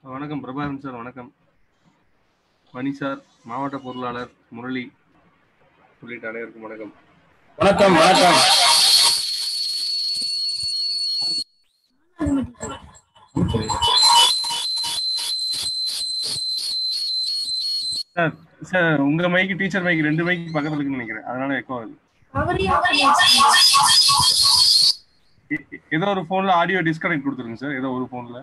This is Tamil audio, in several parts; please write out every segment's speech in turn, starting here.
வணக்கம் பிரபாகரன் சார் வணக்கம் மணி சார் மாவட்ட பொருளாளர் முரளி உள்ளிட்ட அனைவருக்கும் வணக்கம் வணக்கம் வணக்கம் சார் சார் உங்க மைக்கு டீச்சர் மைக் ரெண்டு மைக்கு பக்கத்துல இருக்குன்னு நினைக்கிறேன் அதனால எக்கோ ஆகுது எ- எ- ஏதோ ஒரு போன்ல ஆடியோ டிஸ்கனெக்ட் கொடுத்துருங்க சார் ஏதோ ஒரு போன்ல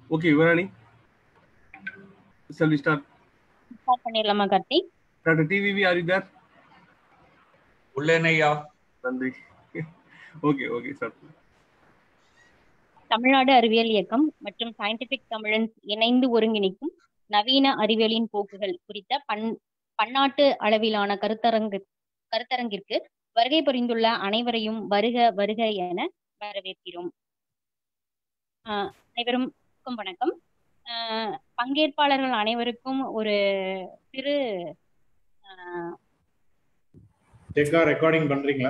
okay Yuvarani shall we start start பண்ணிடலாமா Karthik doctor TVV are you there உள்ளேனையா நன்றி ஓகே ஓகே சார் தமிழ்நாடு அறிவியல் இயக்கம் மற்றும் சயின்டிபிக் தமிழன்ஸ் இணைந்து ஒருங்கிணைக்கும் நவீன அறிவியலின் போக்குகள் குறித்த பன் பன்னாட்டு அளவிலான கருத்தரங்கு கருத்தரங்கிற்கு வருகை புரிந்துள்ள அனைவரையும் வருக வருக என வரவேற்கிறோம் ஆஹ் அனைவருக்கும் வணக்கம் ஆஹ் பங்கேற்பாளர்கள் அனைவருக்கும் ஒரு சிறு ஆஹ் டெக்கா ரெக்கார்டிங் பண்றீங்களா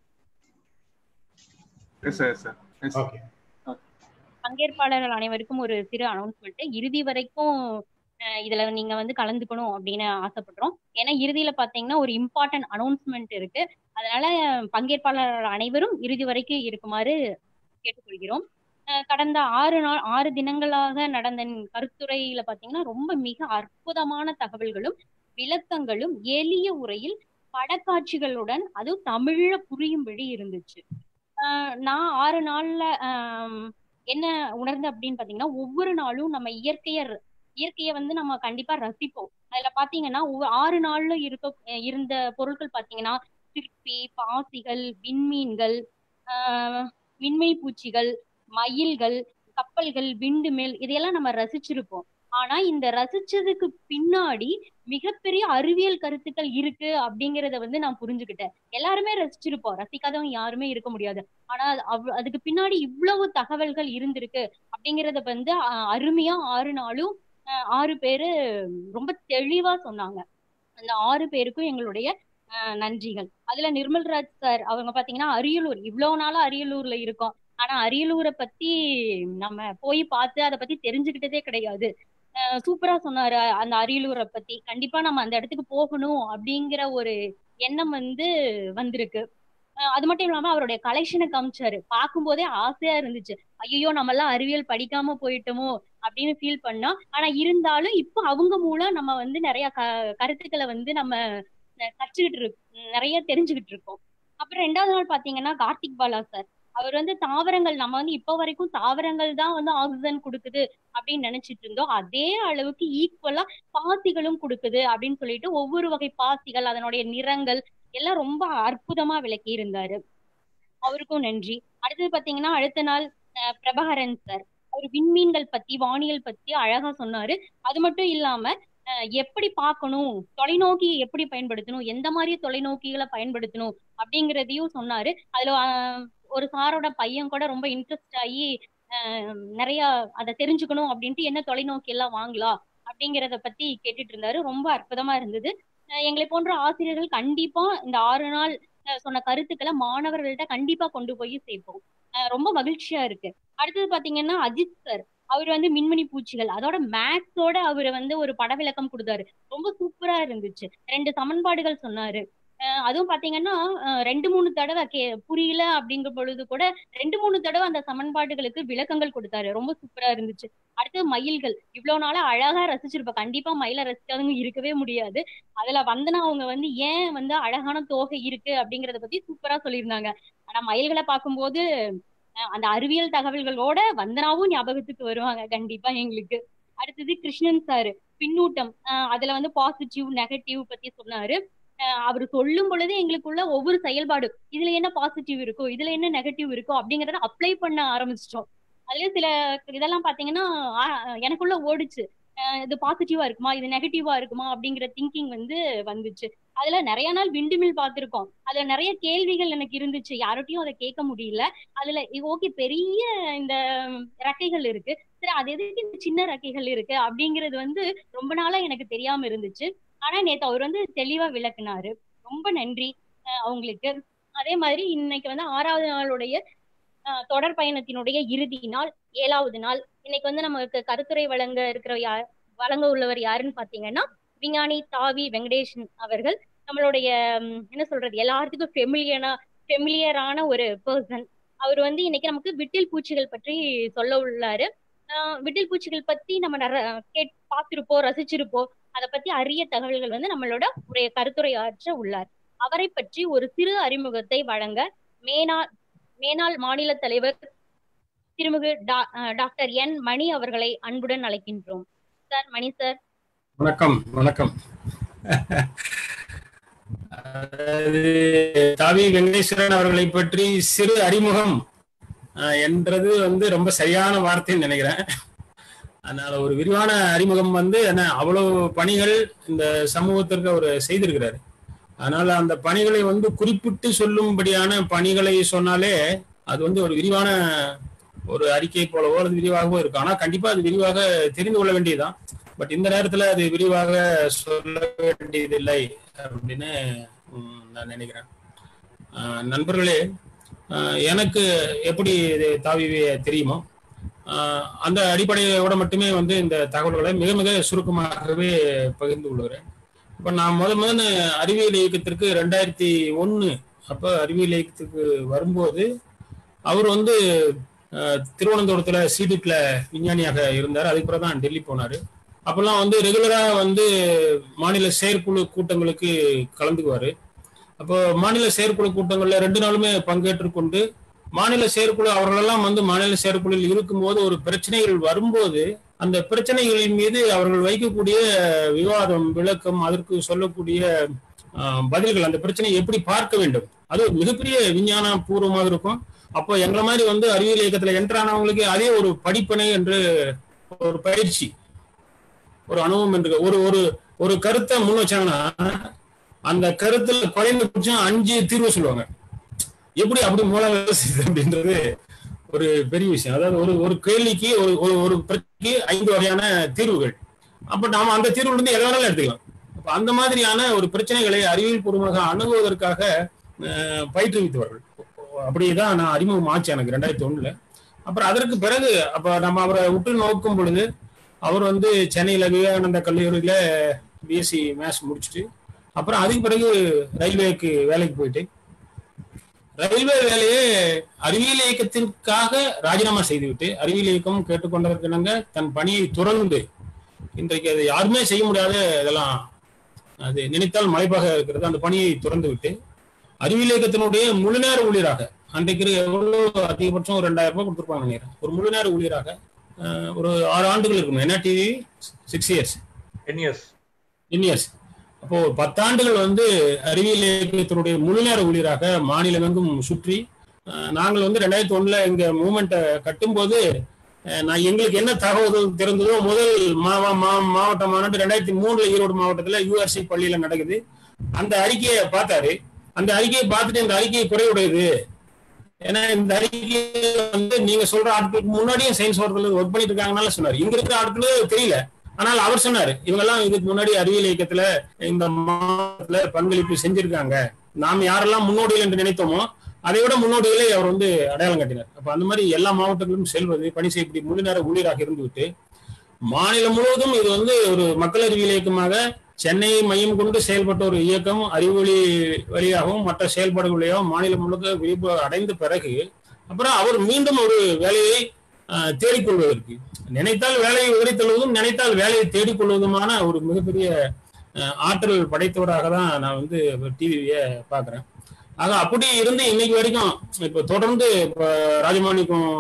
yes sir yes sir yes okay பங்கேற்பாளர்கள் அனைவருக்கும் ஒரு சிறு அனௌன்ஸ்மெண்ட் இறுதி வரைக்கும் அஹ், இதுல நீங்க வந்து கலந்துக்கணும் அப்படின்னு ஆசைப்படுறோம் ஏன்னா இறுதியில பாத்தீங்கன்னா ஒரு இம்பார்ட்டன்ட் அனௌன்ஸ்மெண்ட் இருக்கு அதனால பங்கேற்பாளர்கள் அனைவரும் இறுதி வரைக்கும் இருக்குமாறு கேட்டுக்கொள்கிறோம் அஹ், கடந்த ஆறு நாள் ஆறு தினங்களாக நடந்த கருத்துரையில பாத்தீங்கன்னா ரொம்ப மிக அற்புதமான தகவல்களும் விளக்கங்களும் எளிய உரையில் படக்காட்சிகளுடன் அதுவும் தமிழ்ல புரியும்படி இருந்துச்சு அஹ், நான் ஆறு நாள்ல ஆம், என்ன உணர்ந்து அப்படின்னு பாத்தீங்கன்னா ஒவ்வொரு நாளும் நம்ம இயற்கைய ர- இயற்கையை வந்து நம்ம கண்டிப்பா ரசிப்போம் அதுல பாத்தீங்கன்னா ஒவ்வொரு ஆறு நாள்ல இருக்க அஹ் இருந்த பொருட்கள் பாத்தீங்கன்னா சிற்பி பாசிகள் விண்மீன்கள் ஆஹ் விண்மை பூச்சிகள் மயில்கள் கப்பல்கள் விண்டு மேல் இதையெல்லாம் நம்ம ரசிச்சிருப்போம் ஆனா இந்த ரசிச்சதுக்கு பின்னாடி மிகப்பெரிய அறிவியல் கருத்துக்கள் இருக்கு அப்படிங்கறத வந்து நான் புரிஞ்சுக்கிட்டேன் எல்லாருமே ரசிச்சிருப்போம் ரசிக்காதவங்க யாருமே இருக்க முடியாது ஆனா அவ்- அதுக்கு பின்னாடி இவ்வளவு தகவல்கள் இருந்திருக்கு அப்படிங்கறத வந்து அஹ், அருமையா ஆறு நாளும் அஹ், ஆறு பேரு ரொம்ப தெளிவா சொன்னாங்க அந்த ஆறு பேருக்கும் எங்களுடைய அஹ், நன்றிகள் அதுல நிர்மல்ராஜ் சார் அவங்க பாத்தீங்கன்னா அரியலூர் இவ்வளவு நாளா அரியலூர்ல இருக்கோம் ஆனா அரியலூரை பத்தி நம்ம போய் பார்த்து அதை பத்தி தெரிஞ்சுக்கிட்டதே கிடையாது அஹ், சூப்பரா சொன்னாரு அந்த அரியலூரை பத்தி கண்டிப்பா நம்ம அந்த இடத்துக்கு போகணும் அப்படிங்கிற ஒரு எண்ணம் வந்து வந்திருக்கு அஹ் அது மட்டும் இல்லாம அவருடைய கலெக்ஷனை காமிச்சாரு பார்க்கும்போதே ஆசையா இருந்துச்சு ஐயோ நம்ம எல்லாம் அறிவியல் படிக்காம போயிட்டோமோ அப்படின்னு ஃபீல் பண்ணோம் ஆனா இருந்தாலும் இப்போ அவங்க மூலம் நம்ம வந்து நிறைய க கருத்துக்களை வந்து நம்ம அஹ், கற்றுக்கிட்டு இருக்கோம் நிறைய தெரிஞ்சுக்கிட்டு இருக்கோம் அப்புறம் ரெண்டாவது நாள் பாத்தீங்கன்னா கார்த்திக் பாலா சார் அவர் வந்து தாவரங்கள் நம்ம வந்து இப்போ வரைக்கும் தாவரங்கள் தான் வந்து ஆக்சிஜன் கொடுக்குது அப்படின்னு நினைச்சிட்டு இருந்தோம் அதே அளவுக்கு ஈக்குவலா பாசிகளும் கொடுக்குது அப்படின்னு சொல்லிட்டு ஒவ்வொரு வகை பாசிகள் அதனுடைய நிறங்கள் எல்லாம் ரொம்ப அற்புதமா விளக்கி இருந்தாரு அவருக்கும் நன்றி அடுத்தது பாத்தீங்கன்னா அடுத்த நாள் அஹ், பிரபாகரன் சார் அவர் விண்மீன்கள் பத்தி வானியல் பத்தி அழகா சொன்னாரு அது மட்டும் இல்லாம அஹ், எப்படி பார்க்கணும் தொலைநோக்கி எப்படி பயன்படுத்தணும் எந்த மாதிரி தொலைநோக்கிகளை பயன்படுத்தணும் அப்படிங்கறதையும் சொன்னாரு அதுல அஹ், ஒரு சாரோட பையன் கூட ரொம்ப இன்ட்ரெஸ்ட் ஆகி அஹ், நிறைய அதை தெரிஞ்சுக்கணும் அப்படின்ட்டு என்ன தொலைநோக்கி எல்லாம் வாங்கலாம் அப்படிங்கறத பத்தி கேட்டுட்டு இருந்தாரு ரொம்ப அற்புதமா இருந்தது அஹ் எங்களை போன்ற ஆசிரியர்கள் கண்டிப்பா இந்த ஆறு நாள் அஹ் சொன்ன கருத்துக்களை மாணவர்கள்ட்ட கண்டிப்பா கொண்டு போய் சேர்ப்போம் அஹ் ரொம்ப மகிழ்ச்சியா இருக்கு அடுத்தது பாத்தீங்கன்னா அஜித் சார் அவர் வந்து மின்மணி பூச்சிகள் அதோட மேக்ஸோட அவர் வந்து ஒரு பட விளக்கம் கொடுத்தாரு ரொம்ப சூப்பரா இருந்துச்சு ரெண்டு சமன்பாடுகள் சொன்னாரு அஹ் அதுவும் பாத்தீங்கன்னா அஹ் ரெண்டு மூணு தடவை கே புரியல அப்படிங்கிற பொழுது கூட ரெண்டு மூணு தடவை அந்த சமன்பாடுகளுக்கு விளக்கங்கள் கொடுத்தாரு ரொம்ப சூப்பரா இருந்துச்சு அடுத்து மயில்கள் இவ்வளவு நாளா அழகா ரசிச்சிருப்போம் கண்டிப்பா மயிலை ரசிக்காதவங்க இருக்கவே முடியாது அதுல வந்தனா அவங்க வந்து ஏன் வந்து அழகான தோகை இருக்கு அப்படிங்கறத பத்தி சூப்பரா சொல்லியிருந்தாங்க ஆனா மயில்களை பார்க்கும்போது அஹ் அந்த அறிவியல் தகவல்களோட வந்தனாவும் ஞாபகத்துக்கு வருவாங்க கண்டிப்பா எங்களுக்கு அடுத்தது கிருஷ்ணன் சார் பின்னூட்டம் அஹ் அதுல வந்து பாசிட்டிவ் நெகட்டிவ் பத்தி சொன்னாரு அஹ் அவர் சொல்லும் பொழுது எங்களுக்குள்ள ஒவ்வொரு செயல்பாடு இதுல என்ன பாசிட்டிவ் இருக்கோ இதுல என்ன நெகட்டிவ் இருக்கோ அப்படிங்கறத அப்ளை பண்ண ஆரம்பிச்சிட்டோம் அதுல சில இதெல்லாம் பாத்தீங்கன்னா ஆஹ் எனக்குள்ள ஓடுச்சு அஹ் இது பாசிட்டிவா இருக்குமா இது நெகட்டிவா இருக்குமா அப்படிங்கிற திங்கிங் வந்து வந்துச்சு அதுல நிறைய நாள் விண்டுமில் பார்த்திருக்கோம் அதுல நிறைய கேள்விகள் எனக்கு இருந்துச்சு யார்கிட்டயும் அதை கேட்க முடியல அதுல ஓகே பெரிய இந்த ரெக்கைகள் இருக்கு சரி அது எதுக்கு இந்த சின்ன ரெக்கைகள் இருக்கு அப்படிங்கிறது வந்து ரொம்ப நாளா எனக்கு தெரியாம இருந்துச்சு ஆனா நேத்து அவர் வந்து தெளிவா விளக்குனாரு ரொம்ப நன்றி அஹ் அவங்களுக்கு அதே மாதிரி இன்னைக்கு வந்து ஆறாவது நாளுடைய அஹ், தொடர் பயணத்தினுடைய இறுதி நாள் ஏழாவது நாள் இன்னைக்கு வந்து நமக்கு கருத்துரை வழங்க இருக்கிற யார் வழங்க உள்ளவர் யாருன்னு பாத்தீங்கன்னா விஞ்ஞானி தாவி வெங்கடேஷன் அவர்கள் நம்மளுடைய ம், என்ன சொல்றது எல்லாத்துக்கும் ஃபெமிலியனா ஃபெமிலியரான ஒரு பர்சன் அவர் வந்து இன்னைக்கு நமக்கு விட்டில் பூச்சிகள் பற்றி சொல்ல உள்ளாரு ஆஹ் விட்டில் பூச்சிகள் பத்தி நம்ம நிற கேட் பார்த்திருப்போம் ரசிச்சிருப்போம் அதை பத்தி அரிய தகவல்கள் வந்து நம்மளோட உரைய கருத்துரை ஆற்ற உள்ளார் அவரை பற்றி ஒரு சிறு அறிமுகத்தை வழங்க மேனா மேனாள் மாநில தலைவர் திருமிகு டா- அஹ் டாக்டர் என் மணி அவர்களை அன்புடன் அழைக்கின்றோம் சார் மணி சார் வணக்கம் வணக்கம் அதாவது, தாவி வெங்கடேஸ்வரன் அவர்களை பற்றி சிறு அறிமுகம் அஹ், என்றது வந்து ரொம்ப சரியான வார்த்தைன்னு நினைக்கிறேன் அதனால ஒரு விரிவான அறிமுகம் வந்து என்ன அவ்வளவு பணிகள் இந்த சமூகத்திற்கு அவர் செய்திருக்கிறாரு அதனால அந்த பணிகளை வந்து குறிப்பிட்டு சொல்லும்படியான பணிகளை சொன்னாலே அது வந்து ஒரு விரிவான ஒரு அறிக்கை போலவோ அல்லது விரிவாகவோ இருக்கும் ஆனா கண்டிப்பா அது விரிவாக தெரிந்து கொள்ள வேண்டியதுதான் பட் இந்த நேரத்துல அது விரிவாக சொல்ல வேண்டியதில்லை அப்படின்னு ம், நான் நினைக்கிறேன் ஆஹ், நண்பர்களே ஆஹ், எனக்கு எப்படி இது தாவி தெரியுமோ ஆஹ், அந்த அடிப்படையோட மட்டுமே வந்து இந்த தகவல்களை மிக மிக சுருக்கமாகவே பகிர்ந்து கொள்கிறேன் இப்ப நான் முத முதல்ல அறிவியல் இயக்கத்திற்கு ரெண்டாயிரத்தி ஒன்னு அப்ப அறிவியல் இயக்கத்துக்கு வரும்போது அவர் வந்து ஆஹ், திருவனந்தபுரத்துல சீடிட்ல விஞ்ஞானியாக இருந்தார் அதுக்கு பிறகு தான் டெல்லி போனாரு அப்பெல்லாம் வந்து ரெகுலரா வந்து மாநில செயற்குழு கூட்டங்களுக்கு கலந்துக்குவாரு அப்போ மாநில செயற்குழு கூட்டங்கள்ல ரெண்டு நாளுமே பங்கேற்று கொண்டு மாநில செயற்குழு அவர்களெல்லாம் வந்து மாநில செயற்குழுவில் இருக்கும்போது ஒரு பிரச்சனைகள் வரும்போது அந்த பிரச்சனைகளின் மீது அவர்கள் வைக்கக்கூடிய விவாதம் விளக்கம் அதற்கு சொல்லக்கூடிய ஆஹ், பதில்கள் அந்த பிரச்சனையை எப்படி பார்க்க வேண்டும் அது ஒரு மிகப்பெரிய விஞ்ஞான பூர்வமாக இருக்கும் அப்போ எங்களை மாதிரி வந்து அறிவியல் இயக்கத்துல என்ட்ரானவங்களுக்கு அதே ஒரு படிப்பனை என்று ஒரு பயிற்சி ஒரு அனுபவம் என்று ஒரு ஒரு ஒரு கருத்தை முன் வச்சாங்கன்னா அந்த கருத்துல குறைந்தபட்சம் அஞ்சு தீர்வு சொல்லுவாங்க எப்படி அப்படி மூலம் வேலை செய்யுது அப்படின்றது ஒரு பெரிய விஷயம் அதாவது ஒரு ஒரு கேள்விக்கு ஒரு ஒரு ஒரு பிரச்சனைக்கு ஐந்து வகையான தீர்வுகள் அப்ப நாம அந்த தீர்வுல இருந்து எதை வேணாலும் எடுத்துக்கலாம் அப்ப அந்த மாதிரியான ஒரு பிரச்சனைகளை அறிவியல் பூர்வமாக அணுகுவதற்காக அஹ், பயிற்றுவித்தவர்கள் அப்படிதான் நான் அறிமுகம் ஆச்சு எனக்கு ரெண்டாயிரத்தி ஒண்ணுல அப்புறம் அதற்கு பிறகு அப்ப நம்ம அவரை உற்று நோக்கும் பொழுது அவர் வந்து சென்னையில விவேகானந்தா கல்லூரியில பிஎஸ்சி மேத்ஸ் முடிச்சுட்டு அப்புறம் அதுக்கு பிறகு ரயில்வேக்கு வேலைக்கு போயிட்டு ரயில்வே வேலையை அறிவியல் இயக்கத்திற்காக ராஜினாமா செய்துவிட்டு அறிவியல் இயக்கம் கேட்டுக்கொண்டதற்கிணங்க தன் பணியை துறந்து இன்றைக்கு அது யாருமே செய்ய முடியாத இதெல்லாம் அது நினைத்தால் மலைப்பாக இருக்கிறது அந்த பணியை துறந்து விட்டு அறிவியல் இயக்கத்தினுடைய முழுநேர ஊழியராக அன்றைக்கு எவ்வளவு அதிகபட்சம் ஒரு ரெண்டாயிரம் ரூபாய் கொடுத்துருப்பாங்க நினைக்கிறேன் ஒரு முழுநேர ஊழியராக அஹ், ஒரு ஆறு ஆண்டுகள் இருக்கும் என்ன TV six years ten years years அப்போ பத்தாண்டுகள் வந்து அறிவியல் இயக்கத்தினுடைய முழுநேர ஊழியராக மாநிலமெங்கும் சுற்றி அஹ், நாங்கள் வந்து ரெண்டாயிரத்தி ஒண்ணுல எங்க மூமெண்ட்டை கட்டும்போது அஹ், நான் எங்களுக்கு என்ன தகவல் தெரிந்ததோ முதல் மாவ- மா- மாவட்ட மாநாடு ரெண்டாயிரத்தி மூணுல ஈரோடு மாவட்டத்துல யூஆர்சி பள்ளியில நடக்குது அந்த அறிக்கையை பார்த்தாரு அந்த அறிக்கையை பார்த்துட்டு இந்த அறிக்கை குறைவுடையது ஏன்னா இந்த அறிக்கை வந்து நீங்க சொல்ற ஆட்களுக்கு முன்னாடியே சயின்ஸ் ஒர்க்கில் ஒர்க் பண்ணிட்டு இருக்காங்கனால சொன்னாரு இங்க இருக்கிற ஆட்களுக்கு தெரியல ஆனால் அவர் சொன்னாரு இவங்க எல்லாம் இதுக்கு முன்னாடி அறிவியல் இயக்கத்துல இந்த மாவட்டத்துல பங்களிப்பு செஞ்சிருக்காங்க நாம் யாரெல்லாம் முன்னோடிகள் என்று நினைத்தோமோ அதை விட முன்னோடிகளை அவர் வந்து அடையாளம் காட்டினார் அப்ப அந்த மாதிரி எல்லா மாவட்டங்களிலும் செல்வது பணி செய்யக்கூடிய முழு நேர ஊழியராக இருந்துவிட்டு மாநிலம் முழுவதும் இது வந்து ஒரு மக்கள் அறிவியல் இயக்கமாக சென்னையை மையம் கொண்டு செயல்பட்ட ஒரு இயக்கம் அறிவொளி வழியாகவும் மற்ற செயல்பாடுகள் வழியாகவும் மாநிலம் முழுக்க விரிவு அடைந்த பிறகு அப்புறம் அவர் மீண்டும் ஒரு வேலையை ஆஹ், தேடிக்கொள்வதற்கு நினைத்தால் வேலையை உரைத்தழுவதும் நினைத்தால் வேலையை தேடிக்கொள்வதுமான ஒரு மிகப்பெரிய ஆஹ், ஆற்றல் படைத்தவராக தான் நான் வந்து டிவியை பார்க்குறேன் ஆக அப்படி இருந்து இன்னைக்கு வரைக்கும் இப்போ தொடர்ந்து இப்போ ராஜமாணிக்கம்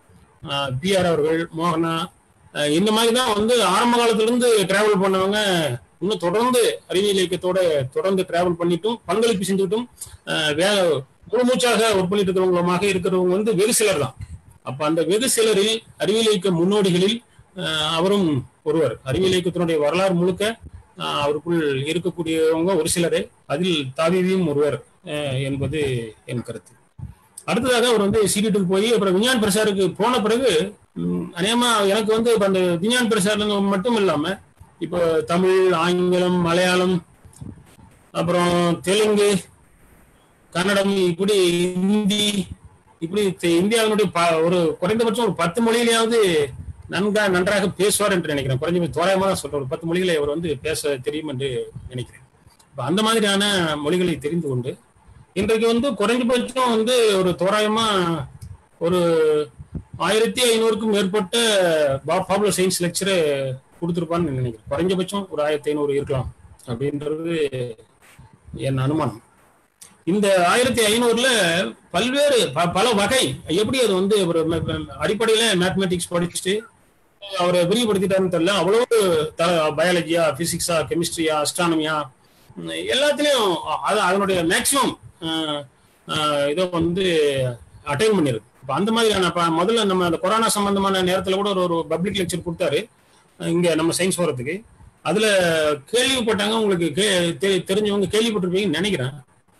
பிஆர் அவர்கள் மோகனா அஹ் இந்த மாதிரி தான் வந்து ஆரம்ப காலத்துல இருந்து டிராவல் பண்ணவங்க இன்னும் தொடர்ந்து அறிவியல் இயக்கத்தோட தொடர்ந்து டிராவல் பண்ணிட்டும் பங்களிப்பு செஞ்சுட்டும் அஹ் வே முழு மூச்சாக ஒர்க் பண்ணிட்டு இருக்கிறவங்களுமாக இருக்கிறவங்க வந்து வெகு சிலர் தான் அப்ப அந்த வெகு சிலரில் அறிவியல் இயக்க முன்னோடிகளில் அஹ் அவரும் ஒருவர் அறிவியல் இயக்கத்தினுடைய வரலாறு முழுக்க அஹ் அவருக்குள் இருக்கக்கூடியவங்க ஒரு சிலரே அதில் தாவிவியும் ஒருவர் அஹ் என்பது என் கருத்து அடுத்ததாக அவர் வந்து சீக்கிரத்துக்கு போய் அப்புறம் விஞ்ஞான் பிரசாருக்கு போன பிறகு ம், அநேகமா எனக்கு வந்து இப்ப அந்த விஞ்ஞான் பிரசாரம் மட்டும் இல்லாம இப்போ தமிழ் ஆங்கிலம் மலையாளம் அப்புறம் தெலுங்கு கன்னடம் இப்படி ஹிந்தி இப்படி தெ- இந்தியாவினுடைய ப- ஒரு குறைந்தபட்சம் ஒரு பத்து மொழியிலையாவது நன்கா நன்றாக பேசுவார் என்று நினைக்கிறேன் குறைஞ்சபட்சம் தோராயமா தான் சொல்றேன் ஒரு பத்து மொழிகளை அவர் வந்து பேச தெரியும் என்று நினைக்கிறேன் இப்ப அந்த மாதிரியான மொழிகளை தெரிந்து கொண்டு இன்றைக்கு வந்து குறைஞ்சபட்சம் வந்து ஒரு தோராயமா ஒரு ஆயிரத்தி ஐநூறுக்கும் மேற்பட்ட பாப்புலர் சயின்ஸ் லெக்சர் கொடுத்துருப்பான்னு நினைக்கிறேன் குறைஞ்சபட்சம் ஒரு ஆயிரத்தி ஐநூறு இருக்கலாம் அப்படின்றது என் அனுமானம் இந்த ஆயிரத்தி ஐநூறுல பல்வேறு ப- பல வகை எப்படி அது வந்து ஒரு ம- ம- அடிப்படையில மேத்தமெட்டிக்ஸ் படிச்சுட்டு அவரை விரிவுபடுத்திட்டாருன்னு தெரியல அவ்வளவு பயாலஜியா பிசிக்ஸா கெமிஸ்ட்ரியா அஸ்ட்ரானமியா எல்லாத்துலயும் அது அதனுடைய மேக்சிமம் இதை வந்து அட்டைன் பண்ணிருக்கு இப்போ அந்த மாதிரியான இப்ப முதல்ல நம்ம அந்த கொரோனா சம்பந்தமான நேரத்துல கூட ஒரு ஒரு பப்ளிக் லெக்சர் கொடுத்தாரு இங்க நம்ம சயின்ஸ் வரதுக்கு அதுல கேள்விப்பட்டாங்க உங்களுக்கு கே- தெ- தெரிஞ்சவங்க கேள்விப்பட்டிருப்பீங்கன்னு நினைக்கிறேன்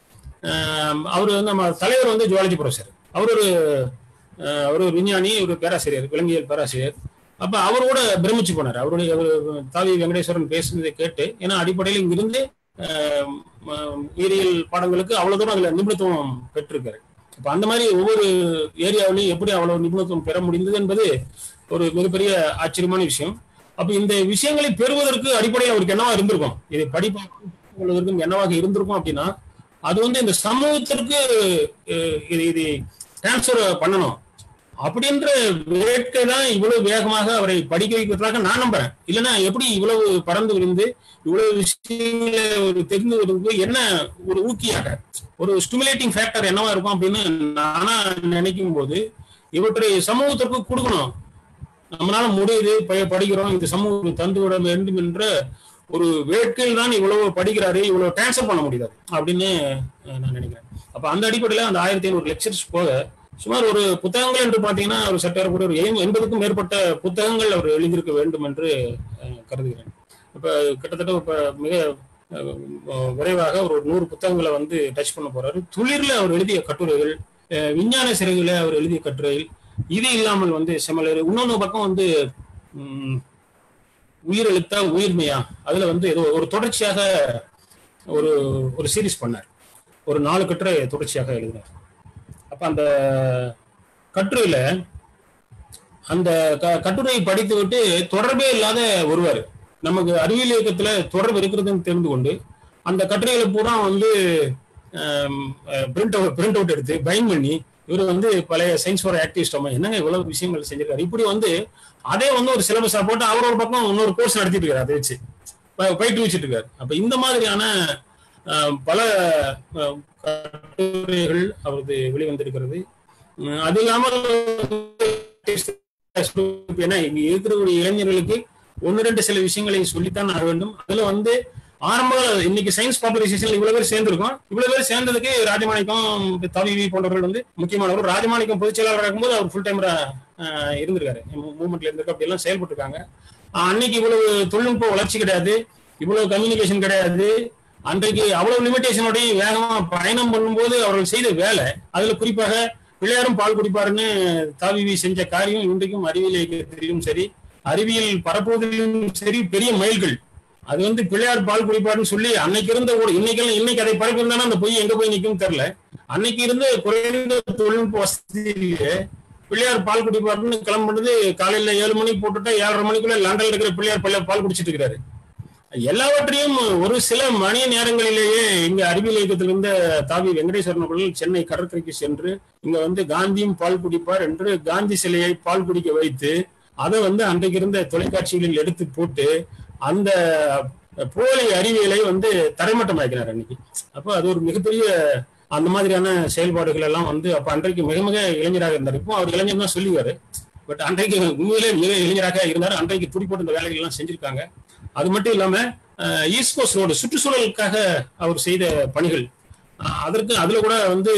அவர் வந்து நம்ம தலைவர் வந்து ஜுவாலஜி ப்ரொஃபசர் அவர் ஒரு அஹ், அவர் ஒரு விஞ்ஞானி ஒரு பேராசிரியர் விலங்கியல் பேராசிரியர் அப்ப அவர் கூட பிரமிச்சு போனார் அவருடைய அவர் தாவி வெங்கடேஸ்வரன் பேசுனதை கேட்டு ஏன்னா அடிப்படையில் இங்கிருந்து அஹ், ம- உயிரியல் பாடங்களுக்கு அவ்வளவு தூரம் அதுல நிபுணத்துவம் பெற்றிருக்காரு அப்ப அந்த மாதிரி ஒவ்வொரு ஏரியாவிலையும் எப்படி அவ்வளவு நிபுணத்துவம் பெற முடிந்தது என்பது ஒரு மிகப்பெரிய ஆச்சரியமான விஷயம் அப்ப இந்த விஷயங்களை பெறுவதற்கு அடிப்படையில் அவருக்கு என்னவா இருந்திருக்கும் இதை படிப்பதற்கும் என்னவாக இருந்திருக்கும் அப்படின்னா அது வந்து இந்த சமூகத்திற்கு அஹ், இது இது டிரான்ஸ்ஃபர் பண்ணணும் அப்படின்ற வேட்கை தான் இவ்வளவு வேகமாக அவரை படிக்க வைக்கிறதாக நான் நம்புறேன் இல்லைன்னா எப்படி இவ்வளவு பறந்து விழுந்து இவ்வளவு விஷயங்களை ஒரு தெரிந்து வருவது என்ன ஒரு ஊக்கியாக ஒரு ஸ்டிமுலேட்டிங் ஃபேக்டர் என்னவா இருக்கும் அப்படின்னு நானா நினைக்கும் போது இவற்றை சமூகத்திற்கு கொடுக்கணும் நம்மளால முடியுது ப- படிக்கிறோம் இந்த சமூகம் தந்து விட வேண்டும் என்ற ஒரு வேட்கையில் தான் இவ்வளவு படிக்கிறாரு இவ்வளவு டிரான்ஸ்ஃபர் பண்ண முடியாது அப்படின்னு அஹ், நான் நினைக்கிறேன் அப்ப அந்த அடிப்படையில அந்த ஆயிரத்தி ஐநூறு லெக்சர்ஸ் போக சுமார் ஒரு புத்தகங்கள் என்று பார்த்தீங்கன்னா ஒரு சட்டக்கூட ஒரு எண்- எண்பதுக்கும் மேற்பட்ட புத்தகங்கள் அவர் எழுதியிருக்க வேண்டும் என்று அஹ், கருதுகிறேன் இப்ப கிட்டத்தட்ட இப்ப மிக அஹ், விரைவாக ஒரு நூறு புத்தகங்களை வந்து டச் பண்ண போறாரு துளிர்ல அவர் எழுதிய கட்டுரைகள் அஹ், விஞ்ஞான சிறகுல அவர் எழுதிய கட்டுரைகள் இது இல்லாமல் வந்து செமலர் இன்னொன்னு பக்கம் வந்து உம், உயிரெழுத்தா உயிர்மையா அதுல வந்து ஏதோ ஒரு தொடர்ச்சியாக ஒரு ஒரு சீரிஸ் பண்ணார் ஒரு நாலு கட்டுரை தொடர்ச்சியாக எழுதினார் அப்ப அந்த கட்டுரையில அந்த க- கட்டுரையை படித்து விட்டு தொடர்பே இல்லாத ஒருவர் நமக்கு அறிவியல் இயக்கத்துல தொடர்பு இருக்கிறதுன்னு தெரிந்து கொண்டு அந்த கட்டுரைகளை பூரா வந்து பிரிண்ட் அவுட் பிரிண்ட் அவுட் எடுத்து பைன் பண்ணி இவர் வந்து பழைய சயின்ஸ் ஃபார் ஆக்டிவிஸ்ட் அம்மா என்னங்க இவ்வளவு விஷயங்கள் செஞ்சிருக்காரு இப்படி வந்து அதே வந்து ஒரு சிலபஸா போட்டு அவர் ஒரு பக்கம் இன்னொரு கோர்ஸ் நடத்திட்டு இருக்காரு அதை வச்சு ப- பயிற்று வச்சுட்டு இருக்காரு அப்ப இந்த மாதிரியான அஹ், பல அஹ், கட்டுரைகள் அவரது வெளிவந்திருக்கிறது உம், அது இல்லாமல் ஏன்னா இங்க இருக்கக்கூடிய இளைஞர்களுக்கு ஒன்னு ரெண்டு சில விஷயங்களை சொல்லித்தான் ஆக வேண்டும் அதுல வந்து ஆரம்ப இன்னைக்கு சயின்ஸ் பாப்புலேஷன் இவ்வளவு பேர் சேர்ந்திருக்கோம் இவ்வளவு பேர் சேர்ந்ததுக்கு ராஜமாணிக்கம் தவிவி போன்றவர்கள் வந்து முக்கியமானவர் ராஜமாணிக்கம் பொதுச் செயலாளராக இருக்கும்போது அவர் ஃபுல் டைமரா இருந்திருக்காரு மூவ்மெண்ட்ல இருந்திருக்கு அப்படி எல்லாம் செயல்பட்டு இருக்காங்க ஆஹ் அன்னைக்கு இவ்வளவு தொழில்நுட்ப வளர்ச்சி கிடையாது இவ்வளவு கம்யூனிகேஷன் கிடையாது அன்றைக்கு அவ்வளவு லிமிடேஷனோடய வேகமா பயணம் பண்ணும்போது அவர்கள் செய்த வேலை அதுல குறிப்பாக பிள்ளையாரும் பால் குடிப்பாருன்னு தாவிவி செஞ்ச காரியம் இன்றைக்கும் அறிவியல் இயக்கத்திலும் சரி அறிவியல் பரப்புவதிலும் சரி பெரிய மைல்கள் அது வந்து பிள்ளையார் பால் குடிப்பாருன்னு சொல்லி அன்னைக்கு இருந்த கூட இன்னைக்கு இன்னைக்கு அதை பரப்பியிருந்தானா அந்த பொய் எங்க போய் நிக்கும் தெரியல அன்னைக்கு இருந்த குறைந்த தொழில்நுட்ப வசதியிலே பிள்ளையார் பால் குடிப்பாருன்னு கிளம்புனது காலையில ஏழு மணிக்கு போட்டுட்டா ஏழரை மணிக்குள்ள லண்டன்ல இருக்கிற பிள்ளையார் பல்ல பால் குடிச்சிட்டு இருக்கிறாரு எல்லாவற்றையும் ஒரு சில மணி நேரங்களிலேயே இங்க அறிவியல் இயக்கத்தில் இருந்த தாவி வெங்கடேஸ்வரன் அவர்கள் சென்னை கடற்கரைக்கு சென்று இங்க வந்து காந்தியும் பால் குடிப்பார் என்று காந்தி சிலையை பால் குடிக்க வைத்து அதை வந்து அன்றைக்கு இருந்த தொலைக்காட்சிகளில் எடுத்து போட்டு அந்த போலி அறிவியலை வந்து தரைமட்டமாக்கினார் அன்னைக்கு அப்போ அது ஒரு மிகப்பெரிய அந்த மாதிரியான செயல்பாடுகள் எல்லாம் வந்து அப்ப அன்றைக்கு மிக மிக இளைஞராக இருந்தார் இப்போ அவர் இளைஞர் தான் சொல்லுவாரு பட் அன்றைக்கு உண்மையிலே மிக இளைஞராக இருந்தார் அன்றைக்கு துடிப்போட்டு இந்த வேலைகள் எல்லாம் செஞ்சிருக்காங்க அது மட்டும் இல்லாம ஈஸ்ட் கோஸ்ட் ரோடு சுற்றுச்சூழலுக்காக அவர் செய்த பணிகள் அஹ் அதற்கு அதுல கூட வந்து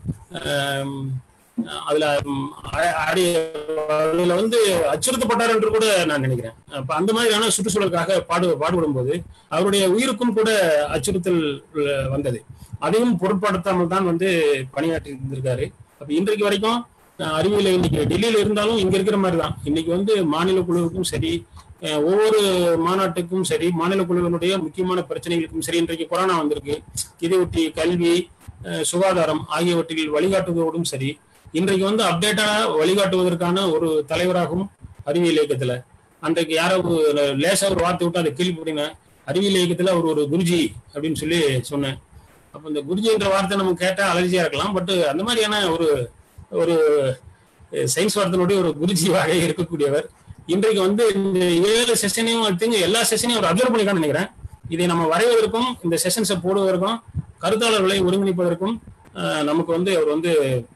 ஆம், அதுல ம், அ- அடி- அதுல வந்து அச்சுறுத்தப்பட்டார் என்று கூட நான் நினைக்கிறேன் அப்ப அந்த மாதிரியான சுற்றுச்சூழலுக்காக பாடு பாடுபடும் போது அவருடைய உயிருக்கும் கூட அச்சுறுத்தல் அஹ், வந்தது அதையும் பொருட்படுத்தாமல் தான் வந்து பணியாற்றி இருந்திருக்காரு அப்ப இன்றைக்கு வரைக்கும் அஹ், அறிவியல் இன்னைக்கு டெல்லியில இருந்தாலும் இங்க இருக்கிற மாதிரி தான் இன்னைக்கு வந்து மாநில குழுவுக்கும் சரி அஹ், ஒவ்வொரு மாநாட்டுக்கும் சரி மாநில குழுவினுடைய முக்கியமான பிரச்சனைகளுக்கும் சரி இன்றைக்கு கொரோனா வந்திருக்கு இதையொட்டி கல்வி அஹ், சுகாதாரம் ஆகியவற்றில் வழிகாட்டுவதோடும் சரி இன்றைக்கு வந்து அப்டேட்டா வழிகாட்டுவதற்கான ஒரு தலைவராகவும் அறிவியல் இயக்கத்துல அன்றைக்கு யாரோ ஒரு லேசா ஒரு வார்த்தை விட்டு அதை கேள்விப்பட்டீங்க அறிவியல் இயக்கத்துல அவர் ஒரு குருஜி அப்படின்னு சொல்லி சொன்னேன் அப்ப இந்த குருஜின்ற வார்த்தை நம்ம கேட்டா அலர்ஜியா இருக்கலாம் பட் அந்த மாதிரியான ஒரு ஒரு சயின்ஸ் வார்த்தையினுடைய ஒரு குருஜியாக இருக்கக்கூடியவர் இன்றைக்கு வந்து இந்த ஏழு செஷனையும் திங்க எல்லா செஷனையும் அவர் அப்சர்வ் பண்ணிக்கான்னு நினைக்கிறேன் இதை நம்ம வரைவதற்கும் இந்த செஷன்ஸை போடுவதற்கும் கருத்தாளர்களை ஒருங்கிணைப்பதற்கும் அஹ், நமக்கு வந்து அவர் வந்து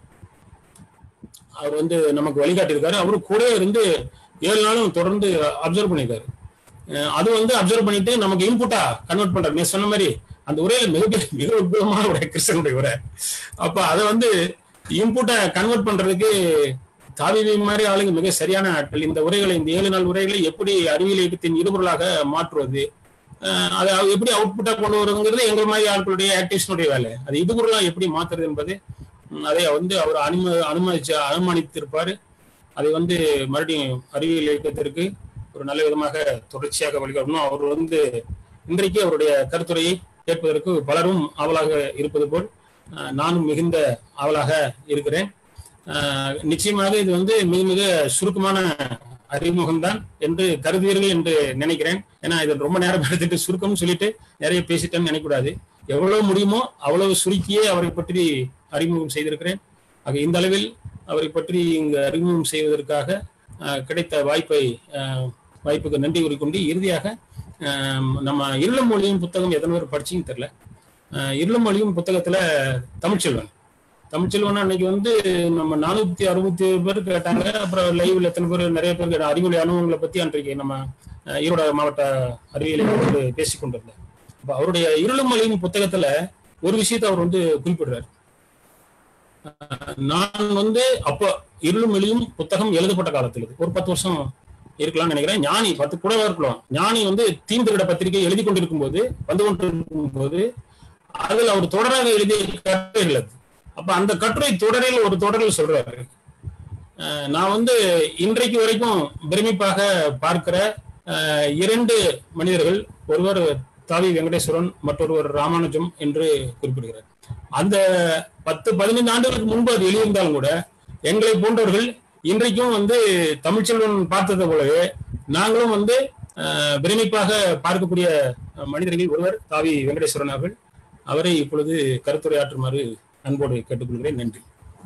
அவர் வந்து நமக்கு வழிகாட்டியிருக்காரு அவரு கூட இருந்து ஏழு நாளும் தொடர்ந்து அப்சர்வ் பண்ணியிருக்காரு அஹ், அது வந்து அப்சர்வ் பண்ணிட்டு நமக்கு இன்புட்டா கன்வெர்ட் பண்றாரு நீ சொன்ன மாதிரி அந்த உரையில மிகப்பெரிய மிக உத்புதமான உரை கிருஷ்ணனுடைய உரை அப்ப அதை வந்து இன்புட்டை கன்வெர்ட் பண்றதுக்கு தாவிவி மாதிரி ஆளுங்க மிக சரியான ஆட்கள் இந்த உரைகளை இந்த ஏழு நாள் உரைகளை எப்படி அறிவியல் இயக்கத்தின் இருபொருளாக மாற்றுவது அஹ் அதை எப்படி அவுட்புட்டா கொண்டு வருங்கிறது எங்கள் மாதிரி ஆட்களுடைய ஆக்டிவிஸ்டுடைய வேலை அது இதுபொருளா எப்படி மாத்துறது என்பது ம், அதை வந்து அவர் அனும அனுமதிச்சு அனுமானித்திருப்பாரு அதை வந்து மறுபடியும் அறிவியல் இயக்கத்திற்கு ஒரு நல்ல விதமாக தொடர்ச்சியாக வழிகாட்டணும் அவர் வந்து இன்றைக்கு அவருடைய கருத்துரையை கேட்பதற்கு பலரும் ஆவலாக இருப்பது போல் அஹ், நானும் மிகுந்த ஆவலாக இருக்கிறேன் அஹ், நிச்சயமாக இது வந்து மிக மிக சுருக்கமான அறிமுகம்தான் என்று கருதுவீர்கள் என்று நினைக்கிறேன் ஏன்னா இது ரொம்ப நேரம் எடுத்துட்டு சுருக்கம்னு சொல்லிட்டு நிறைய பேசிட்டேன்னு நினைக்கக்கூடாது எவ்வளவு முடியுமோ அவ்வளவு சுருக்கியே அவரை பற்றி அறிமுகம் செய்திருக்கிறேன் ஆக இந்த அளவில் அவரை பற்றி இங்கு அறிமுகம் செய்வதற்காக அஹ், கிடைத்த வாய்ப்பை அஹ், வாய்ப்புக்கு நன்றி கூறிக்கொண்டு இறுதியாக அஹ், நம்ம இருளம் மொழியும் புத்தகம் எத்தனை பேர் படிச்சிங்க தெரியல அஹ், இருளம் மொழியும் புத்தகத்துல தமிழ்ச்செல்வன் தமிழ்ச்செல்வன் அன்னைக்கு வந்து நம்ம நானூத்தி அறுபத்தி ஏழு பேர் கேட்டாங்க அப்புறம் லைவ்ல எத்தனை பேர் நிறைய பேர் கேட்டாங்க அறிவியல் அனுபவங்களை பத்தி அன்றைக்கு நம்ம அஹ், ஈரோடு மாவட்ட அறிவியலை வந்து பேசிக் கொண்டிருந்தோம் அப்ப அவருடைய இருளும் மொழியும் புத்தகத்துல ஒரு விஷயத்தை அவர் வந்து குறிப்பிடுறாரு அஹ், நான் வந்து அப்ப இருளும் மொழியும் புத்தகம் எழுதப்பட்ட காலத்தில் இது. ஒரு பத்து வருஷம் இருக்கலாம்னு நினைக்கிறேன் ஞானி பத்து கூட இருக்கலாம் ஞானி வந்து தீந்திரிட பத்திரிகை எழுதி கொண்டிருக்கும் போது வந்து கொண்டிருக்கும் போது அதில் அவர் தொடராக எழுதிய கட்டுரைகள் அது அப்ப அந்த கட்டுரை தொடரில் ஒரு தொடரில் சொல்றாரு அஹ் நான் வந்து இன்றைக்கு வரைக்கும் பிரமிப்பாக பார்க்கிற அஹ், இரண்டு மனிதர்கள் ஒருவர் தாவி வெங்கடேஸ்வரன் மற்றொருவர் ராமானுஜம் என்று குறிப்பிடுகிறார் அந்த பத்து பதினைந்து ஆண்டுகளுக்கு முன்பு அது எழுதியிருந்தாலும் கூட எங்களை போன்றவர்கள் இன்றைக்கும் வந்து தமிழ்ச்செல்வன் பார்த்ததை போலவே நாங்களும் வந்து அஹ், பிரமிப்பாக பார்க்கக்கூடிய மனிதர்கள் ஒருவர் தாவி வெங்கடேஸ்வரன் அவர்கள் அவரை இப்பொழுது கருத்துரையாற்றுமாறு அன்போடு கேட்டுக்கொள்கிறேன் நன்றி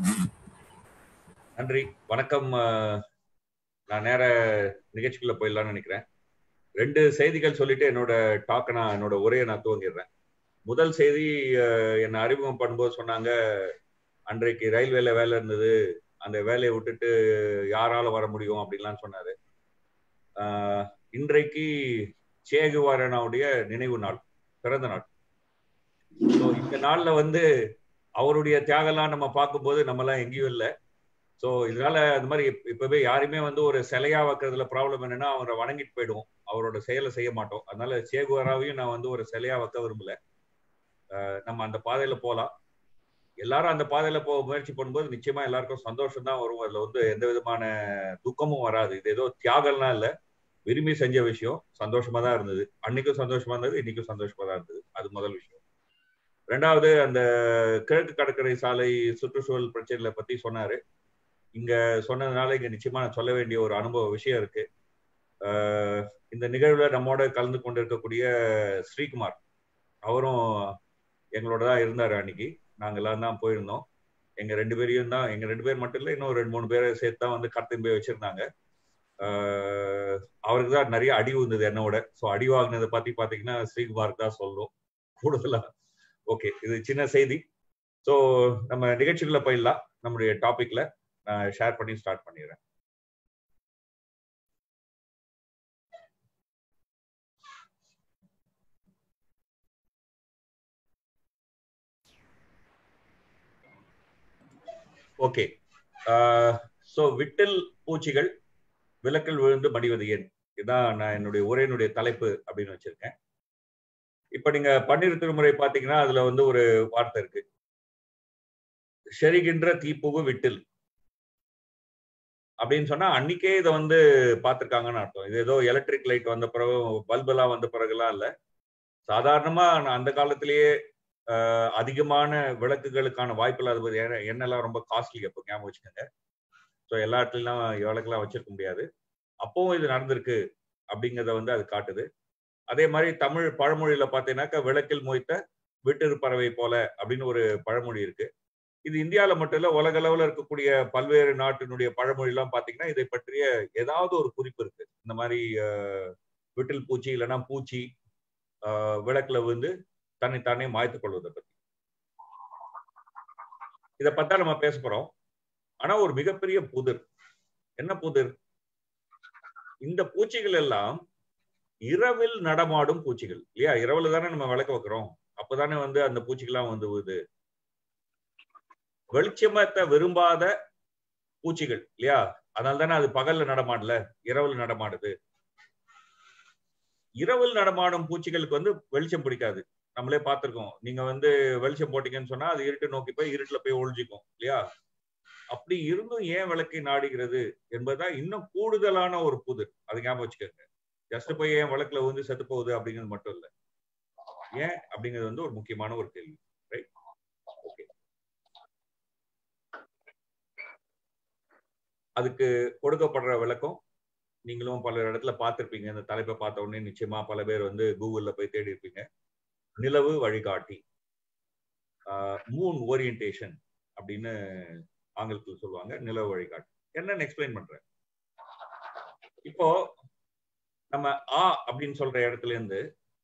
நன்றி வணக்கம் அஹ், நான் நேர நிகழ்ச்சிக்குள்ள போயிடலாம்னு நினைக்கிறேன் ரெண்டு செய்திகள் சொல்லிட்டு என்னோட டாக்கை நான் என்னோட உரையை நான் துவங்கிடுறேன் முதல் செய்தி அஹ், என்னை அறிமுகம் பண்ணும்போது சொன்னாங்க அன்றைக்கு ரயில்வேல வேலை இருந்தது அந்த வேலையை விட்டுட்டு யாரால வர முடியும் அப்படின்லாம் சொன்னாரு அஹ், இன்றைக்கு சேகுவாரனாவுடைய நினைவு நாள் பிறந்த நாள் ஸோ இந்த நாள்ல வந்து அவருடைய தியாகம்லாம் நம்ம பார்க்கும்போது நம்மலாம் எங்கேயும் இல்லை ஸோ இதனால அந்த மாதிரி இப்ப- இப்பவே யாருமே வந்து ஒரு சிலையா வைக்கிறதுல ப்ராப்ளம் என்னன்னா அவரை வணங்கிட்டு போயிடுவோம் அவரோட செயலை செய்ய மாட்டோம் அதனால சேகுவராவையும் நான் வந்து ஒரு சிலையா வைக்க விரும்பல அஹ் நம்ம அந்த பாதையில போகலாம் எல்லாரும் அந்த பாதையில போக முயற்சி பண்ணும்போது நிச்சயமா எல்லாருக்கும் சந்தோஷம் தான் வரும் அதுல வந்து எந்த விதமான துக்கமும் வராது இது ஏதோ தியாகம்லாம் இல்ல விரும்பி செஞ்ச விஷயம் சந்தோஷமா தான் இருந்தது அன்னைக்கும் சந்தோஷமா இருந்தது இன்னைக்கும் சந்தோஷமா தான் இருந்தது அது முதல் விஷயம் ரெண்டாவது அந்த கிழக்கு கடற்கரை சாலை சுற்றுச்சூழல் பிரச்சனைகளை பத்தி சொன்னாரு இங்க சொன்னதுனால இங்க நிச்சயமா நான் சொல்ல வேண்டிய ஒரு அனுபவ விஷயம் இருக்கு ஆஹ் இந்த நிகழ்வுல நம்மோட கலந்து கொண்டிருக்கக்கூடிய ஸ்ரீகுமார் அவரும் எங்களோட தான் இருந்தாரு அன்னைக்கு நாங்க எல்லாம் தான் போயிருந்தோம் எங்க ரெண்டு பேரையும் தான் எங்க ரெண்டு பேர் மட்டும் இல்ல இன்னும் ரெண்டு மூணு பேரை சேர்த்து தான் வந்து கருத்தின் போய் வச்சிருந்தாங்க ஆஹ் அவருக்கு தான் நிறைய அடி வந்தது என்னோட ஸோ அடி வாங்கினதை பத்தி பாத்தீங்கன்னா ஸ்ரீகுமாருக்கு தான் சொல்றோம் கூடுதலா ஓகே இது சின்ன செய்தி ஸோ நம்ம நிகழ்ச்சிக்குள்ள போயிடலாம் நம்முடைய டாபிக்ல நான் ஷேர் பண்ணி ஸ்டார்ட் பண்ணிடுறேன் ஓகே ஸோ விட்டில் பூச்சிகள் விளக்கில் விழுந்து மடிவது ஏன் இதுதான் நான் என்னுடைய உரையினுடைய தலைப்பு அப்படின்னு வச்சிருக்கேன் இப்ப நீங்க பன்னீர் திருமுறை பாத்தீங்கன்னா அதுல வந்து ஒரு வார்த்தை இருக்கு செரிகின்ற தீப்புகு விட்டில் அப்படின்னு சொன்னா அன்னைக்கே இதை வந்து பார்த்திருக்காங்கன்னு அர்த்தம் இது ஏதோ எலக்ட்ரிக் லைட் வந்த பிறகு பல்பெல்லாம் வந்த பிறகுலாம் இல்ல சாதாரணமா நான் அந்த காலத்திலேயே ஆஹ், அதிகமான விளக்குகளுக்கான வாய்ப்பு இல்லாத போது எண்ணெய் எண்ணெய்லாம் ரொம்ப காஸ்ட்லி அப்போ ஞாபகம் வச்சுக்கோங்க ஸோ எல்லா இடத்துலலாம் விளக்கெல்லாம் வச்சிருக்க முடியாது அப்பவும் இது நடந்திருக்கு அப்படிங்கிறத வந்து அது காட்டுது அதே மாதிரி தமிழ் பழமொழியில பார்த்தீங்கன்னாக்கா விளக்கில் மொய்த்த விட்டிரு பறவை போல அப்படின்னு ஒரு பழமொழி இருக்கு இது இந்தியாவில் மட்டும் இல்ல உலக அளவில் இருக்கக்கூடிய பல்வேறு நாட்டினுடைய பழமொழி எல்லாம் பாத்தீங்கன்னா இதை பற்றிய ஏதாவது ஒரு குறிப்பு இருக்கு இந்த மாதிரி ஆஹ், விட்டில் பூச்சி இல்லைன்னா பூச்சி ஆஹ், விளக்குல வந்து தன்னைத்தானே மாய்த்துக் கொள்வதை பத்தி இத பத்தா நம்ம பேச போறோம் ஆனா ஒரு மிகப்பெரிய புதிர் என்ன புதிர் இந்த பூச்சிகள் எல்லாம் இரவில் நடமாடும் பூச்சிகள் இல்லையா இரவுல தானே நம்ம விளக்க வைக்கிறோம் அப்பதானே வந்து அந்த பூச்சிகள்லாம் வந்து இது வெளிச்சமத்தை விரும்பாத பூச்சிகள் இல்லையா அதனால தானே அது பகல்ல நடமாடல இரவுல நடமாடுது இரவில் நடமாடும் பூச்சிகளுக்கு வந்து வெளிச்சம் பிடிக்காது நம்மளே பார்த்திருக்கோம் நீங்க வந்து வெளிச்சம் போட்டீங்கன்னு சொன்னா அது இருட்டு நோக்கி போய் இருட்டுல போய் ஒழிஞ்சிக்கும் இல்லையா அப்படி இருந்தும் ஏன் விளக்கை நாடுகிறது என்பதுதான் இன்னும் கூடுதலான ஒரு புது அது ஞாபகம் வச்சுக்கோங்க ஜஸ்ட் போய் ஏன் விளக்குல வந்து செத்து போகுது அப்படிங்கிறது மட்டும் இல்ல ஏன் அப்படிங்கிறது வந்து ஒரு முக்கியமான ஒரு கேள்வி ரைட் ஓகே அதுக்கு கொடுக்கப்படுற விளக்கம் நீங்களும் பல இடத்துல பார்த்திருப்பீங்க இந்த தலைப்பை பார்த்த உடனே நிச்சயமா பல பேர் வந்து கூகுள்ல போய் தேடி இருப்பீங்க நிலவு வழிகாட்டி மூன் ஓரியன்டேஷன் அப்படின்னு ஆங்கிலத்தில் சொல்லுவாங்க நிலவு வழிகாட்டி என்னன்னு எக்ஸ்பிளைன் பண்றேன் இப்போ நம்ம ஆ அப்படின்னு சொல்ற இடத்துல இருந்து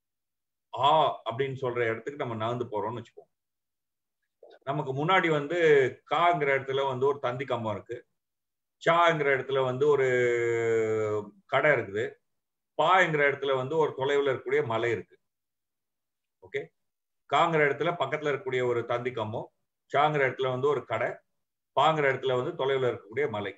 ஆ அப்படின்னு சொல்ற இடத்துக்கு நம்ம நகர்ந்து போறோம்னு வச்சுப்போம் நமக்கு முன்னாடி வந்து காங்கிற இடத்துல வந்து ஒரு தந்தி கம்பம் இருக்கு சாங்கிற இடத்துல வந்து ஒரு கடை இருக்குது பாங்கிற இடத்துல வந்து ஒரு தொலைவில் இருக்கக்கூடிய மலை இருக்கு ஓகே காங்கிற இடத்துல பக்கத்துல இருக்கக்கூடிய ஒரு தந்தி கம்பம் சாங்கிற இடத்துல வந்து ஒரு கடை பாங்கிற இடத்துல வந்து தொலைவில் இருக்கக்கூடிய மலை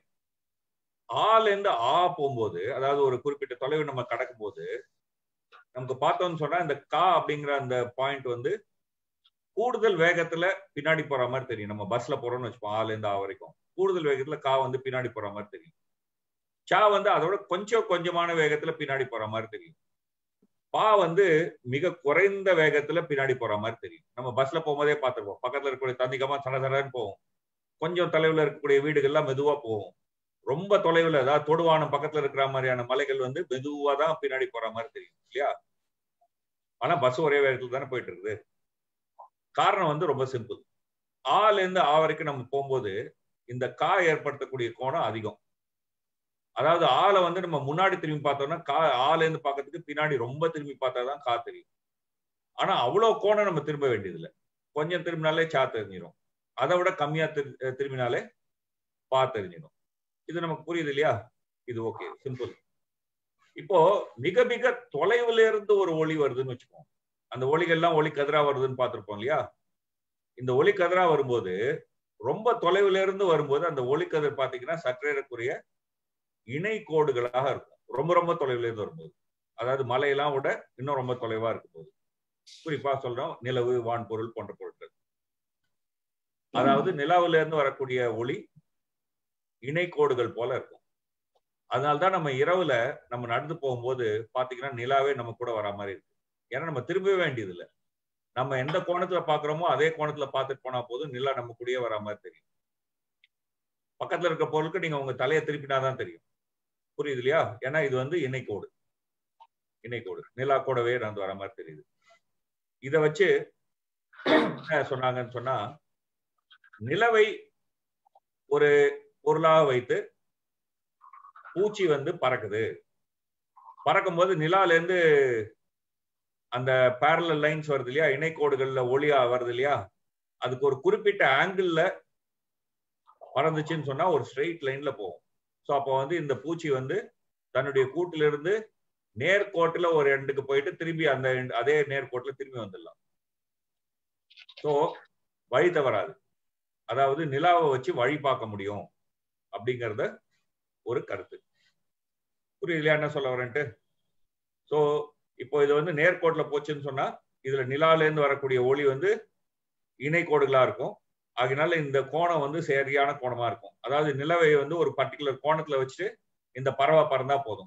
ஆல இருந்து ஆ போகும்போது அதாவது ஒரு குறிப்பிட்ட தொலைவு நம்ம கடக்கும் போது நமக்கு பார்த்தோம்னு சொன்னா இந்த கா அப்படிங்கிற அந்த பாயிண்ட் வந்து கூடுதல் வேகத்துல பின்னாடி போற மாதிரி தெரியும் நம்ம பஸ்ல போறோம்னு வச்சுப்போம் ஆல இருந்து ஆ வரைக்கும் கூடுதல் வேகத்துல கா வந்து பின்னாடி போற மாதிரி தெரியும் சா வந்து அதோட கொஞ்சம் கொஞ்சமான வேகத்துல பின்னாடி போற மாதிரி தெரியும் பா வந்து மிக குறைந்த வேகத்துல பின்னாடி போற மாதிரி தெரியும் நம்ம பஸ்ல போகும்போதே பார்த்துருப்போம் பக்கத்துல இருக்கக்கூடிய தந்திகமா தர தரன்னு போகும் கொஞ்சம் தொலைவுல இருக்கக்கூடிய வீடுகள்லாம் மெதுவா போகும் ரொம்ப தொலைவுல அதாவது தொடுவானம் பக்கத்துல இருக்கிற மாதிரியான மலைகள் வந்து மெதுவா தான் பின்னாடி போற மாதிரி தெரியும் இல்லையா ஆனா பஸ் ஒரே வேகத்துல தானே போயிட்டு இருக்குது காரணம் வந்து ரொம்ப சிம்பிள் ஆல இருந்து ஆ வரைக்கும் நம்ம போகும்போது இந்த கா ஏற்படுத்தக்கூடிய கோணம் அதிகம் அதாவது ஆளை வந்து நம்ம முன்னாடி திரும்பி பார்த்தோம்னா கா ஆல இருந்து பார்க்கறதுக்கு பின்னாடி ரொம்ப திரும்பி பார்த்தா தான் கா தெரியும் ஆனா அவ்வளவு கோணம் நம்ம திரும்ப வேண்டியதில்லை கொஞ்சம் திரும்பினாலே சா தெரிஞ்சிடும் அதை விட கம்மியா திரும்பினாலே பா தெரிஞ்சிடும் இது நமக்கு புரியுது இல்லையா இது ஓகே சிம்பிள் இப்போ மிக மிக தொலைவுல இருந்து ஒரு ஒளி வருதுன்னு வச்சுக்கோங்க அந்த ஒளிகள்லாம் ஒளி கதிரா வருதுன்னு பார்த்திருப்போம் இல்லையா இந்த ஒளி கதிரா வரும்போது ரொம்ப தொலைவுல இருந்து வரும்போது அந்த ஒளிக்கதிர் பாத்தீங்கன்னா சற்றேறக்குரிய இணை கோடுகளாக இருக்கும் ரொம்ப ரொம்ப தொலைவுல இருந்து வரும்போது அதாவது மலையெல்லாம் விட இன்னும் ரொம்ப தொலைவா இருக்கும் போது குறிப்பா சொல்றோம் நிலவு வான்பொருள் போன்ற பொருட்கள் அதாவது நிலாவுல இருந்து வரக்கூடிய ஒளி இணை கோடுகள் போல இருக்கும் அதனால்தான் நம்ம இரவுல நம்ம நடந்து போகும்போது பாத்தீங்கன்னா நிலாவே நம்ம கூட வர மாதிரி இருக்கு ஏன்னா நம்ம திரும்பவே வேண்டியது இல்லை நம்ம எந்த கோணத்துல பாக்குறோமோ அதே கோணத்துல பார்த்துட்டு போனா போதும் நிலா நம்ம கூடயே வர மாதிரி தெரியும் பக்கத்துல இருக்க பொருளுக்கு நீங்க உங்க தலையை திருப்பினாதான் தெரியும் புரியுது இல்லையா ஏன்னா இது வந்து இணைக்கோடு இணைக்கோடு நிலா கூடவே நடந்து வர மாதிரி தெரியுது இத வச்சு என்ன சொன்னாங்கன்னு சொன்னா நிலவை ஒரு பொருளாக வைத்து பூச்சி வந்து பறக்குது பறக்கும் போது நிலால இருந்து அந்த பேரலல் லைன்ஸ் வருது இல்லையா இணைக்கோடுகள்ல ஒளியா வருது இல்லையா அதுக்கு ஒரு குறிப்பிட்ட ஆங்கிள் பறந்துச்சுன்னு சொன்னா ஒரு ஸ்ட்ரெயிட் லைன்ல போகும் ஸோ அப்போ வந்து இந்த பூச்சி வந்து தன்னுடைய கூட்டுல இருந்து நேர்கோட்டுல ஒரு எண்டுக்கு போயிட்டு திரும்பி அந்த அதே நேர்கோட்டுல திரும்பி வந்துடலாம் ஸோ வழி தவறாது அதாவது நிலாவை வச்சு வழி பார்க்க முடியும் அப்படிங்கிறத ஒரு கருத்து புரியுது என்ன சொல்ல வரேன்ட்டு ஸோ இப்போ இது வந்து நேர்கோட்டில் போச்சுன்னு சொன்னா இதுல நிலால இருந்து வரக்கூடிய ஒளி வந்து இணை கோடுகளா இருக்கும் அதனால இந்த கோணம் வந்து சரியான கோணமா இருக்கும் அதாவது நிலவை வந்து ஒரு பர்டிகுலர் கோணத்துல வச்சுட்டு இந்த பறவை பறந்தா போதும்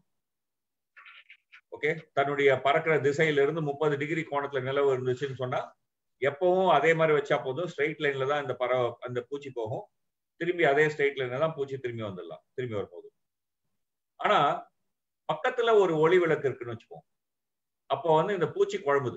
ஓகே தன்னுடைய பறக்கிற திசையில இருந்து முப்பது டிகிரி கோணத்துல நிலவு இருந்துச்சுன்னு சொன்னா எப்பவும் அதே மாதிரி வச்சா போதும் ஸ்ட்ரெயிட் லைன்ல தான் இந்த பறவை அந்த பூச்சி போகும் திரும்பி அதே ஸ்ட்ரெயிட் லைன்ல தான் பூச்சி திரும்பி வந்துடலாம் திரும்பி வரும்போது ஆனா பக்கத்துல ஒரு ஒளி விளக்கு இருக்குன்னு வச்சுப்போம் அப்போ வந்து இந்த பூச்சி குழம்புது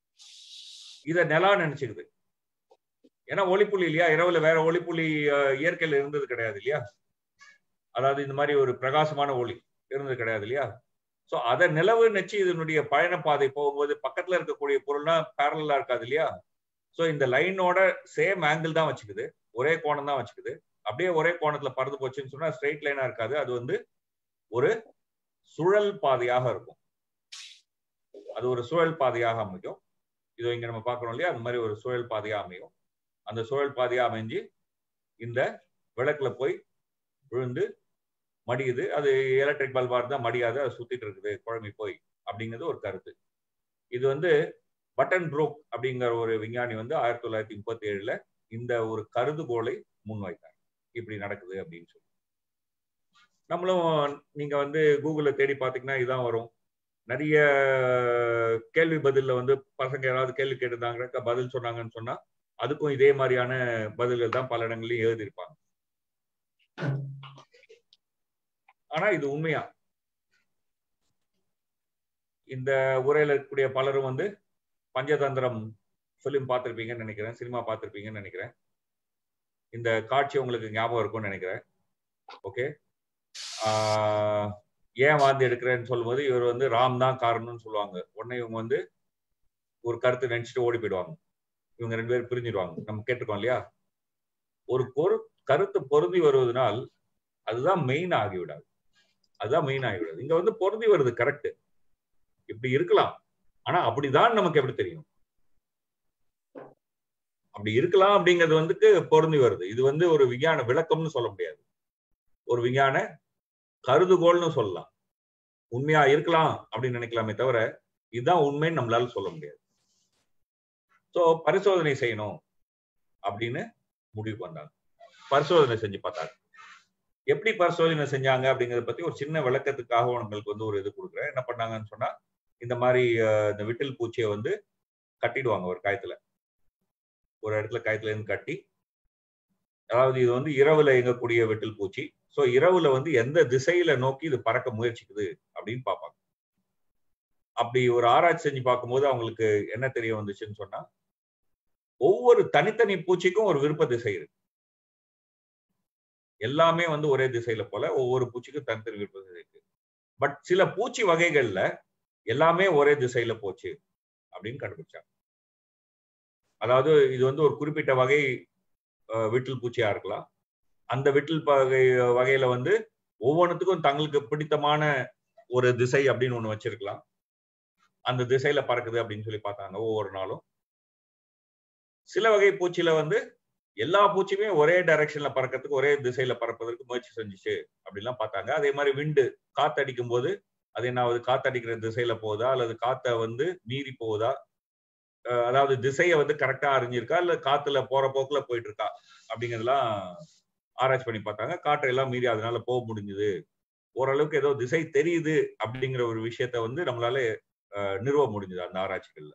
இத நிலா நினைச்சுக்குது ஏன்னா ஒளிப்புள்ளி இல்லையா இரவுல வேற ஒளிப்புள்ளி இயற்கையில இருந்தது கிடையாது இல்லையா அதாவது இந்த மாதிரி ஒரு பிரகாசமான ஒளி இருந்தது கிடையாது இல்லையா சோ அதை நிலவு நச்சு இதனுடைய பயண பாதை போகும்போது பக்கத்துல இருக்கக்கூடிய பொருள்லாம் பேரலா இருக்காது இல்லையா சோ இந்த லைனோட சேம் ஆங்கிள் தான் வச்சுக்குது ஒரே கோணம் தான் வச்சுக்குது அப்படியே ஒரே கோணத்துல பறந்து போச்சுன்னு சொன்னா ஸ்ட்ரெயிட் லைனா இருக்காது அது வந்து ஒரு சுழல் பாதையாக இருக்கும் அது ஒரு சுழல் பாதையாக அமையும் இதோ இங்க நம்ம பார்க்கறோம் இல்லையா அந்த மாதிரி ஒரு சுழல் பாதையா அமையும் அந்த சுழல் பாதையா அமைஞ்சு இந்த விளக்குல போய் விழுந்து மடியுது அது எலக்ட்ரிக் பல்பா இருந்தா மடியாது அது சுத்திட்டு இருக்குது குழம்பி போய் அப்படிங்கிறது ஒரு கருத்து இது வந்து பட்டன் ப்ரோக் அப்படிங்கிற ஒரு விஞ்ஞானி வந்து ஆயிரத்தி தொள்ளாயிரத்தி முப்பத்தி ஏழுல இந்த ஒரு கருதுகோளை முன்வைத்தார் இப்படி நடக்குது அப்படின்னு சொல்லி நம்மளும் நீங்க வந்து கூகுள்ல தேடி பார்த்தீங்கன்னா இதான் வரும் நிறைய கேள்வி பதில்ல வந்து பசங்க யாராவது கேள்வி கேட்டிருந்தாங்க பதில் சொன்னாங்கன்னு சொன்னா அதுக்கும் இதே மாதிரியான பதில்கள் தான் பல இடங்களையும் எழுதியிருப்பாங்க ஆனா இது உண்மையா இந்த உரையில இருக்கக்கூடிய பலரும் வந்து பஞ்சதந்திரம் ஃபிலிம் பார்த்துருப்பீங்கன்னு நினைக்கிறேன் சினிமா பார்த்துருப்பீங்கன்னு நினைக்கிறேன் இந்த காட்சி உங்களுக்கு ஞாபகம் இருக்கும்னு நினைக்கிறேன் ஓகே ஏன் வாந்தி எடுக்கிறேன்னு சொல்லும்போது இவர் வந்து ராம் தான் காரணம்னு சொல்லுவாங்க உடனே இவங்க வந்து ஒரு கருத்து நினைச்சிட்டு ஓடி போயிடுவாங்க இவங்க ரெண்டு பேரும் பிரிஞ்சிடுவாங்க நம்ம கேட்டிருக்கோம் இல்லையா ஒரு பொரு கருத்து பொருந்தி வருவதனால் அதுதான் மெயின் ஆகிவிடாது அதுதான் மெயின் ஆகிவிடாது இங்க வந்து பொருந்தி வருது கரெக்ட் இப்படி இருக்கலாம் ஆனா அப்படிதான் நமக்கு எப்படி தெரியும் அப்படி இருக்கலாம் அப்படிங்கிறது வந்துட்டு பொருந்தி வருது இது வந்து ஒரு விஞ்ஞான விளக்கம்னு சொல்ல முடியாது ஒரு விஞ்ஞான கருதுகோள்னு சொல்லலாம் உண்மையா இருக்கலாம் அப்படின்னு நினைக்கலாமே தவிர இதுதான் உண்மைன்னு நம்மளால சொல்ல முடியாது சோ பரிசோதனை செய்யணும் அப்படின்னு முடிவு பண்ணாங்க பரிசோதனை செஞ்சு பார்த்தாங்க எப்படி பரிசோதனை செஞ்சாங்க அப்படிங்கறத பத்தி ஒரு சின்ன விளக்கத்துக்காக உங்களுக்கு வந்து ஒரு இது கொடுக்குறேன் என்ன பண்ணாங்கன்னு சொன்னா இந்த மாதிரி இந்த விட்டில் பூச்சியை வந்து கட்டிடுவாங்க ஒரு காயத்துல ஒரு இடத்துல காயத்துல இருந்து கட்டி அதாவது இது வந்து இரவுல இயங்கக்கூடிய வெட்டில் பூச்சி ஸோ இரவுல வந்து எந்த திசையில நோக்கி இது பறக்க முயற்சிக்குது அப்படின்னு பார்ப்பாங்க அப்படி ஒரு ஆராய்ச்சி செஞ்சு பார்க்கும்போது அவங்களுக்கு என்ன தெரிய வந்துச்சுன்னு சொன்னா ஒவ்வொரு தனித்தனி பூச்சிக்கும் ஒரு விருப்ப திசை இருக்கு எல்லாமே வந்து ஒரே திசையில போல ஒவ்வொரு பூச்சிக்கும் தனித்தனி விருப்ப திசை இருக்கு பட் சில பூச்சி வகைகள்ல எல்லாமே ஒரே திசையில போச்சு அப்படின்னு கண்டுபிடிச்சாங்க அதாவது இது வந்து ஒரு குறிப்பிட்ட வகை விட்டில் பூச்சியா இருக்கலாம் அந்த விட்டில் வகை வகையில வந்து ஒவ்வொன்றுத்துக்கும் தங்களுக்கு பிடித்தமான ஒரு திசை அப்படின்னு ஒண்ணு வச்சிருக்கலாம் அந்த திசையில பறக்குது அப்படின்னு சொல்லி பார்த்தாங்க ஒவ்வொரு நாளும் சில வகை பூச்சியில வந்து எல்லா பூச்சியுமே ஒரே டைரக்ஷன்ல பறக்கிறதுக்கு ஒரே திசையில பறப்பதற்கு முயற்சி செஞ்சுச்சு அப்படின்லாம் பார்த்தாங்க அதே மாதிரி விண்டு காத்தடிக்கும் போது அது என்ன ஆகுது காத்தடிக்கிற திசையில போகுதா அல்லது காத்த வந்து மீறி போகுதா அதாவது திசையை வந்து கரெக்டா அறிஞ்சிருக்கா இல்ல காத்துல போற போக்குல போயிட்டு இருக்கா அப்படிங்கிறதுலாம் ஆராய்ச்சி பண்ணி பார்த்தாங்க காற்றை எல்லாம் மீறி அதனால போக முடிஞ்சுது ஓரளவுக்கு ஏதோ திசை தெரியுது அப்படிங்கிற ஒரு விஷயத்த வந்து நம்மளால நிறுவ முடிஞ்சது அந்த ஆராய்ச்சிகள்ல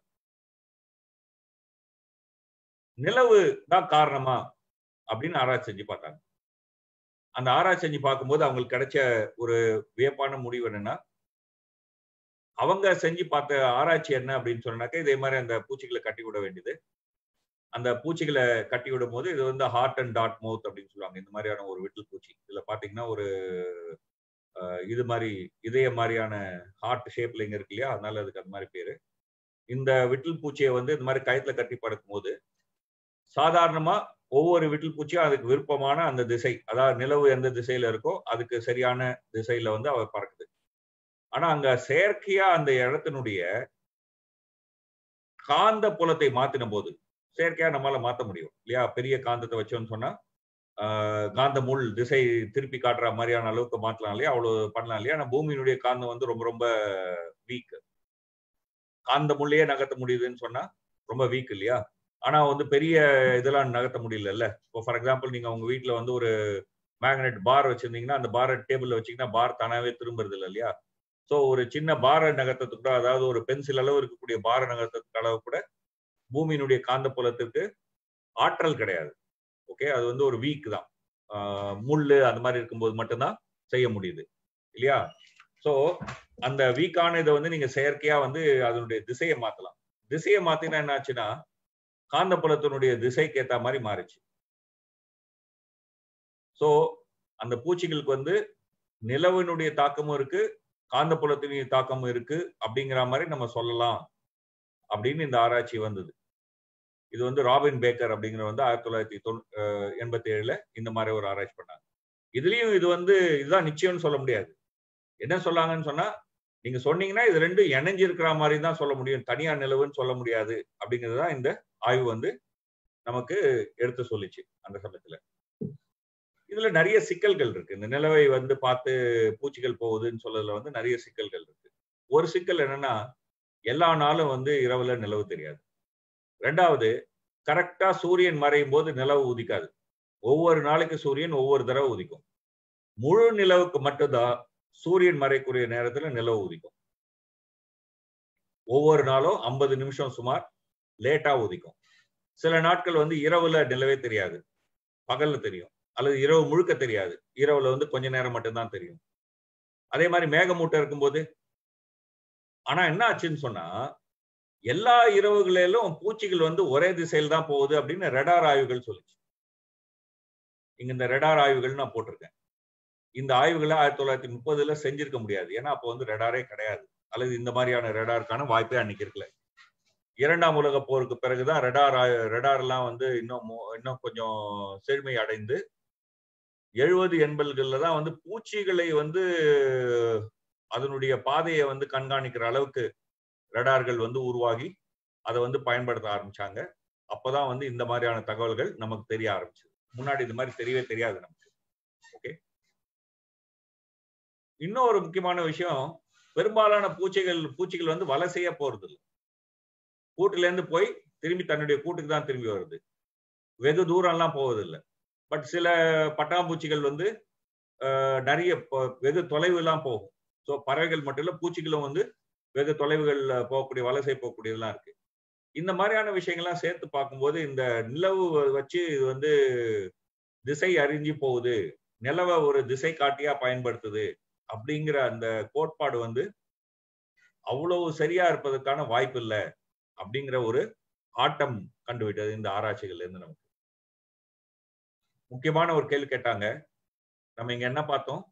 நிலவு தான் காரணமா அப்படின்னு ஆராய்ச்சி செஞ்சு பார்த்தாங்க அந்த ஆராய்ச்சி செஞ்சு பார்க்கும்போது அவங்களுக்கு கிடைச்ச ஒரு வியப்பான முடிவு என்னன்னா அவங்க செஞ்சு பார்த்த ஆராய்ச்சி என்ன அப்படின்னு சொன்னாக்க இதே மாதிரி அந்த பூச்சிகளை கட்டி விட வேண்டியது அந்த பூச்சிகளை கட்டி விடும் போது இது வந்து ஹார்ட் அண்ட் டாட் மவுத் அப்படின்னு சொல்லுவாங்க இந்த மாதிரியான ஒரு விட்டில் பூச்சி இதுல பாத்தீங்கன்னா ஒரு இது மாதிரி இதய மாதிரியான ஹார்ட் ஷேப்ல இங்க இருக்கு இல்லையா அதனால அதுக்கு அந்த மாதிரி பேரு இந்த விட்டில் பூச்சியை வந்து இந்த மாதிரி கயத்துல கட்டி படுக்கும் போது சாதாரணமா ஒவ்வொரு விட்டில் பூச்சியும் அதுக்கு விருப்பமான அந்த திசை அதாவது நிலவு எந்த திசையில இருக்கோ அதுக்கு சரியான திசையில வந்து அவ பறக்குது ஆனா அங்க செயற்கையா அந்த இடத்தினுடைய காந்த புலத்தை மாத்தின போது செயற்கையா நம்மளால மாத்த முடியும் இல்லையா பெரிய காந்தத்தை வச்சோம்னு சொன்னா காந்த முள் திசை திருப்பி காட்டுற மாதிரியான அளவுக்கு மாத்தலாம் இல்லையா அவ்வளவு பண்ணலாம் இல்லையா ஆனா பூமியினுடைய காந்தம் வந்து ரொம்ப ரொம்ப வீக் காந்த முள்ளையே நகர்த்த முடியுதுன்னு சொன்னா ரொம்ப வீக் இல்லையா ஆனா வந்து பெரிய இதெல்லாம் நகர்த்த முடியல இப்போ ஃபார் எக்ஸாம்பிள் நீங்க உங்க வீட்டுல வந்து ஒரு மேக்னெட் பார் வச்சிருந்தீங்கன்னா அந்த பாரை டேபிள்ல வச்சீங்கன்னா பார் தானாவே திரும்புறது இல்லை இல்லையா ஸோ ஒரு சின்ன பார நகர்த்தத்துக்கு கூட அதாவது ஒரு பென்சில் அளவு இருக்கக்கூடிய பார நகர்த்தத்துக்கு அளவு கூட பூமியினுடைய காந்த புலத்திற்கு ஆற்றல் கிடையாது ஓகே அது வந்து ஒரு வீக் தான் முள் அந்த மாதிரி இருக்கும்போது மட்டும்தான் செய்ய முடியுது இல்லையா ஸோ அந்த வீக்கான இதை வந்து நீங்க செயற்கையா வந்து அதனுடைய திசையை மாத்தலாம் திசையை மாத்தினா என்ன ஆச்சுன்னா காந்த புலத்தினுடைய திசைக்கு ஏத்த மாதிரி மாறிச்சு ஸோ அந்த பூச்சிகளுக்கு வந்து நிலவினுடைய தாக்கமும் இருக்கு காந்த புலத்தினுடைய தாக்கமும் இருக்கு அப்படிங்கிற மாதிரி நம்ம சொல்லலாம் அப்படின்னு இந்த ஆராய்ச்சி வந்தது இது வந்து ராபின் பேக்கர் அப்படிங்கிற வந்து ஆயிரத்தி தொள்ளாயிரத்தி தொண்ணூ எண்பத்தி ஏழுல இந்த மாதிரி ஒரு ஆராய்ச்சி பண்ணாங்க இதுலயும் இது வந்து இதுதான் நிச்சயம்னு சொல்ல முடியாது என்ன சொல்லாங்கன்னு சொன்னா நீங்க சொன்னீங்கன்னா இது ரெண்டும் இணைஞ்சு இருக்கிற மாதிரி தான் சொல்ல முடியும் தனியா நிலவுன்னு சொல்ல முடியாது அப்படிங்கிறது தான் இந்த ஆய்வு வந்து நமக்கு எடுத்து சொல்லிச்சு அந்த சமயத்துல இதுல நிறைய சிக்கல்கள் இருக்கு இந்த நிலவை வந்து பார்த்து பூச்சிகள் போகுதுன்னு சொல்றதுல வந்து நிறைய சிக்கல்கள் இருக்கு ஒரு சிக்கல் என்னன்னா எல்லா நாளும் வந்து இரவுல நிலவு தெரியாது ரெண்டாவது கரெக்டா சூரியன் மறையும் போது நிலவு உதிக்காது ஒவ்வொரு நாளைக்கு சூரியன் ஒவ்வொரு தடவை உதிக்கும் முழு நிலவுக்கு மட்டும்தான் சூரியன் மறைக்கூடிய நேரத்துல நிலவு உதிக்கும் ஒவ்வொரு நாளும் ஐம்பது நிமிஷம் சுமார் லேட்டா உதிக்கும் சில நாட்கள் வந்து இரவுல நிலவே தெரியாது பகல்ல தெரியும் அல்லது இரவு முழுக்க தெரியாது இரவுல வந்து கொஞ்ச நேரம் மட்டும்தான் தெரியும் அதே மாதிரி மேகமூட்டம் இருக்கும்போது ஆனா என்ன ஆச்சுன்னு சொன்னா எல்லா இரவுகளிலும் பூச்சிகள் வந்து ஒரே திசையில் தான் போகுது அப்படின்னு ரெடார் ஆய்வுகள் சொல்லுச்சு இங்க இந்த ரெடார் ஆய்வுகள் நான் போட்டிருக்கேன் இந்த ஆய்வுகளை ஆயிரத்தி தொள்ளாயிரத்தி முப்பதுல செஞ்சிருக்க முடியாது ஏன்னா அப்போ வந்து ரெடாரே கிடையாது அல்லது இந்த மாதிரியான ரெடாருக்கான வாய்ப்பே அன்னைக்கு இருக்கல இரண்டாம் உலக போருக்கு பிறகுதான் ரெடார் ரெடார் எல்லாம் வந்து இன்னும் இன்னும் கொஞ்சம் செழுமை அடைந்து எழுபது எண்பதுகள்ல தான் வந்து பூச்சிகளை வந்து அதனுடைய பாதையை வந்து கண்காணிக்கிற அளவுக்கு ரெடார்கள் வந்து உருவாகி அதை வந்து பயன்படுத்த ஆரம்பிச்சாங்க அப்பதான் வந்து இந்த மாதிரியான தகவல்கள் நமக்கு தெரிய ஆரம்பிச்சது முன்னாடி இந்த மாதிரி தெரியவே தெரியாது நமக்கு ஓகே இன்னொரு முக்கியமான விஷயம் பெரும்பாலான பூச்சிகள் பூச்சிகள் வந்து வலை செய்ய போறது இல்லை கூட்டுல இருந்து போய் திரும்பி தன்னுடைய கூட்டுக்கு தான் திரும்பி வருது வெகு தூரம்லாம் போவதில்லை பட் சில பட்டாம்பூச்சிகள் வந்து நிறைய வெகு தொலைவு எல்லாம் போகும் ஸோ பறவைகள் மட்டும் இல்ல பூச்சிகளும் வந்து வெகு தொலைவுகள் போகக்கூடிய வலசை போகக்கூடியதெல்லாம் இருக்கு இந்த மாதிரியான விஷயங்கள்லாம் சேர்த்து பார்க்கும்போது இந்த நிலவு வச்சு இது வந்து திசை அறிஞ்சு போகுது நிலவை ஒரு திசை காட்டியா பயன்படுத்துது அப்படிங்கிற அந்த கோட்பாடு வந்து அவ்வளவு சரியா இருப்பதற்கான வாய்ப்பு இல்லை அப்படிங்கிற ஒரு ஆட்டம் கண்டுவிட்டது இந்த ஆராய்ச்சிகள்ல இருந்து நமக்கு முக்கியமான ஒரு கேள்வி கேட்டாங்க நம்ம இங்க என்ன பார்த்தோம்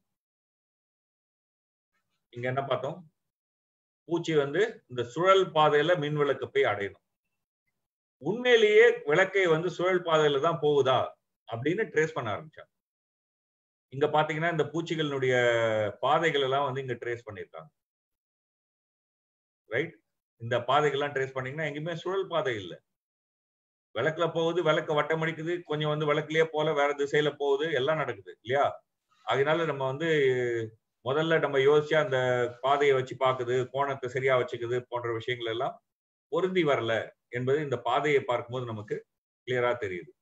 இங்க என்ன பார்த்தோம் பூச்சி வந்து இந்த சுழல் பாதையில மின் விளக்கு போய் அடையணும் உண்மையிலேயே விளக்கை வந்து சுழல் பாதையில தான் போகுதா அப்படின்னு ட்ரேஸ் பண்ண ஆரம்பிச்சாங்க இங்க பாத்தீங்கன்னா இந்த பூச்சிகளினுடைய பாதைகள் எல்லாம் வந்து இங்க ட்ரேஸ் பண்ணிருக்காங்க ரைட் இந்த பாதைகள்லாம் ட்ரேஸ் பண்ணீங்கன்னா எங்கேயுமே சுழல் பாதை இல்லை விளக்குல போகுது விளக்க வட்டம் அடிக்குது கொஞ்சம் வந்து விளக்குலயே போல வேற திசையில போகுது எல்லாம் நடக்குது இல்லையா அதனால நம்ம வந்து முதல்ல நம்ம யோசிச்சா அந்த பாதையை வச்சு பாக்குது கோணத்தை சரியா வச்சுக்குது போன்ற விஷயங்கள் எல்லாம் பொருந்தி வரல என்பது இந்த பாதையை பார்க்கும்போது நமக்கு கிளியரா தெரியுது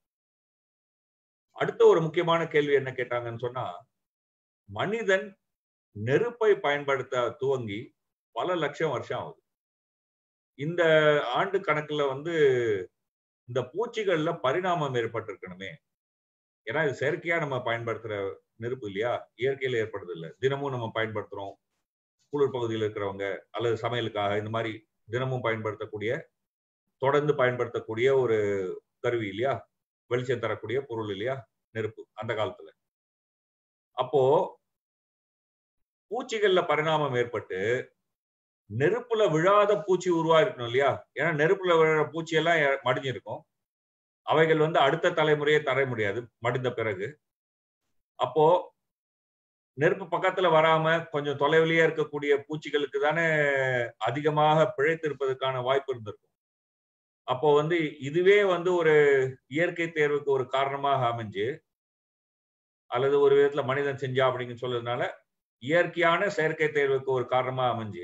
அடுத்த ஒரு முக்கியமான கேள்வி என்ன கேட்டாங்கன்னு சொன்னா மனிதன் நெருப்பை பயன்படுத்த துவங்கி பல லட்சம் வருஷம் ஆகுது இந்த ஆண்டு கணக்குல வந்து இந்த பூச்சிகள்ல பரிணாமம் ஏற்பட்டிருக்கணுமே ஏன்னா இது செயற்கையா நம்ம பயன்படுத்துற நெருப்பு இல்லையா இயற்கையில ஏற்படுறது இல்லை தினமும் நம்ம பயன்படுத்துறோம் குளிர் பகுதியில் இருக்கிறவங்க அல்லது சமையலுக்காக இந்த மாதிரி தினமும் பயன்படுத்தக்கூடிய தொடர்ந்து பயன்படுத்தக்கூடிய ஒரு கருவி இல்லையா வெளிச்சம் தரக்கூடிய பொருள் இல்லையா நெருப்பு அந்த காலத்துல அப்போ பூச்சிகள்ல பரிணாமம் ஏற்பட்டு நெருப்புல விழாத பூச்சி உருவாயிருக்கணும் இல்லையா ஏன்னா நெருப்புல விழற பூச்சி எல்லாம் மடிஞ்சிருக்கும் அவைகள் வந்து அடுத்த தலைமுறையை தர முடியாது மடிந்த பிறகு அப்போ நெருப்பு பக்கத்துல வராம கொஞ்சம் தொலைவிலேயே இருக்கக்கூடிய பூச்சிகளுக்கு தானே அதிகமாக பிழைத்திருப்பதற்கான வாய்ப்பு இருந்திருக்கும் அப்போ வந்து இதுவே வந்து ஒரு இயற்கை தேர்வுக்கு ஒரு காரணமாக அமைஞ்சு அல்லது ஒரு விதத்துல மனிதன் செஞ்சா அப்படின்னு சொல்றதுனால இயற்கையான செயற்கை தேர்வுக்கு ஒரு காரணமா அமைஞ்சு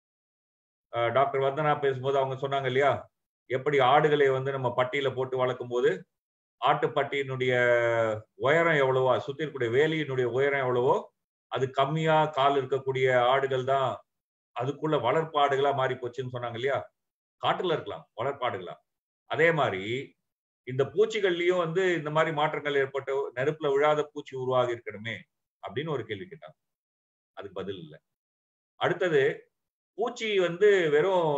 டாக்டர் வந்தனா பேசும்போது அவங்க சொன்னாங்க இல்லையா எப்படி ஆடுகளை வந்து நம்ம பட்டியல போட்டு வளர்க்கும் போது ஆட்டுப்பட்டியினுடைய உயரம் எவ்வளவோ சுத்தி இருக்கக்கூடிய வேலியினுடைய உயரம் எவ்வளவோ அது கம்மியா கால் இருக்கக்கூடிய ஆடுகள் தான் அதுக்குள்ள வளர்ப்பு ஆடுகளா மாறி போச்சுன்னு சொன்னாங்க இல்லையா காட்டுல இருக்கலாம் வளர்ப்பாடுகளா அதே மாதிரி இந்த பூச்சிகள்லயும் வந்து இந்த மாதிரி மாற்றங்கள் ஏற்பட்டு நெருப்புல விழாத பூச்சி உருவாகி இருக்கணுமே அப்படின்னு ஒரு கேள்வி கேட்டாங்க அதுக்கு பதில் இல்லை அடுத்தது பூச்சி வந்து வெறும்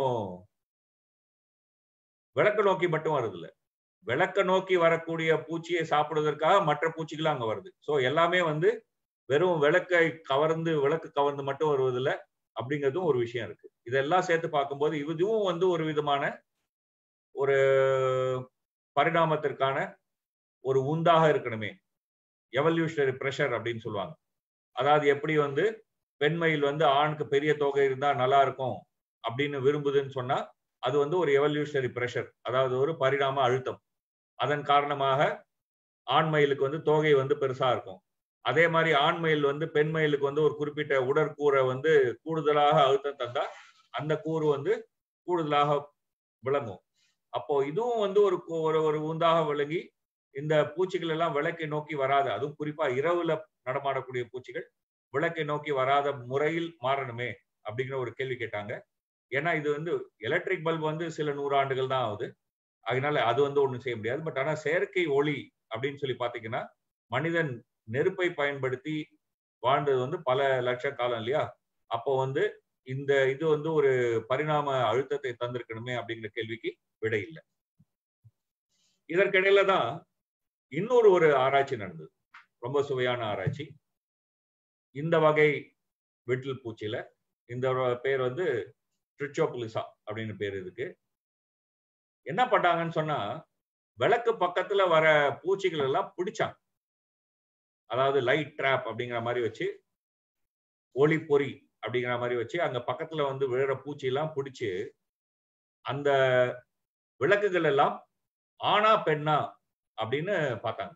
விளக்க நோக்கி மட்டும் வருது இல்ல விளக்க நோக்கி வரக்கூடிய பூச்சியை சாப்பிடுவதற்காக மற்ற பூச்சிகளும் அங்க வருது சோ எல்லாமே வந்து வெறும் விளக்கை கவர்ந்து விளக்கு கவர்ந்து மட்டும் வருவதில்ல அப்படிங்கிறதும் ஒரு விஷயம் இருக்கு இதெல்லாம் சேர்த்து பார்க்கும்போது இதுவும் வந்து ஒரு விதமான ஒரு பரிணாமத்திற்கான ஒரு உந்தாக இருக்கணுமே எவல்யூஷனரி ப்ரெஷர் அப்படின்னு சொல்லுவாங்க அதாவது எப்படி வந்து பெண்மையில் வந்து ஆணுக்கு பெரிய தொகை இருந்தா நல்லா இருக்கும் அப்படின்னு விரும்புதுன்னு சொன்னா அது வந்து ஒரு எவல்யூஷனரி ப்ரெஷர் அதாவது ஒரு பரிணாம அழுத்தம் அதன் காரணமாக ஆண்மயிலுக்கு வந்து தொகை வந்து பெருசா இருக்கும் அதே மாதிரி ஆண்மயில் வந்து பெண்மயிலுக்கு வந்து ஒரு குறிப்பிட்ட உடற்கூரை வந்து கூடுதலாக அழுத்தம் தந்தா அந்த கூறு வந்து கூடுதலாக விளங்கும் அப்போ இதுவும் வந்து ஒரு ஒரு ஒரு உந்தாக விளங்கி இந்த பூச்சிகள் எல்லாம் விளக்கை நோக்கி வராது அதுவும் குறிப்பா இரவுல நடமாடக்கூடிய பூச்சிகள் விளக்கை நோக்கி வராத முறையில் மாறணுமே அப்படிங்கிற ஒரு கேள்வி கேட்டாங்க ஏன்னா இது வந்து எலக்ட்ரிக் பல்ப் வந்து சில நூறு ஆண்டுகள் தான் ஆகுது அதனால அது வந்து ஒண்ணும் செய்ய முடியாது பட் ஆனா செயற்கை ஒளி அப்படின்னு சொல்லி பாத்தீங்கன்னா மனிதன் நெருப்பை பயன்படுத்தி வாழ்ந்தது வந்து பல லட்ச காலம் இல்லையா அப்போ வந்து இந்த இது வந்து ஒரு பரிணாம அழுத்தத்தை தந்திருக்கணுமே அப்படிங்கிற கேள்விக்கு விடை இல்லை இதற்கிடையில தான் இன்னொரு ஒரு ஆராய்ச்சி நடந்தது ரொம்ப சுவையான ஆராய்ச்சி இந்த வகை விட்டில் பூச்சியில இந்த பேர் வந்து ட்ரிச்சோபுலிசா அப்படின்னு பேர் இதுக்கு என்ன பண்ணாங்கன்னு சொன்னா விளக்கு பக்கத்துல வர பூச்சிகள் எல்லாம் பிடிச்சாங்க அதாவது லைட் ட்ராப் அப்படிங்கிற மாதிரி வச்சு ஒளி பொறி அப்படிங்கிற மாதிரி வச்சு அங்க பக்கத்துல வந்து விழுற பூச்சி எல்லாம் பிடிச்சு அந்த விளக்குகள் எல்லாம் ஆனா பெண்ணா அப்படின்னு பார்த்தாங்க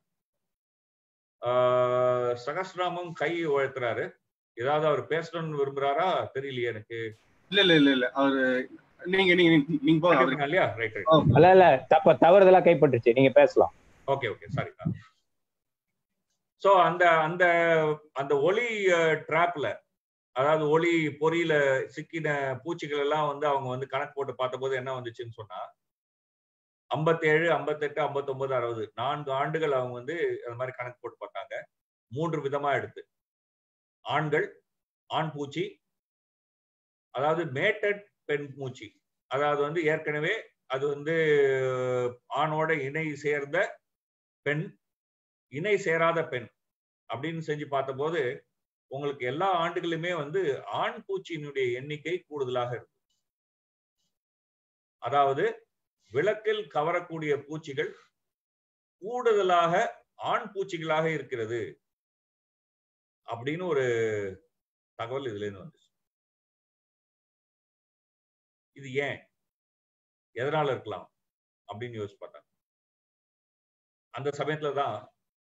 சகஸ்ராமம் கை உழைத்துறாரு ஏதாவது அவர் பேசணும்னு விரும்புறாரா தெரியலையே எனக்கு இல்ல இல்ல இல்ல இல்ல அவரு நீங்க நீங்க நீங்க- நீங்க போங்க அவருக்கு இல்லையா ரைட் ரைட் ஆமா. இல்ல இல்ல தப்ப தவறுதலா கைப்பற்றுச்சு நீங்க பேசலாம் ஓகே ஓகே சாரி சோ அந்த அந்த அந்த ஒளி ட்ராப்ல அதாவது ஒளி பொறியில சிக்கின பூச்சிகள் எல்லாம் வந்து அவங்க வந்து கணக்கு போட்டு பார்த்தபோது என்ன வந்துச்சுன்னு சொன்னா ஐம்பத்தேழு ஐம்பத்தெட்டு ஐம்பத்தொன்பது அறுபது நான்கு ஆண்டுகள் அவங்க வந்து அந்த மாதிரி கணக்கு போட்டு பார்த்தாங்க மூன்று விதமா எடுத்து ஆண்கள் ஆண் பூச்சி அதாவது மேட்டட் பெண் பூச்சி அதாவது வந்து ஏற்கனவே அது வந்து ஆணோட இணை சேர்ந்த பெண் இணை சேராத பெண் அப்படின்னு செஞ்சு பார்த்தபோது உங்களுக்கு எல்லா ஆண்டுகளுமே வந்து ஆண் பூச்சியினுடைய எண்ணிக்கை கூடுதலாக இருக்கு அதாவது விளக்கில் கவரக்கூடிய பூச்சிகள் கூடுதலாக ஆண் பூச்சிகளாக இருக்கிறது அப்படின்னு ஒரு தகவல் இதுல இருந்து வந்துச்சு இது ஏன் எதனால இருக்கலாம் அப்படின்னு யோசிச்சு பார்த்தாங்க அந்த சமயத்துல தான்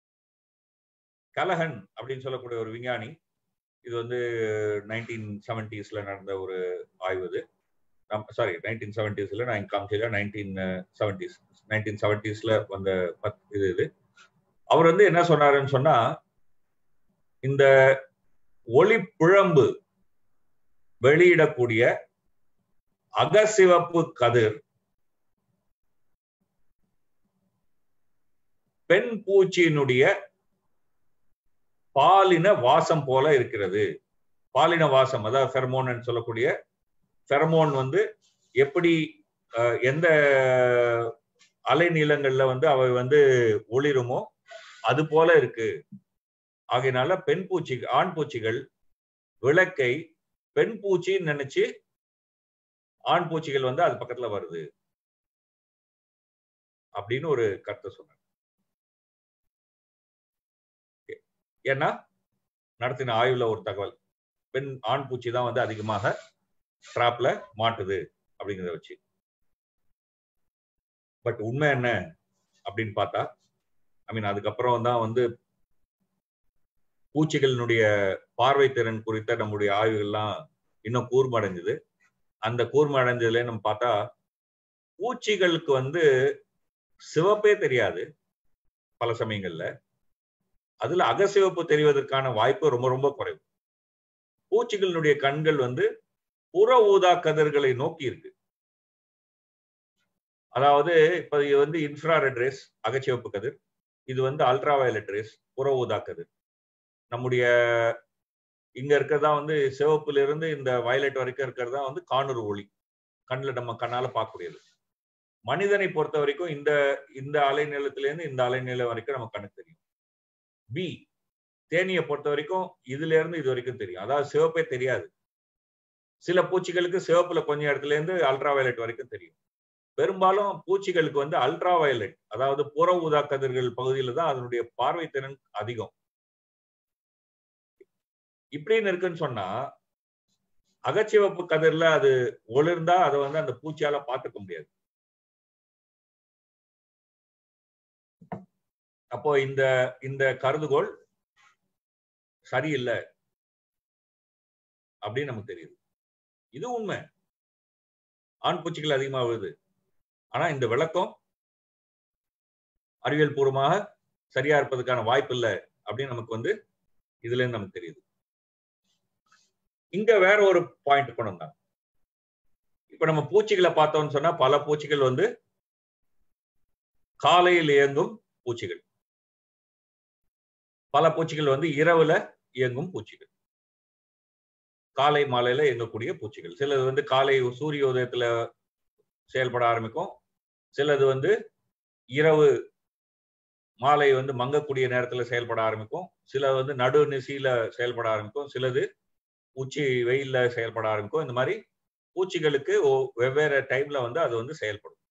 கலஹன் அப்படின்னு சொல்லக்கூடிய ஒரு விஞ்ஞானி இது வந்து நைன்டீன் செவன்டிஸ்ல நடந்த ஒரு ஆய்வு இது சாரி நைன்டீன் செவன்டிஸ்ல நான் காமிச்சல நைன்டீன் செவன்டிஸ் நைன்டீன் செவன்டிஸ்ல வந்த பத் இது இது அவர் வந்து என்ன சொன்னாருன்னு சொன்னா இந்த ஒளி பிழம்பு வெளியிடக்கூடிய அகசிவப்பு கதிர் பெண் பூச்சியினுடைய பாலின வாசம் போல இருக்கிறது பாலின வாசம் அதாவது ஃபெர்மோன் சொல்லக்கூடிய ஃபெர்மோன் வந்து எப்படி அஹ், எந்த அலைநீளங்கள்ல வந்து அவை வந்து ஒளிருமோ அது போல இருக்கு ஆகையினால பெண் பூச்சி ஆண் பூச்சிகள் விளக்கை பெண் பூச்சின்னு நினைச்சு ஆண் பூச்சிகள் வந்து அது பக்கத்துல வருது அப்படின்னு ஒரு கருத்தை சொன்னாங்க ஏன்னா நடத்தின ஆய்வுல ஒரு தகவல் பெண் ஆண் பூச்சி தான் வந்து அதிகமாக ட்ராப்ல மாட்டுது அப்படிங்கிறத வச்சு பட் உண்மை என்ன அப்படின்னு பார்த்தா ஐ மீன் அதுக்கப்புறம் தான் வந்து பூச்சிகளினுடைய பார்வை திறன் குறித்த நம்முடைய ஆய்வுகள்லாம் இன்னும் கூர்மடைஞ்சது அந்த கூர்மடைஞ்சதுல நம்ம பார்த்தா பூச்சிகளுக்கு வந்து சிவப்பே தெரியாது பல சமயங்கள்ல அதுல அகசிவப்பு தெரிவதற்கான வாய்ப்பு ரொம்ப ரொம்ப குறைவு பூச்சிகளினுடைய கண்கள் வந்து புற ஊதா கதிர்களை நோக்கி இருக்கு அதாவது இப்ப இது வந்து இன்ஃப்ராரெட் ரேஸ் அகச்சிவப்பு கதிர் இது வந்து அல்ட்ரா வயலட் ரேஸ் புற ஊதா கதிர் நம்முடைய இங்க இருக்கிறதா வந்து சிவப்புல இருந்து இந்த வயலட் வரைக்கும் இருக்கிறதா வந்து காணொரு ஒளி கண்ணுல நம்ம கண்ணால பார்க்கக்கூடியது மனிதனை பொறுத்த வரைக்கும் இந்த இந்த அலைநீளத்திலேருந்து இந்த அலைநீளம் வரைக்கும் நம்ம கண்ணுக்கு தெரியும் பி தேனியை பொறுத்த வரைக்கும் இதுல இருந்து இது வரைக்கும் தெரியும் அதாவது சிவப்பே தெரியாது சில பூச்சிகளுக்கு சிவப்புல கொஞ்சம் இடத்துல இருந்து அல்ட்ரா வயலட் வரைக்கும் தெரியும் பெரும்பாலும் பூச்சிகளுக்கு வந்து அல்ட்ரா வயலட் அதாவது புற ஊதா கதிர்கள் பகுதியில தான் அதனுடைய பார்வை திறன் அதிகம் இப்படின்னு இருக்குன்னு சொன்னா அகச்சிவப்பு கதிர்ல அது ஒளிர்ந்தா அதை வந்து அந்த பூச்சியால பார்த்துக்க முடியாது அப்போ இந்த இந்த கருதுகோள் சரியில்லை அப்படின்னு நமக்கு தெரியுது இது உண்மை ஆண் பூச்சிகள் அதிகமா வருது ஆனா இந்த விளக்கம் அறிவியல் பூர்வமாக சரியா இருப்பதற்கான வாய்ப்பு இல்லை அப்படின்னு நமக்கு வந்து இதுல இருந்து நமக்கு தெரியுது இங்க வேற ஒரு பாயிண்ட் கொண்டு வந்தாங்க இப்ப நம்ம பூச்சிகளை பார்த்தோம்னு சொன்னா பல பூச்சிகள் வந்து காலையில் இயங்கும் பூச்சிகள் பல பூச்சிகள் வந்து இரவுல இயங்கும் பூச்சிகள் காலை மாலையில இயங்கக்கூடிய பூச்சிகள் சிலது வந்து காலை சூரிய உதயத்துல செயல்பட ஆரம்பிக்கும் சிலது வந்து இரவு மாலை வந்து மங்கக்கூடிய நேரத்துல செயல்பட ஆரம்பிக்கும் சில வந்து நடு நிசியில செயல்பட ஆரம்பிக்கும் சிலது உச்சி வெயில்ல செயல்பட ஆரம்பிக்கும் இந்த மாதிரி பூச்சிகளுக்கு வெவ்வேறு டைம்ல வந்து அது வந்து செயல்படும்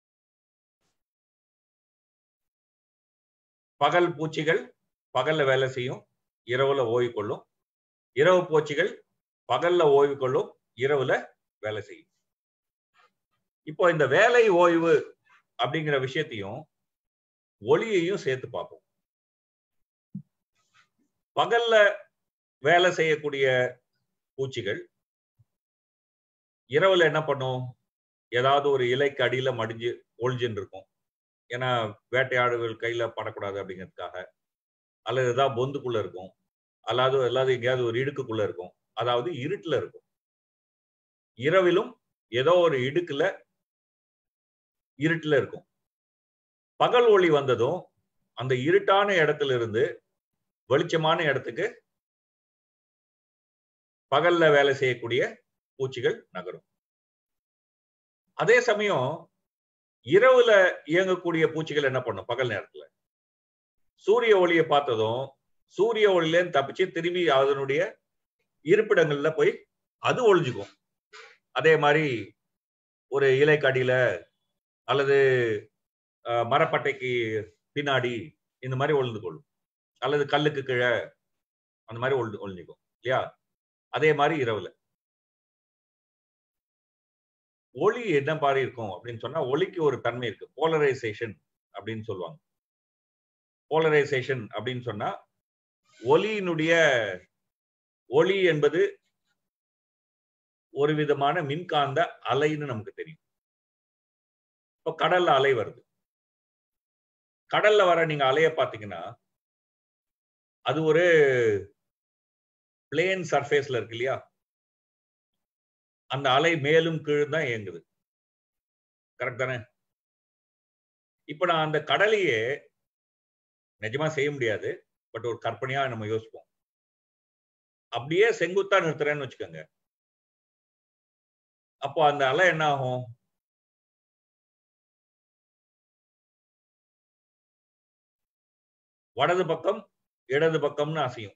பகல் பூச்சிகள் பகல்ல வேலை செய்யும் இரவுல ஓய்வு கொள்ளும் இரவு பூச்சிகள் பகல்ல ஓய்வு கொள்ளும் இரவுல வேலை செய்யும் இப்போ இந்த வேலை ஓய்வு அப்படிங்கிற விஷயத்தையும் ஒளியையும் சேர்த்து பார்ப்போம் பகல்ல வேலை செய்யக்கூடிய பூச்சிகள் இரவுல என்ன பண்ணும் ஏதாவது ஒரு இலைக்கு அடியில மடிஞ்சு ஒழிஞ்சுன்னு இருக்கும் ஏன்னா வேட்டையாடுகள் கையில படக்கூடாது அப்படிங்கிறதுக்காக அல்லது ஏதாவது பொந்துக்குள்ள இருக்கும் அல்லாது அல்லாது எங்கேயாவது ஒரு இடுக்குக்குள்ள இருக்கும் அதாவது இருட்டுல இருக்கும் இரவிலும் ஏதோ ஒரு இடுக்குல இருட்டுல இருக்கும் பகல் ஒளி வந்ததும் அந்த இருட்டான இடத்துல இருந்து வெளிச்சமான இடத்துக்கு பகல்ல வேலை செய்யக்கூடிய பூச்சிகள் நகரும் அதே சமயம் இரவுல இயங்கக்கூடிய பூச்சிகள் என்ன பண்ணும் பகல் நேரத்துல சூரிய ஒளியை பார்த்ததும் சூரிய ஒளியிலேருந்து தப்பிச்சு திரும்பி அதனுடைய இருப்பிடங்கள்ல போய் அது ஒளிஞ்சுக்கும் அதே மாதிரி ஒரு இலைக்கடியில அல்லது மரப்பட்டைக்கு பின்னாடி இந்த மாதிரி ஒளிந்து கொள்ளும் அல்லது கல்லுக்கு கீழே அந்த மாதிரி ஒளி ஒளிஞ்சுக்கும் இல்லையா அதே மாதிரி இரவுல ஒளி என்ன மாதிரி இருக்கும் அப்படின்னு சொன்னா ஒளிக்கு ஒரு தன்மை இருக்கு போலரைசேஷன் அப்படின்னு சொல்லுவாங்க போலரைசேஷன் அப்படின்னு சொன்னா ஒளியினுடைய ஒளி என்பது ஒரு விதமான மின்காந்த அலைன்னு நமக்கு தெரியும் இப்போ கடல்ல அலை வருது கடல்ல வர நீங்க அலைய பாத்தீங்கன்னா அது ஒரு பிளேன் சர்ஃபேஸ்ல இருக்கு இல்லையா அந்த அலை மேலும் கீழும் தான் இயங்குது கரெக்ட் தானே இப்ப நான் அந்த கடலையே நிஜமா செய்ய முடியாது பட் ஒரு கற்பனையா நம்ம யோசிப்போம் அப்படியே செங்குத்தா நிறுத்துறேன்னு வச்சுக்கோங்க அப்போ அந்த அலை என்ன ஆகும் வடது பக்கம் இடது பக்கம்னு அசையும்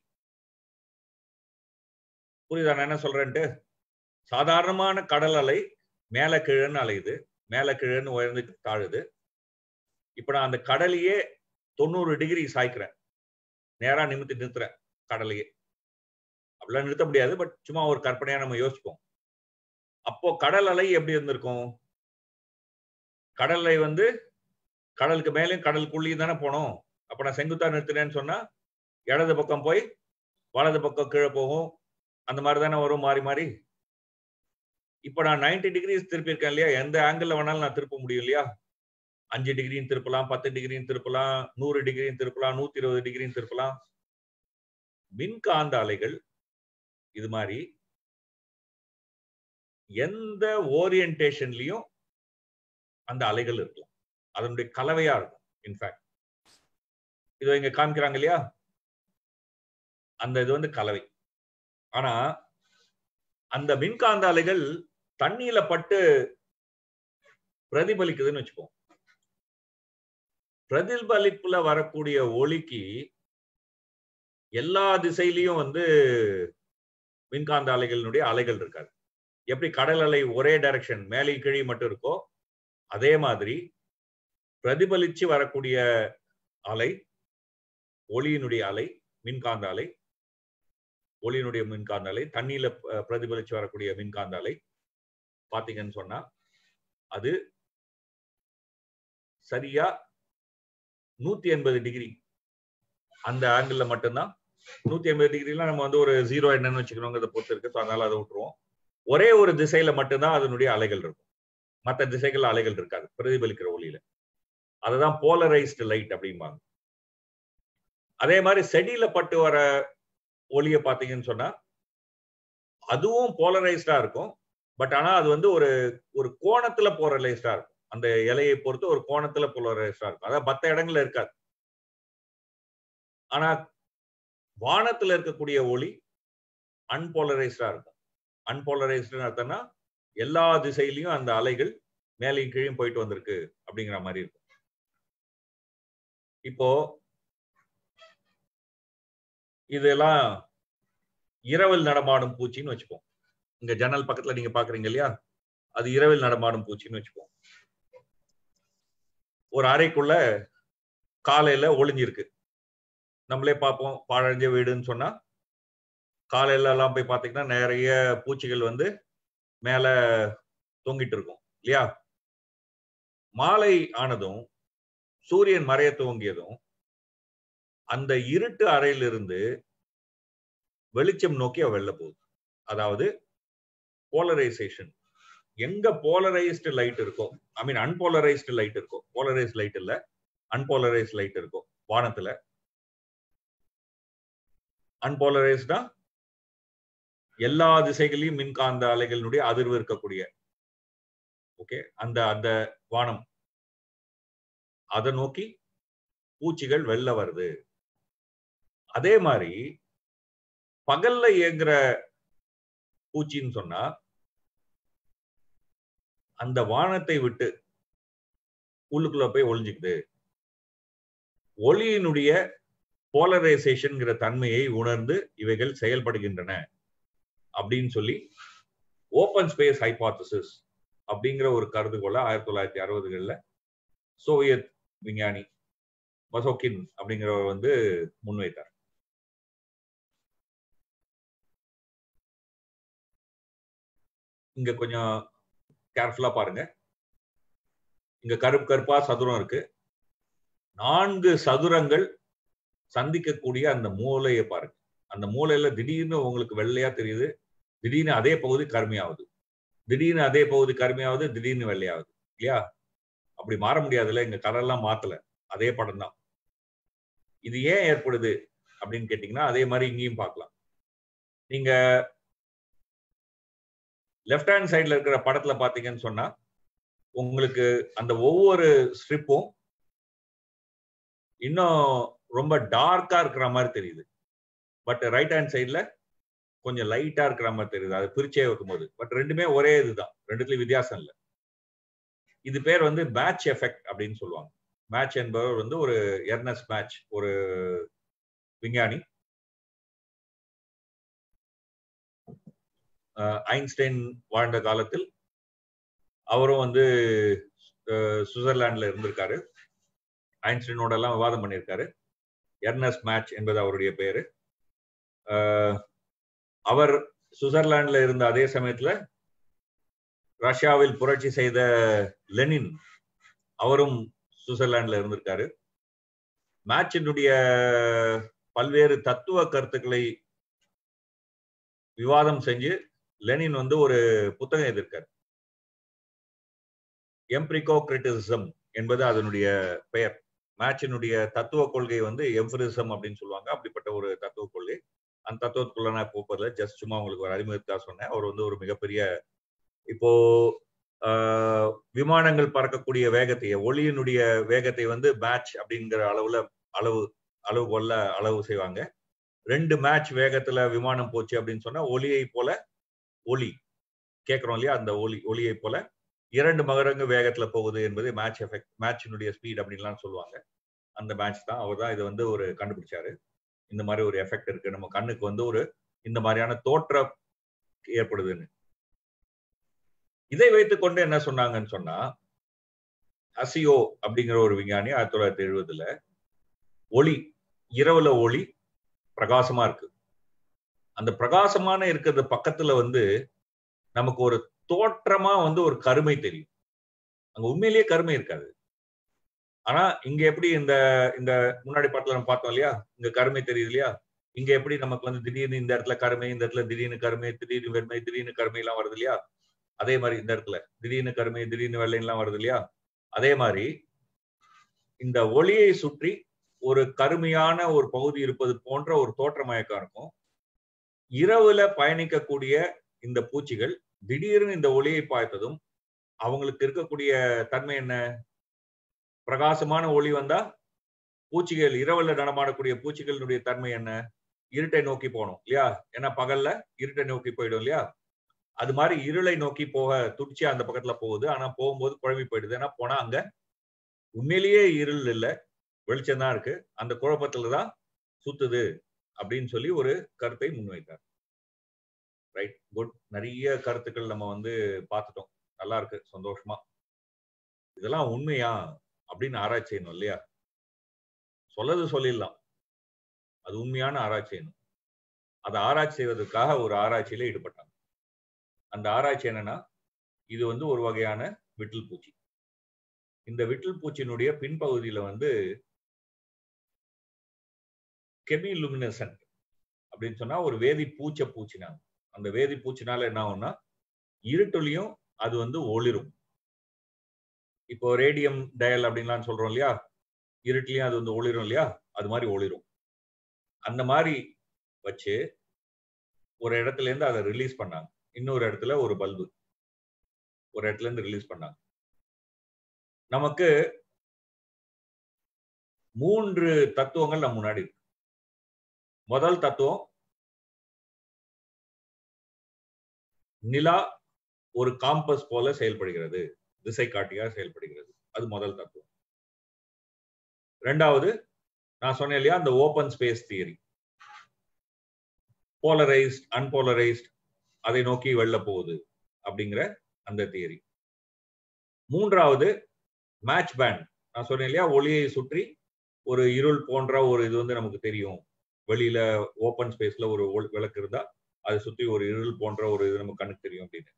புரியுதா நான் என்ன சொல்றேன்ட்டு சாதாரணமான கடல் அலை மேல கீழன்னு அலையுது மேல கீழன்னு உயர்ந்து தாழுது இப்ப நான் அந்த கடலையே தொண்ணூறு டிகிரி சாய்க்கிறேன் நேரா நிமித்தி நிறுத்துறேன் கடலையே அப்படிலாம் நிறுத்த முடியாது பட் சும்மா ஒரு கற்பனையா நம்ம யோசிப்போம் அப்போ கடல் அலை எப்படி இருந்திருக்கும் கடல் அலை வந்து கடலுக்கு மேலேயும் கடலுக்குள்ளேயும் தானே போனோம் அப்ப நான் செங்குத்தா நிறுத்தினேன்னு சொன்னா இடது பக்கம் போய் வலது பக்கம் கீழே போகும் அந்த மாதிரி தானே வரும் மாறி மாறி இப்ப நான் நைன்டி டிகிரிஸ் திருப்பியிருக்கேன் இல்லையா எந்த ஆங்கிள் வேணாலும் நான் திருப்ப முடியும் இல்லையா அஞ்சு டிகிரியும் திருப்பலாம் பத்து டிகிரியும் திருப்பலாம் நூறு டிகிரியும் திருப்பலாம் நூத்தி இருபது டிகிரியும் திருப்பலாம் மின்காந்த அலைகள் இது மாதிரி எந்த ஓரியன்டேஷன்லயும் அந்த அலைகள் இருக்கலாம் அதனுடைய கலவையா இருக்கும் இன்ஃபேக்ட் இது இங்க காமிக்கிறாங்க இல்லையா அந்த இது வந்து கலவை ஆனா அந்த மின்காந்த அலைகள் தண்ணியில பட்டு பிரதிபலிக்குதுன்னு வச்சுப்போம் பிரதிபலிப்புல வரக்கூடிய ஒளிக்கு எல்லா திசையிலையும் வந்து மின்காந்த அலைகளினுடைய அலைகள் இருக்காது எப்படி கடல் அலை ஒரே டைரக்ஷன் மேலே கீழே மட்டும் இருக்கோ அதே மாதிரி பிரதிபலிச்சு வரக்கூடிய அலை ஒளியினுடைய அலை மின்காந்த அலை ஒளியினுடைய மின்காந்த அலை தண்ணியில அஹ், பிரதிபலிச்சு வரக்கூடிய மின்காந்த அலை பாத்தீங்கன்னு சொன்னா அது சரியா நூத்தி எண்பது டிகிரி அந்த ஆங்கிள் மட்டும்தான் நூத்தி எண்பது டிகிரிலாம் நம்ம வந்து ஒரு ஜீரோ என்னன்னு வச்சுக்கணுங்கிறத பொறுத்து இருக்கு ஸோ அதனால அதை விட்டுருவோம் ஒரே ஒரு திசையில மட்டும்தான் அதனுடைய அலைகள் இருக்கும் மற்ற திசைகள் அலைகள் இருக்காது பிரதிபலிக்கிற ஒளியில அதுதான் போலரைஸ்டு லைட் அப்படிம்பாங்க அதே மாதிரி செடியில பட்டு வர ஒளியை பார்த்தீங்கன்னு சொன்னா அதுவும் போலரைஸ்டா இருக்கும் பட் ஆனா அது வந்து ஒரு ஒரு கோணத்துல போலரைஸ்டா இருக்கும் அந்த இலையை பொறுத்து ஒரு கோணத்துல போலரைஸ்டா இருக்கும் அதாவது மற்ற இடங்கள்ல இருக்காது ஆனா வானத்துல இருக்கக்கூடிய ஒளி அன்போலரைஸ்டா இருக்கும் அன்போலரைஸ்டு அர்த்தம்னா எல்லா திசையிலையும் அந்த அலைகள் மேலையும் கீழையும் போயிட்டு வந்திருக்கு அப்படிங்கிற மாதிரி இருக்கும் இப்போ இதெல்லாம் இரவில் நடமாடும் பூச்சின்னு வச்சுப்போம் இங்க ஜன்னல் பக்கத்துல நீங்க பாக்குறீங்க இல்லையா அது இரவில் நடமாடும் பூச்சின்னு வச்சுப்போம் ஒரு அறைக்குள்ள காலையில ஒளிஞ்சிருக்கு நம்மளே பார்ப்போம் பாழஞ்ச வீடுன்னு சொன்னா காலையில எல்லாம் போய் பாத்தீங்கன்னா நிறைய பூச்சிகள் வந்து மேல தொங்கிட்டு இருக்கும் இல்லையா மாலை ஆனதும் சூரியன் மறைய துவங்கியதும் அந்த இருட்டு அறையிலிருந்து வெளிச்சம் நோக்கி அவ வெளில போகுது அதாவது போலரைசேஷன் எங்க போலரைஸ்டு லைட் இருக்கோ ஐ மீன் அன்போலரைஸ்டு லைட் இருக்கும் போலரைஸ் லைட் இல்ல அன்போலரைஸ் லைட் இருக்கும் வானத்துல அன்போலரைஸ்டா எல்லா திசைகளையும் மின்காந்த அலைகளினுடைய அதிர்வு இருக்கக்கூடிய ஓகே அந்த அந்த வானம் அதை நோக்கி பூச்சிகள் வெளில வருது அதே மாதிரி பகல்ல இயங்குற பூச்சின்னு சொன்னா அந்த வானத்தை விட்டு உள்ளுக்குள்ள போய் ஒளிஞ்சுக்குது ஒளியினுடைய போலரைசேஷன்ங்கிற தன்மையை உணர்ந்து இவைகள் செயல்படுகின்றன அப்படின்னு சொல்லி ஓப்பன் ஸ்பேஸ் ஹைபாத்தசிஸ் அப்படிங்கிற ஒரு கருதுகோளை ஆயிரத்தி தொள்ளாயிரத்தி அறுபதுகள்ல சோவியத் விஞ்ஞானி மசோக்கின் அப்படிங்கிறவர் வந்து முன்வைத்தார் இங்க கொஞ்சம் கேர்ஃபுல்லா பாருங்க இங்க கருப்பு கருப்பா சதுரம் இருக்கு நான்கு சதுரங்கள் சந்திக்கக்கூடிய அந்த மூலையை பாருங்க அந்த மூலையில திடீர்னு உங்களுக்கு வெள்ளையா தெரியுது திடீர்னு அதே பகுதி கருமையாகுது திடீர்னு அதே பகுதி கருமையாகுது திடீர்னு வெள்ளையாகுது இல்லையா அப்படி மாற முடியாதுல்ல எங்க கலர்லாம் மாத்தல அதே படம் தான் இது ஏன் ஏற்படுது அப்படின்னு கேட்டீங்கன்னா அதே மாதிரி இங்கேயும் பார்க்கலாம் நீங்க லெஃப்ட் ஹேண்ட் சைட்ல இருக்கிற படத்துல பாத்தீங்கன்னு சொன்னா உங்களுக்கு அந்த ஒவ்வொரு ஸ்ட்ரிப்பும் இன்னும் ரொம்ப டார்க்கா இருக்கிற மாதிரி தெரியுது பட் ரைட் ஹேண்ட் சைட்ல கொஞ்சம் லைட்டா இருக்கிற மாதிரி தெரியுது அது பிரிச்சே வைக்கும்போது பட் ரெண்டுமே ஒரே இதுதான் ரெண்டுத்துலயும் வித்தியாசம் இல்லை இது பேர் வந்து மேட்ச் எஃபெக்ட் அப்படின்னு சொல்லுவாங்க மேட்ச் என்பவர் வந்து ஒரு எர்னஸ் மேட்ச் ஒரு விஞ்ஞானி ஐன்ஸ்டைன் வாழ்ந்த காலத்தில் அவரும் வந்து சுவிட்சர்லாந்துல இருந்திருக்காரு ஐன்ஸ்டைனோட எல்லாம் விவாதம் பண்ணியிருக்காரு எர்னஸ் மேட்ச் என்பது அவருடைய பேரு அவர் சுவிட்சர்லாந்துல இருந்த அதே சமயத்துல ரஷ்யாவில் புரட்சி செய்த லெனின் அவரும் சுவிட்சர்லாந்துல இருந்திருக்காரு மேட்சினுடைய பல்வேறு தத்துவ கருத்துக்களை விவாதம் செஞ்சு லெனின் வந்து ஒரு புத்தகம் எழுதியிருக்காரு எம்பிரிகோ கிரிட்டிசிசம் என்பது அதனுடைய பெயர் மேட்சினுடைய தத்துவ கொள்கை வந்து எம்பரிசம் அப்படின்னு சொல்லுவாங்க அப்படிப்பட்ட ஒரு தத்துவ கொள்கை அந்த தத்துவத்துக்குள்ள நான் போப்பதில்ல ஜஸ்ட் சும்மா உங்களுக்கு ஒரு அறிமுகத்தான் சொன்னேன் அவர் வந்து ஒரு மிகப்பெரிய இப்போ விமானங்கள் பறக்கக்கூடிய வேகத்தை ஒளியினுடைய வேகத்தை வந்து மேட்ச் அப்படிங்கிற அளவுல அளவு அளவு கொள்ள அளவு செய்வாங்க ரெண்டு மேட்ச் வேகத்துல விமானம் போச்சு அப்படின்னு சொன்னா ஒளியை போல ஒளி கேட்கிறோம் இல்லையா அந்த ஒளி ஒளியை போல இரண்டு மகரங்க வேகத்துல போகுது என்பது மேட்ச் எஃபெக்ட் மேட்சினுடைய ஸ்பீட் அப்படின்லாம் சொல்லுவாங்க அந்த மேட்ச் தான் அவர் தான் இதை வந்து ஒரு கண்டுபிடிச்சாரு இந்த மாதிரி ஒரு எஃபெக்ட் இருக்கு நம்ம கண்ணுக்கு வந்து ஒரு இந்த மாதிரியான தோற்றம் ஏற்படுதுன்னு இதை வைத்துக்கொண்டு என்ன சொன்னாங்கன்னு சொன்னா அசியோ அப்படிங்கிற ஒரு விஞ்ஞானி ஆயிரத்தி தொள்ளாயிரத்தி எழுபதுல ஒளி இரவுல ஒளி பிரகாசமா இருக்கு அந்த பிரகாசமான இருக்கிறது பக்கத்துல வந்து நமக்கு ஒரு தோற்றமா வந்து ஒரு கருமை தெரியும் அங்க உண்மையிலேயே கருமை இருக்காது ஆனா இங்க எப்படி இந்த இந்த முன்னாடி படத்துல நம்ம பார்த்தோம் இல்லையா இங்க கருமை தெரியுது இல்லையா இங்க எப்படி நமக்கு வந்து திடீர்னு இந்த இடத்துல கருமை இந்த இடத்துல திடீர்னு கருமை திடீர்னு வெண்மை திடீர்னு கருமை எல்லாம் வருது இல்லையா அதே மாதிரி இந்த இடத்துல திடீர்னு கருமை திடீர்னு வெள்ளை எல்லாம் வருது இல்லையா அதே மாதிரி இந்த ஒளியை சுற்றி ஒரு கருமையான ஒரு பகுதி இருப்பது போன்ற ஒரு தோற்ற மயக்கம் இருக்கும் இரவுல பயணிக்கக்கூடிய இந்த பூச்சிகள் திடீர்னு இந்த ஒளியை பார்த்ததும் அவங்களுக்கு இருக்கக்கூடிய தன்மை என்ன பிரகாசமான ஒளி வந்தா பூச்சிகள் இரவுல நடமாடக்கூடிய பூச்சிகளினுடைய தன்மை என்ன இருட்டை நோக்கி போகணும் இல்லையா ஏன்னா பகல்ல இருட்டை நோக்கி போயிடும் இல்லையா அது மாதிரி இருளை நோக்கி போக துடிச்சு அந்த பக்கத்துல போகுது ஆனா போகும்போது குழம்பி போயிடுது ஏன்னா போனா அங்க உண்மையிலேயே இருள் இல்லை வெளிச்சம் தான் இருக்கு அந்த குழப்பத்துல தான் சுத்துது அப்படின்னு சொல்லி ஒரு கருத்தை முன்வைத்தார் ரைட் குட் நிறைய கருத்துக்கள் நம்ம வந்து பார்த்துட்டோம் நல்லா இருக்கு சந்தோஷமா இதெல்லாம் உண்மையா அப்படின்னு ஆராய்ச்சி செய்யணும் இல்லையா சொல்லது சொல்லிடலாம் அது உண்மையான ஆராய்ச்சி செய்யணும் அதை ஆராய்ச்சி செய்வதற்காக ஒரு ஆராய்ச்சியில ஈடுபட்டாங்க அந்த ஆராய்ச்சி என்னன்னா இது வந்து ஒரு வகையான விட்டில் பூச்சி இந்த விட்டில் பூச்சியினுடைய பின்பகுதியில வந்து கெமி லுமினசன்ட் அப்படின்னு சொன்னா ஒரு வேதி பூச்ச பூச்சினாங்க அந்த வேதி பூச்சினால என்ன ஆகும்னா இருட்டுலையும் அது வந்து ஒளிரும் இப்போ ரேடியம் டயல் அப்படின்லாம் சொல்றோம் இல்லையா இருட்டுலயும் அது வந்து ஒளிரும் இல்லையா அது மாதிரி ஒளிரும் அந்த மாதிரி வச்சு ஒரு இடத்துல இருந்து அதை ரிலீஸ் பண்ணாங்க இன்னொரு இடத்துல ஒரு பல்பு ஒரு இடத்துல இருந்து ரிலீஸ் பண்ணாங்க நமக்கு மூன்று தத்துவங்கள் நம்ம முன்னாடி இருக்கு முதல் தத்துவம் நிலா ஒரு காம்பஸ் போல செயல்படுகிறது திசை காட்டியா செயல்படுகிறது அது முதல் தத்துவம் ரெண்டாவது நான் சொன்னேன் இல்லையா அந்த open space theory polarised unpolarised அதை நோக்கி வெள்ள போகுது அப்படிங்கிற அந்த தியரி மூன்றாவது மேட்ச் பேண்ட் நான் சொன்னேன் இல்லையா ஒளியை சுற்றி ஒரு இருள் போன்ற ஒரு இது வந்து நமக்கு தெரியும் வெளியில ஓப்பன் ஸ்பேஸ்ல ஒரு விளக்கு இருந்தா அதை சுற்றி ஒரு இருள் போன்ற ஒரு இது நமக்கு கண்ணுக்கு தெரியும் அப்படின்னு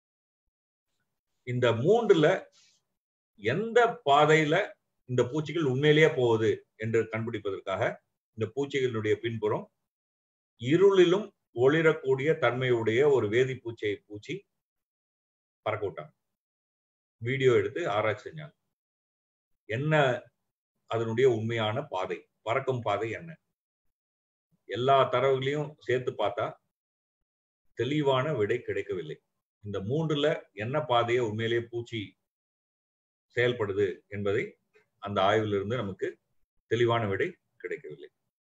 இந்த மூன்றுல எந்த பாதையில இந்த பூச்சிகள் உண்மையிலேயே போகுது என்று கண்டுபிடிப்பதற்காக இந்த பூச்சிகளுடைய பின்புறம் இருளிலும் ஒளிரக்கூடிய தன்மையுடைய ஒரு வேதி பூச்சியை பூச்சி பறக்க விட்டாங்க வீடியோ எடுத்து ஆராய்ச்சி செஞ்சாங்க என்ன அதனுடைய உண்மையான பாதை பறக்கும் பாதை என்ன எல்லா தரவுகளையும் சேர்த்து பார்த்தா தெளிவான விடை கிடைக்கவில்லை இந்த மூன்றுல என்ன பாதையை உண்மையிலேயே பூச்சி செயல்படுது என்பதை அந்த ஆய்விலிருந்து நமக்கு தெளிவான விடை கிடைக்கவில்லை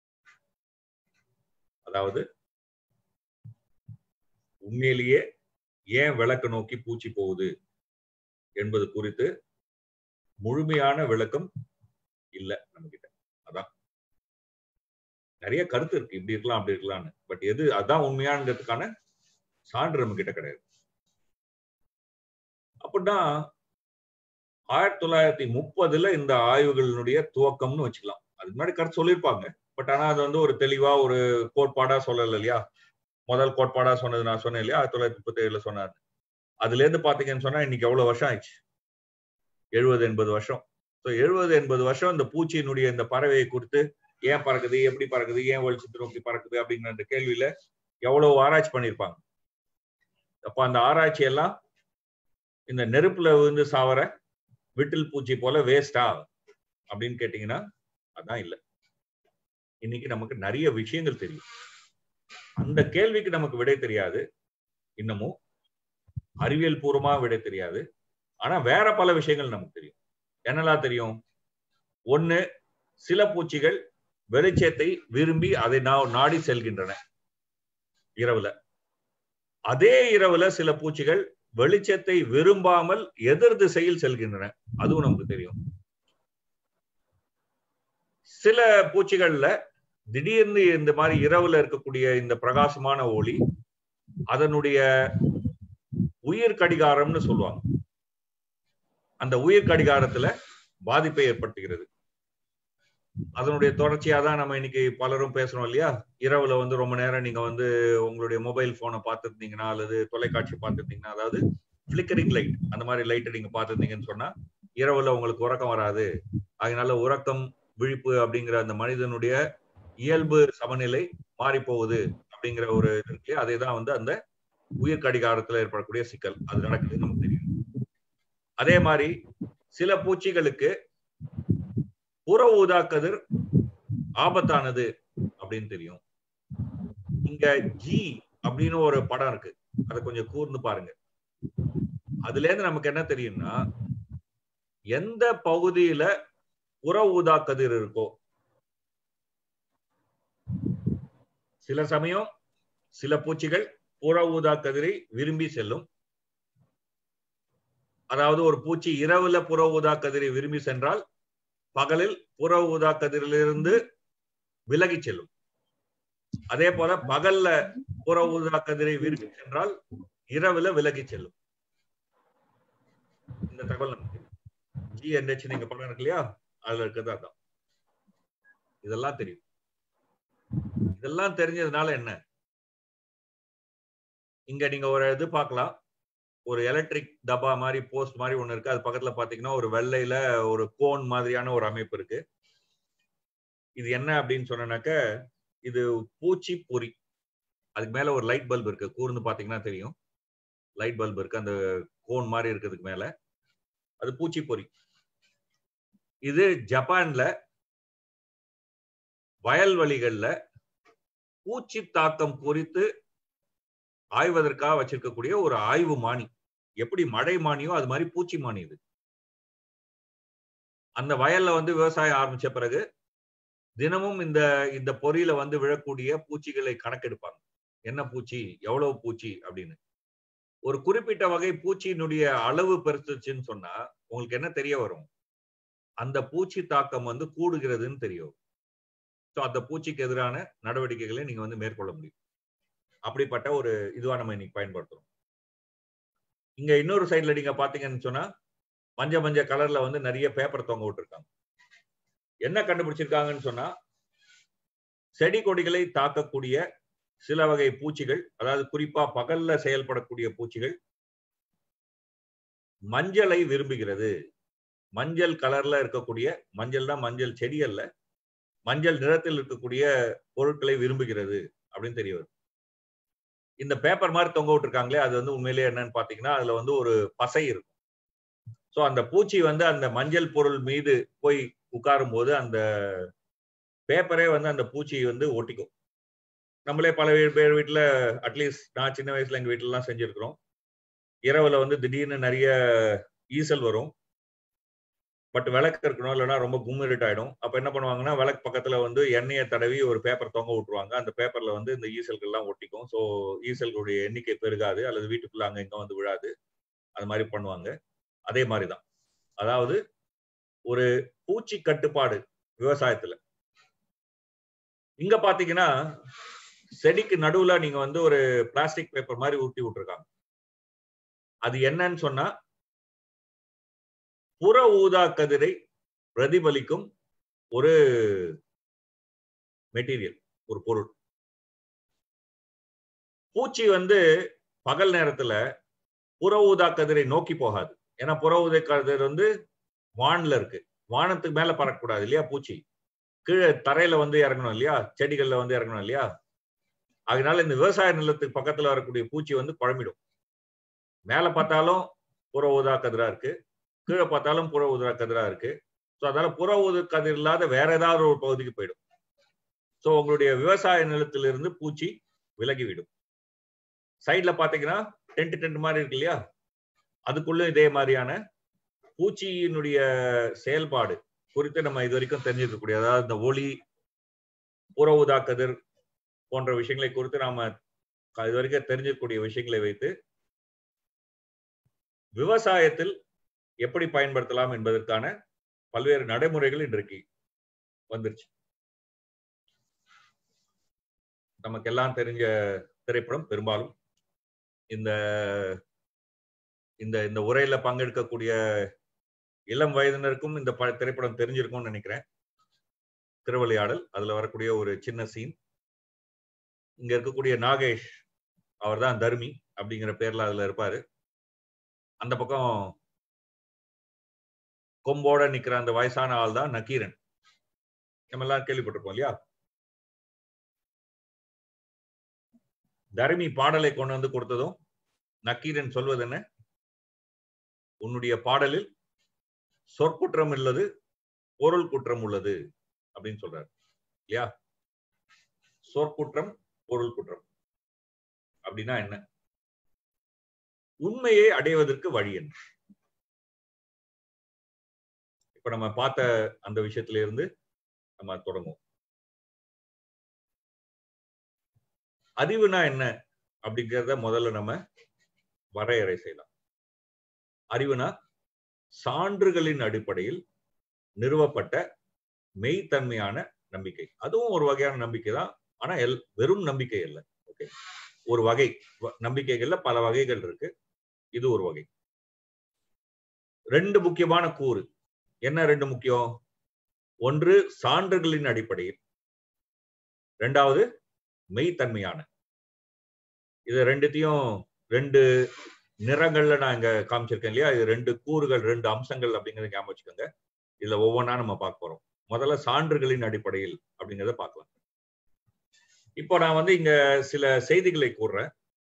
அதாவது உண்மையிலேயே ஏன் விளக்க நோக்கி பூச்சி போகுது என்பது குறித்து முழுமையான விளக்கம் இல்லை நம்ம கிட்ட அதான் நிறைய கருத்து இருக்கு இப்படி இருக்கலாம் அப்படி இருக்கலாம்னு பட் எது அதான் உண்மையானதுக்கான சான்று நம்ம கிட்ட கிடையாது அப்படின்னா ஆயிரத்தி தொள்ளாயிரத்தி முப்பதுல இந்த ஆய்வுகளினுடைய துவக்கம்னு வச்சுக்கலாம் அதுக்கு முன்னாடி கருத்து சொல்லியிருப்பாங்க பட் ஆனா அது வந்து ஒரு தெளிவா ஒரு கோட்பாடா சொல்லல இல்லையா முதல் கோட்பாடா சொன்னது நான் சொன்னேன் இல்லையா ஆயிரத்தி தொள்ளாயிரத்தி முப்பத்தி ஏழுல சொன்னார் அதுல இருந்து பாத்தீங்கன்னு சொன்னா இன்னைக்கு எவ்வளவு வருஷம் ஆயிடுச்சு எழுபது எண்பது வருஷம் ஸோ எழுபது எண்பது வருஷம் இந்த பூச்சியினுடைய இந்த பறவையை குறித்து ஏன் பறக்குது எப்படி பறக்குது ஏன் வெளிச்சத்தை நோக்கி பறக்குது அப்படிங்கிற அந்த கேள்வியில எவ்வளவு ஆராய்ச்சி பண்ணியிருப்பாங்க அப்ப அந்த ஆராய்ச்சி எல்லாம் இந்த நெருப்புல விழுந்து சாவர விட்டில் பூச்சி போல வேஸ்டா அப்படின்னு கேட்டீங்கன்னா அதான் இல்லை இன்னைக்கு நமக்கு நிறைய விஷயங்கள் தெரியும் அந்த கேள்விக்கு நமக்கு விடை தெரியாது இன்னமும் அறிவியல் பூர்வமா விடை தெரியாது ஆனா வேற பல விஷயங்கள் நமக்கு தெரியும் என்னெல்லாம் தெரியும் ஒண்ணு சில பூச்சிகள் வெளிச்சத்தை விரும்பி அதை நாடி செல்கின்றன இரவுல அதே இரவுல சில பூச்சிகள் வெளிச்சத்தை விரும்பாமல் எதிர் திசையில் செல்கின்றன அதுவும் நமக்கு தெரியும் சில பூச்சிகள்ல திடீர்னு இந்த மாதிரி இரவுல இருக்கக்கூடிய இந்த பிரகாசமான ஒளி அதனுடைய உயிர் கடிகாரம்னு சொல்லுவாங்க அந்த உயிர் கடிகாரத்துல பாதிப்பை ஏற்படுத்துகிறது அதனுடைய தொடர்ச்சியா தான் நம்ம இன்னைக்கு பலரும் பேசுறோம் இல்லையா இரவுல வந்து ரொம்ப நேரம் நீங்க வந்து உங்களுடைய மொபைல் போனை பார்த்துருந்தீங்கன்னா அல்லது தொலைக்காட்சி பார்த்துருந்தீங்கன்னா அதாவது பிளிக்கரிங் லைட் அந்த மாதிரி லைட்டை நீங்க பார்த்துருந்தீங்கன்னு சொன்னா இரவுல உங்களுக்கு உறக்கம் வராது அதனால உறக்கம் விழிப்பு அப்படிங்கிற அந்த மனிதனுடைய இயல்பு சமநிலை மாறி போகுது அப்படிங்கிற ஒரு இது இருக்கு இல்லையா அதே தான் வந்து அந்த உயிர் கடிகாரத்துல ஏற்படக்கூடிய சிக்கல் அது நடக்குது நமக்கு தெரியும் அதே மாதிரி சில பூச்சிகளுக்கு புற ஊதா கதிர் ஆபத்தானது அப்படின்னு தெரியும் இங்க ஜி அப்படின்னு ஒரு படம் இருக்கு அதை கொஞ்சம் கூர்ந்து பாருங்க அதுல இருந்து நமக்கு என்ன தெரியும்னா எந்த பகுதியில புற ஊதா கதிர் இருக்கோ சில சமயம் சில பூச்சிகள் புற ஊதா கதிரை விரும்பி செல்லும் அதாவது ஒரு பூச்சி இரவுல புற ஊதா கதிரை விரும்பி சென்றால் பகலில் புற ஊதா கதிரிலிருந்து விலகி செல்லும் அதே போல பகல்ல புற ஊதா கதிரை விரும்பி சென்றால் இரவுல விலகி செல்லும் இந்த தகவல் நமக்கு ஜிஎன்ஹெச் நீங்க படம் இருக்கு இல்லையா அதுல இருக்கிறது அதான் இதெல்லாம் தெரியும் இதெல்லாம் தெரிஞ்சதுனால என்ன இங்க நீங்க ஒரு இது பார்க்கலாம் ஒரு எலக்ட்ரிக் டப்பா மாதிரி போஸ்ட் மாதிரி ஒண்ணு இருக்கு அது பக்கத்துல பாத்தீங்கன்னா ஒரு வெள்ளையில ஒரு கோன் மாதிரியான ஒரு அமைப்பு இருக்கு இது என்ன அப்படின்னு சொன்னாக்க இது பூச்சி பொறி அதுக்கு மேல ஒரு லைட் பல்ப் இருக்கு கூர்ந்து பாத்தீங்கன்னா தெரியும் லைட் பல்ப் இருக்கு அந்த கோன் மாதிரி இருக்கிறதுக்கு மேல அது பூச்சி பொறி இது ஜப்பான்ல வயல்வெளிகள்ல பூச்சி தாக்கம் குறித்து ஆய்வதற்காக வச்சிருக்கக்கூடிய ஒரு ஆய்வு மானி எப்படி மழை மானியோ அது மாதிரி பூச்சி மானி இது அந்த வயல்ல வந்து விவசாயம் ஆரம்பிச்ச பிறகு தினமும் இந்த இந்த பொறியில வந்து விழக்கூடிய பூச்சிகளை கணக்கெடுப்பாங்க என்ன பூச்சி எவ்வளவு பூச்சி அப்படின்னு ஒரு குறிப்பிட்ட வகை பூச்சியினுடைய அளவு பெருத்துச்சுன்னு சொன்னா உங்களுக்கு என்ன தெரிய வரும் அந்த பூச்சி தாக்கம் வந்து கூடுகிறதுன்னு தெரியும் ஸோ அந்த பூச்சிக்கு எதிரான நடவடிக்கைகளை நீங்க வந்து மேற்கொள்ள முடியும் அப்படிப்பட்ட ஒரு இதுவா நம்ம இன்னைக்கு பயன்படுத்துறோம் இங்க இன்னொரு சைட்ல நீங்க பாத்தீங்கன்னு சொன்னா மஞ்ச மஞ்ச கலர்ல வந்து நிறைய பேப்பர் தொங்க விட்டுருக்காங்க என்ன கண்டுபிடிச்சிருக்காங்கன்னு சொன்னா செடி கொடிகளை தாக்கக்கூடிய சில வகை பூச்சிகள் அதாவது குறிப்பா பகல்ல செயல்படக்கூடிய பூச்சிகள் மஞ்சளை விரும்புகிறது மஞ்சள் கலர்ல இருக்கக்கூடிய மஞ்சள்னா மஞ்சள் செடி அல்ல மஞ்சள் நிறத்தில் இருக்கக்கூடிய பொருட்களை விரும்புகிறது அப்படின்னு தெரிய வருது இந்த பேப்பர் மாதிரி தொங்க விட்டுருக்காங்களே அது வந்து உண்மையிலேயே என்னன்னு பாத்தீங்கன்னா அதுல வந்து ஒரு பசை இருக்கும் ஸோ அந்த பூச்சி வந்து அந்த மஞ்சள் பொருள் மீது போய் உட்காரும் போது அந்த பேப்பரே வந்து அந்த பூச்சி வந்து ஒட்டிக்கும் நம்மளே பல பேர் வீட்டுல அட்லீஸ்ட் நான் சின்ன வயசுல எங்க வீட்டுல எல்லாம் செஞ்சிருக்கிறோம் இரவுல வந்து திடீர்னு நிறைய ஈசல் வரும் பட் விளக்கு இருக்கணும் இல்லைன்னா ரொம்ப கும்மிருட் ஆயிடும் அப்ப என்ன பண்ணுவாங்கன்னா விளக்கு பக்கத்துல வந்து எண்ணெயை தடவி ஒரு பேப்பர் தொங்க விட்டுருவாங்க அந்த பேப்பர்ல வந்து இந்த ஈசல்கள் எல்லாம் ஒட்டிக்கும் ஸோ ஈசல்களுடைய எண்ணிக்கை பெருகாது அல்லது வீட்டுக்குள்ள அங்க இங்க வந்து விழாது அது மாதிரி பண்ணுவாங்க அதே மாதிரிதான் அதாவது ஒரு பூச்சி கட்டுப்பாடு விவசாயத்துல இங்க பாத்தீங்கன்னா செடிக்கு நடுவுல நீங்க வந்து ஒரு பிளாஸ்டிக் பேப்பர் மாதிரி ஊட்டி விட்டுருக்காங்க அது என்னன்னு சொன்னா புற ஊதா கதிரை பிரதிபலிக்கும் ஒரு மெட்டீரியல் ஒரு பொருள் பூச்சி வந்து பகல் நேரத்துல புற ஊதா கதிரை நோக்கி போகாது ஏன்னா புற ஊதா கதிர் வந்து வான்ல இருக்கு வானத்துக்கு மேல பறக்கக்கூடாது இல்லையா பூச்சி கீழே தரையில வந்து இறங்கணும் இல்லையா செடிகள்ல வந்து இறங்கணும் இல்லையா அதனால இந்த விவசாய நிலத்துக்கு பக்கத்துல வரக்கூடிய பூச்சி வந்து குழம்பிடும் மேல பார்த்தாலும் புற ஊதா கதிரா இருக்கு கீழே பார்த்தாலும் புற ஊதா கதிரா இருக்கு ஸோ அதனால புற ஊதா கதிர் இல்லாத வேற ஏதாவது ஒரு பகுதிக்கு போயிடும் ஸோ உங்களுடைய விவசாய நிலத்திலிருந்து பூச்சி விலகிவிடும் சைட்ல பாத்தீங்கன்னா டென்ட் டென்ட் மாதிரி இருக்கு இல்லையா அதுக்குள்ள இதே மாதிரியான பூச்சியினுடைய செயல்பாடு குறித்து நம்ம இது வரைக்கும் தெரிஞ்சிருக்கக்கூடிய அதாவது இந்த ஒளி புற ஊதா கதிர் போன்ற விஷயங்களை குறித்து நாம இது வரைக்கும் தெரிஞ்சிருக்கக்கூடிய விஷயங்களை வைத்து விவசாயத்தில் எப்படி பயன்படுத்தலாம் என்பதற்கான பல்வேறு நடைமுறைகள் இன்றைக்கு வந்துருச்சு நமக்கு எல்லாம் தெரிஞ்ச திரைப்படம் பெரும்பாலும் இந்த இந்த இந்த உரையில பங்கெடுக்கக்கூடிய இளம் வயதினருக்கும் இந்த ப- திரைப்படம் தெரிஞ்சிருக்கும்னு நினைக்கிறேன் திருவிளையாடல் அதுல வரக்கூடிய ஒரு சின்ன சீன் இங்க இருக்கக்கூடிய நாகேஷ் அவர்தான் தர்மி அப்படிங்கிற பேர்ல அதுல இருப்பாரு அந்த பக்கம் கொம்போட நிக்கிற அந்த வயசான ஆள் தான் நக்கீரன் நம்ம எல்லாம் கேள்விப்பட்டிருக்கோம் இல்லையா தர்மி பாடலை கொண்டு வந்து கொடுத்ததும் நக்கீரன் சொல்வது என்ன உன்னுடைய பாடலில் சொற்குற்றம் உள்ளது பொருள் குற்றம் உள்ளது அப்படின்னு சொல்றாரு இல்லையா சொற்குற்றம் பொருள் குற்றம் அப்படின்னா என்ன உண்மையை அடைவதற்கு வழி என்ன இப்ப நம்ம பார்த்த அந்த விஷயத்துல இருந்து நம்ம தொடங்குவோம் அறிவுனா என்ன அப்படிங்கிறத முதல்ல நம்ம வரையறை செய்யலாம் அறிவுனா சான்றுகளின் அடிப்படையில் நிறுவப்பட்ட மெய்த்தன்மையான நம்பிக்கை அதுவும் ஒரு வகையான நம்பிக்கை தான் ஆனா எல் வெறும் நம்பிக்கை அல்ல ஓகே ஒரு வகை வ- நம்பிக்கைகள்ல பல வகைகள் இருக்கு இது ஒரு வகை ரெண்டு முக்கியமான கூறு என்ன ரெண்டு முக்கியம் ஒன்று சான்றுகளின் அடிப்படையில் ரெண்டாவது மெய்த்தன்மையான இது ரெண்டுத்தையும் ரெண்டு நிறங்கள்ல நான் இங்க காமிச்சிருக்கேன் இல்லையா இது ரெண்டு கூறுகள் ரெண்டு அம்சங்கள் அப்படிங்கறத ஞாபகம் வச்சுக்கோங்க இதுல ஒவ்வொன்றா நம்ம பார்க்க போறோம் முதல்ல சான்றுகளின் அடிப்படையில் அப்படிங்கறத பார்க்கலாம் இப்போ நான் வந்து இங்க சில செய்திகளை கூறுறேன்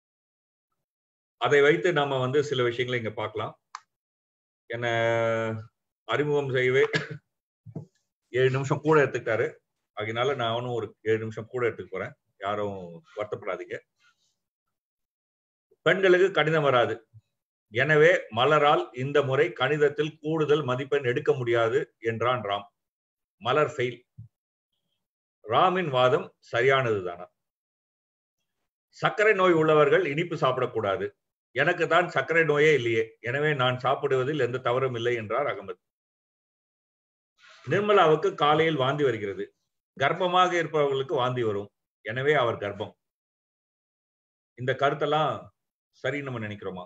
அதை வைத்து நாம வந்து சில விஷயங்களை இங்க பார்க்கலாம் என்ன அறிமுகம் செய்யவே ஏழு நிமிஷம் கூட எடுத்துக்கிட்டாரு அதனால நானும் ஒரு ஏழு நிமிஷம் கூட எடுத்துக்க போறேன் யாரும் வருத்தப்படாதீங்க பெண்களுக்கு கணிதம் வராது எனவே மலரால் இந்த முறை கணிதத்தில் கூடுதல் மதிப்பெண் எடுக்க முடியாது என்றான் ராம் மலர் ஃபெயில் ராமின் வாதம் சரியானதுதானா சர்க்கரை நோய் உள்ளவர்கள் இனிப்பு சாப்பிடக்கூடாது எனக்கு தான் சர்க்கரை நோயே இல்லையே எனவே நான் சாப்பிடுவதில் எந்த தவறும் இல்லை என்றார் அகமது நிர்மலாவுக்கு காலையில் வாந்தி வருகிறது கர்ப்பமாக இருப்பவர்களுக்கு வாந்தி வரும் எனவே அவர் கர்ப்பம் இந்த கருத்தெல்லாம் சரி நம்ம நினைக்கிறோமா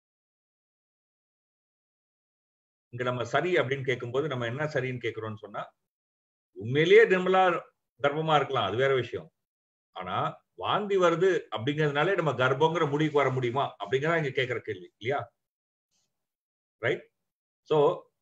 இங்க நம்ம சரி அப்படின்னு கேட்கும்போது நம்ம என்ன சரின்னு கேட்கிறோம்னு சொன்னா உண்மையிலேயே நிர்மலா கர்ப்பமா இருக்கலாம் அது வேற விஷயம் ஆனா வாந்தி வருது அப்படிங்கிறதுனாலே நம்ம கர்ப்பங்கிற முடிவுக்கு வர முடியுமா அப்படிங்கிறத இங்க கேட்கிற கேள்வி இல்லையா ரைட் சோ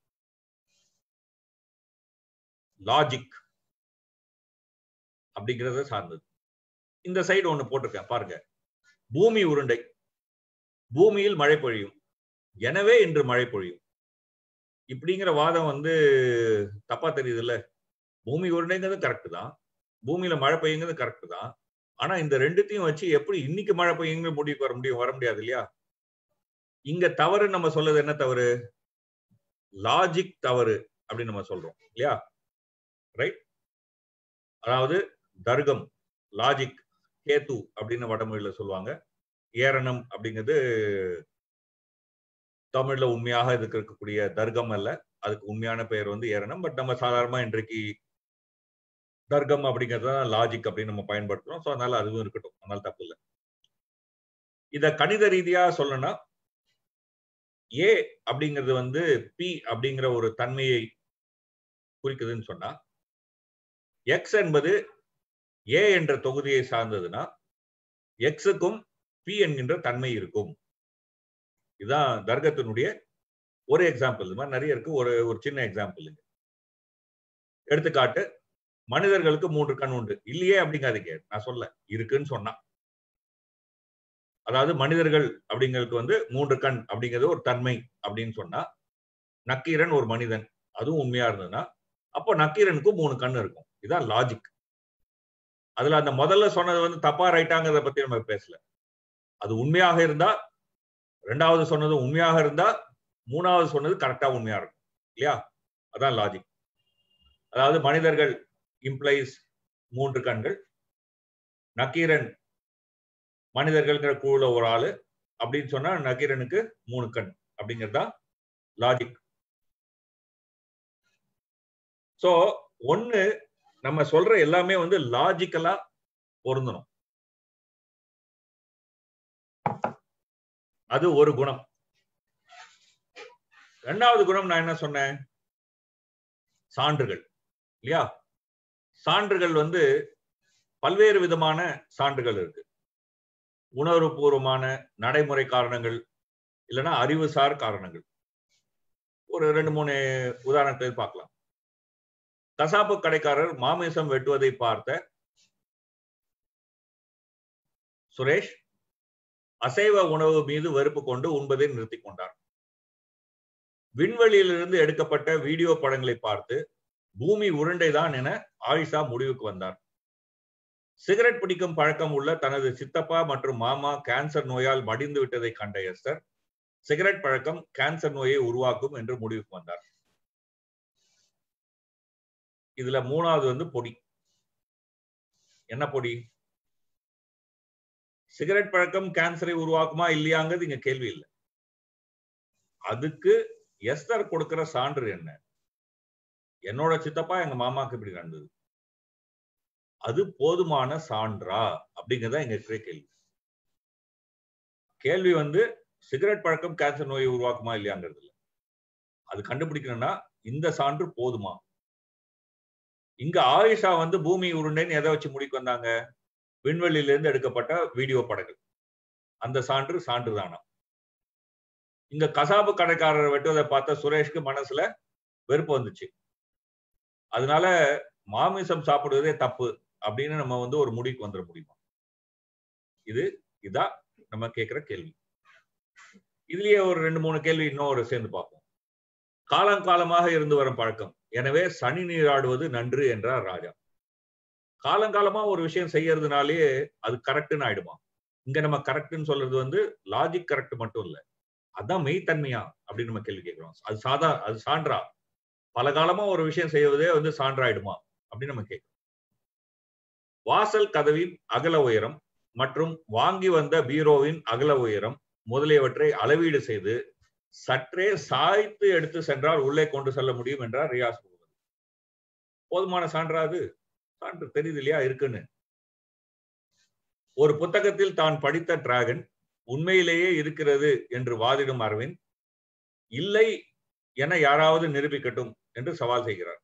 லாஜிக் அப்படிங்கறத சார்ந்தது இந்த சைடு ஒண்ணு போட்டிருக்கேன் பாருங்க பூமி உருண்டை பூமியில் மழை பொழியும் எனவே இன்று மழை பொழியும் இப்படிங்கிற வாதம் வந்து தப்பா தெரியுது இல்ல பூமி உருண்டைங்கிறது கரெக்ட் தான் பூமியில மழை பெய்யுங்கிறது கரெக்ட் தான் ஆனா இந்த ரெண்டுத்தையும் வச்சு எப்படி இன்னைக்கு மழை பெய்யுங்கிற முடிவுக்கு வர முடியும் வர முடியாது இல்லையா இங்க தவறு நம்ம சொல்றது என்ன தவறு லாஜிக் தவறு அப்படின்னு நம்ம சொல்றோம் இல்லையா ரைட் அதாவது தர்க்கம் லாஜிக் கேத்து அப்படின்னு வடமொழியில சொல்லுவாங்க ஏரணம் அப்படிங்கிறது தமிழ்ல உண்மையாக இதுக்கு இருக்கக்கூடிய தர்க்கம் அல்ல அதுக்கு உண்மையான பெயர் வந்து ஏரணம் பட் நம்ம சாதாரணமா இன்றைக்கு தர்க்கம் அப்படிங்கிறது தான் லாஜிக் அப்படின்னு நம்ம பயன்படுத்துறோம் ஸோ அதனால அதுவும் இருக்கட்டும் அதனால தப்பு இல்லை இத கணித ரீதியா சொல்லணும்னா ஏ அப்படிங்கிறது வந்து பி அப்படிங்கிற ஒரு தன்மையை குறிக்குதுன்னு சொன்னா எக்ஸ் என்பது ஏ என்ற தொகுதியை சார்ந்ததுன்னா எக்ஸுக்கும் பி என்கின்ற தன்மை இருக்கும் இதுதான் தர்க்கத்தினுடைய ஒரு எக்ஸாம்பிள் இது மாதிரி நிறைய இருக்கு ஒரு ஒரு சின்ன எக்ஸாம்பிள் எடுத்துக்காட்டு மனிதர்களுக்கு மூன்று கண் உண்டு இல்லையே அப்படிங்காதீங்க நான் சொல்ல இருக்குன்னு சொன்னா அதாவது மனிதர்கள் அப்படிங்கிறதுக்கு வந்து மூன்று கண் அப்படிங்கிறது ஒரு தன்மை அப்படின்னு சொன்னா நக்கீரன் ஒரு மனிதன் அதுவும் உண்மையா இருந்ததுன்னா அப்போ நக்கீரனுக்கும் மூணு கண் இருக்கும் இதுதான் லாஜிக் அதுல அந்த முதல்ல சொன்னது வந்து தப்பா ரைட்டாங்கிறத பத்தி நம்ம பேசல அது உண்மையாக இருந்தா ரெண்டாவது சொன்னது உண்மையாக இருந்தா மூணாவது சொன்னது கரெக்டா உண்மையா இருக்கும் இல்லையா அதான் லாஜிக் அதாவது மனிதர்கள் இம்ப்ளைஸ் மூன்று கண்கள் நக்கீரன் மனிதர்கள்ங்கிற குழுல ஒரு ஆளு அப்படின்னு சொன்னா நக்கீரனுக்கு மூணு கண் அப்படிங்கிறது தான் லாஜிக் சோ ஒண்ணு நம்ம சொல்ற எல்லாமே வந்து லாஜிக்கலா பொருந்தணும் அது ஒரு குணம் ரெண்டாவது குணம் நான் என்ன சொன்னேன் சான்றுகள் இல்லையா சான்றுகள் வந்து பல்வேறு விதமான சான்றுகள் இருக்கு உணர்வுபூர்வமான நடைமுறை காரணங்கள் இல்லைன்னா அறிவுசார் காரணங்கள் ஒரு ரெண்டு மூணு உதாரணத்தை பார்க்கலாம் கசாப்பு கடைக்காரர் மாமிசம் வெட்டுவதை பார்த்த சுரேஷ் அசைவ உணவு மீது வெறுப்பு கொண்டு உண்பதை நிறுத்தி கொண்டார் விண்வெளியிலிருந்து எடுக்கப்பட்ட வீடியோ படங்களை பார்த்து பூமி உருண்டைதான் என ஆயிஷா முடிவுக்கு வந்தார் சிகரெட் பிடிக்கும் பழக்கம் உள்ள தனது சித்தப்பா மற்றும் மாமா கேன்சர் நோயால் மடிந்து விட்டதை கண்ட எஸ்தர் சிகரெட் பழக்கம் கேன்சர் நோயை உருவாக்கும் என்று முடிவுக்கு வந்தார் இதுல மூணாவது வந்து பொடி என்ன பொடி சிகரெட் பழக்கம் கேன்சரை உருவாக்குமா இல்லையாங்கிறது இங்க கேள்வி இல்லை அதுக்கு எஸ்தர் கொடுக்கிற சான்று என்ன என்னோட சித்தப்பா எங்க மாமாக்கு இப்படி நடந்தது அது போதுமான சான்றா அப்படிங்கிறதா எங்க இருக்கிற கேள்வி கேள்வி வந்து சிகரெட் பழக்கம் கேன்சர் நோயை உருவாக்குமா இல்லையாங்கிறது இல்லை அது கண்டுபிடிக்கணும்னா இந்த சான்று போதுமா இங்க ஆயிஷா வந்து பூமி உருண்டைன்னு எதை வச்சு முடிக்கு வந்தாங்க விண்வெளியில இருந்து எடுக்கப்பட்ட வீடியோ படங்கள் அந்த சான்று சான்று தானா இங்க கசாப்பு கடைக்காரரை வெட்டுவதை பார்த்த சுரேஷ்க்கு மனசுல வெறுப்பு வந்துச்சு அதனால மாமிசம் சாப்பிடுவதே தப்பு அப்படின்னு நம்ம வந்து ஒரு முடிவுக்கு வந்துட முடியுமா இது இதா நம்ம கேட்கிற கேள்வி இதுலயே ஒரு ரெண்டு மூணு கேள்வி இன்னும் ஒரு சேர்ந்து பார்ப்போம் காலங்காலமாக இருந்து வரும் பழக்கம் எனவே சனி நீராடுவது நன்று என்றார் ராஜா காலங்காலமா ஒரு விஷயம் செய்யறதுனாலே அது கரெக்ட்னு ஆயிடுமா இங்க நம்ம கரெக்ட்னு சொல்றது வந்து லாஜிக் கரெக்ட் மட்டும் இல்ல அதான் மெய்த்தன்மையா அப்படின்னு நம்ம கேள்வி கேட்கிறோம் அது சாதா அது சான்றா பல காலமா ஒரு விஷயம் செய்வதே வந்து சான்றாயிடுமா அப்படின்னு நம்ம கேட்கிறோம் வாசல் கதவின் அகல உயரம் மற்றும் வாங்கி வந்த பீரோவின் அகல உயரம் முதலியவற்றை அளவீடு செய்து சற்றே சாய்த்து எடுத்து சென்றால் உள்ளே கொண்டு செல்ல முடியும் என்றார் ரியாஸ் முகமது போதுமான சான்றாது சான்று தெரியுது இல்லையா இருக்குன்னு ஒரு புத்தகத்தில் தான் படித்த டிராகன் உண்மையிலேயே இருக்கிறது என்று வாதிடும் அரவிந்த் இல்லை என யாராவது நிரூபிக்கட்டும் என்று சவால் செய்கிறார்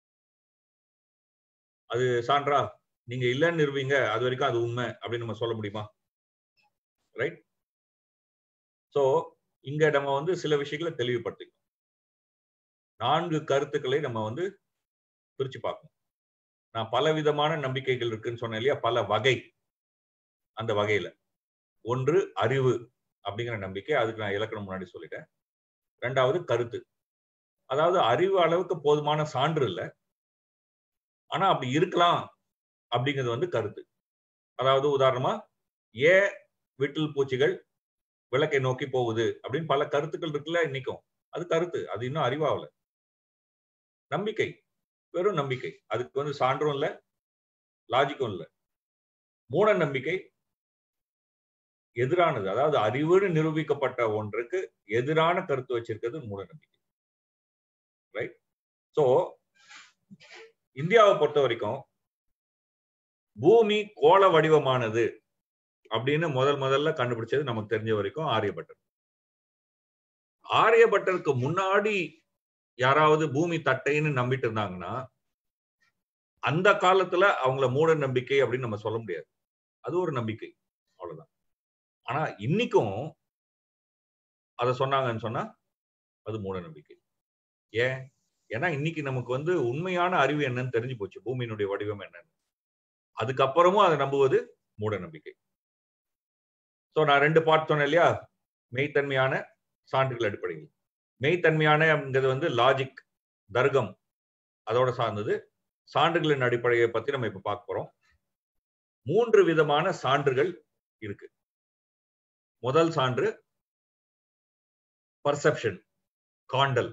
அது சான்றா நீங்க இல்லைன்னு நிரூபிங்க அது வரைக்கும் அது உண்மை அப்படின்னு நம்ம சொல்ல முடியுமா ரைட் சோ இங்க நம்ம வந்து சில விஷயங்களை தெளிவுபடுத்திக்கணும் நான்கு கருத்துக்களை நம்ம வந்து பிரிச்சு பார்க்கணும் நான் பல விதமான நம்பிக்கைகள் இருக்குன்னு சொன்னேன் இல்லையா பல வகை அந்த வகையில ஒன்று அறிவு அப்படிங்கிற நம்பிக்கை அதுக்கு நான் இலக்கணம் முன்னாடி சொல்லிட்டேன் ரெண்டாவது கருத்து அதாவது அறிவு அளவுக்கு போதுமான சான்று இல்லை ஆனா அப்படி இருக்கலாம் அப்படிங்கிறது வந்து கருத்து அதாவது உதாரணமா ஏன் விட்டில் பூச்சிகள் விளக்கை நோக்கி போகுது அப்படின்னு பல கருத்துக்கள் இருக்குல்ல இன்னைக்கும் அது கருத்து அது இன்னும் அறிவாகல நம்பிக்கை வெறும் நம்பிக்கை அதுக்கு வந்து சான்றும் இல்லை லாஜிக்கும் இல்லை மூட நம்பிக்கை எதிரானது அதாவது அறிவுன்னு நிரூபிக்கப்பட்ட ஒன்றுக்கு எதிரான கருத்து வச்சிருக்கிறது மூட நம்பிக்கை ரைட் சோ இந்தியாவை பொறுத்த வரைக்கும் பூமி கோள வடிவமானது அப்படின்னு முதல் முதல்ல கண்டுபிடிச்சது நமக்கு தெரிஞ்ச வரைக்கும் ஆரியபட்டர் ஆரியபட்டருக்கு முன்னாடி யாராவது பூமி தட்டைன்னு நம்பிட்டு இருந்தாங்கன்னா அந்த காலத்துல அவங்கள மூட நம்பிக்கை அப்படின்னு நம்ம சொல்ல முடியாது அது ஒரு நம்பிக்கை அவ்வளவுதான் ஆனா இன்னைக்கும் அத சொன்னாங்கன்னு சொன்னா அது மூட நம்பிக்கை ஏன் ஏன்னா இன்னைக்கு நமக்கு வந்து உண்மையான அறிவு என்னன்னு தெரிஞ்சு போச்சு பூமியினுடைய வடிவம் என்னன்னு அதுக்கப்புறமும் அதை நம்புவது மூட நம்பிக்கை ஸோ நான் ரெண்டு பார்ட் சொன்னேன் இல்லையா மெய்த்தன்மையான சான்றுகள் அடிப்படையில் மெய்த்தன்மையானங்கிறது வந்து லாஜிக் தர்க்கம் அதோட சார்ந்தது சான்றுகளின் அடிப்படையை பத்தி நம்ம இப்ப பார்க்க போறோம் மூன்று விதமான சான்றுகள் இருக்கு முதல் சான்று பர்செப்ஷன் காண்டல்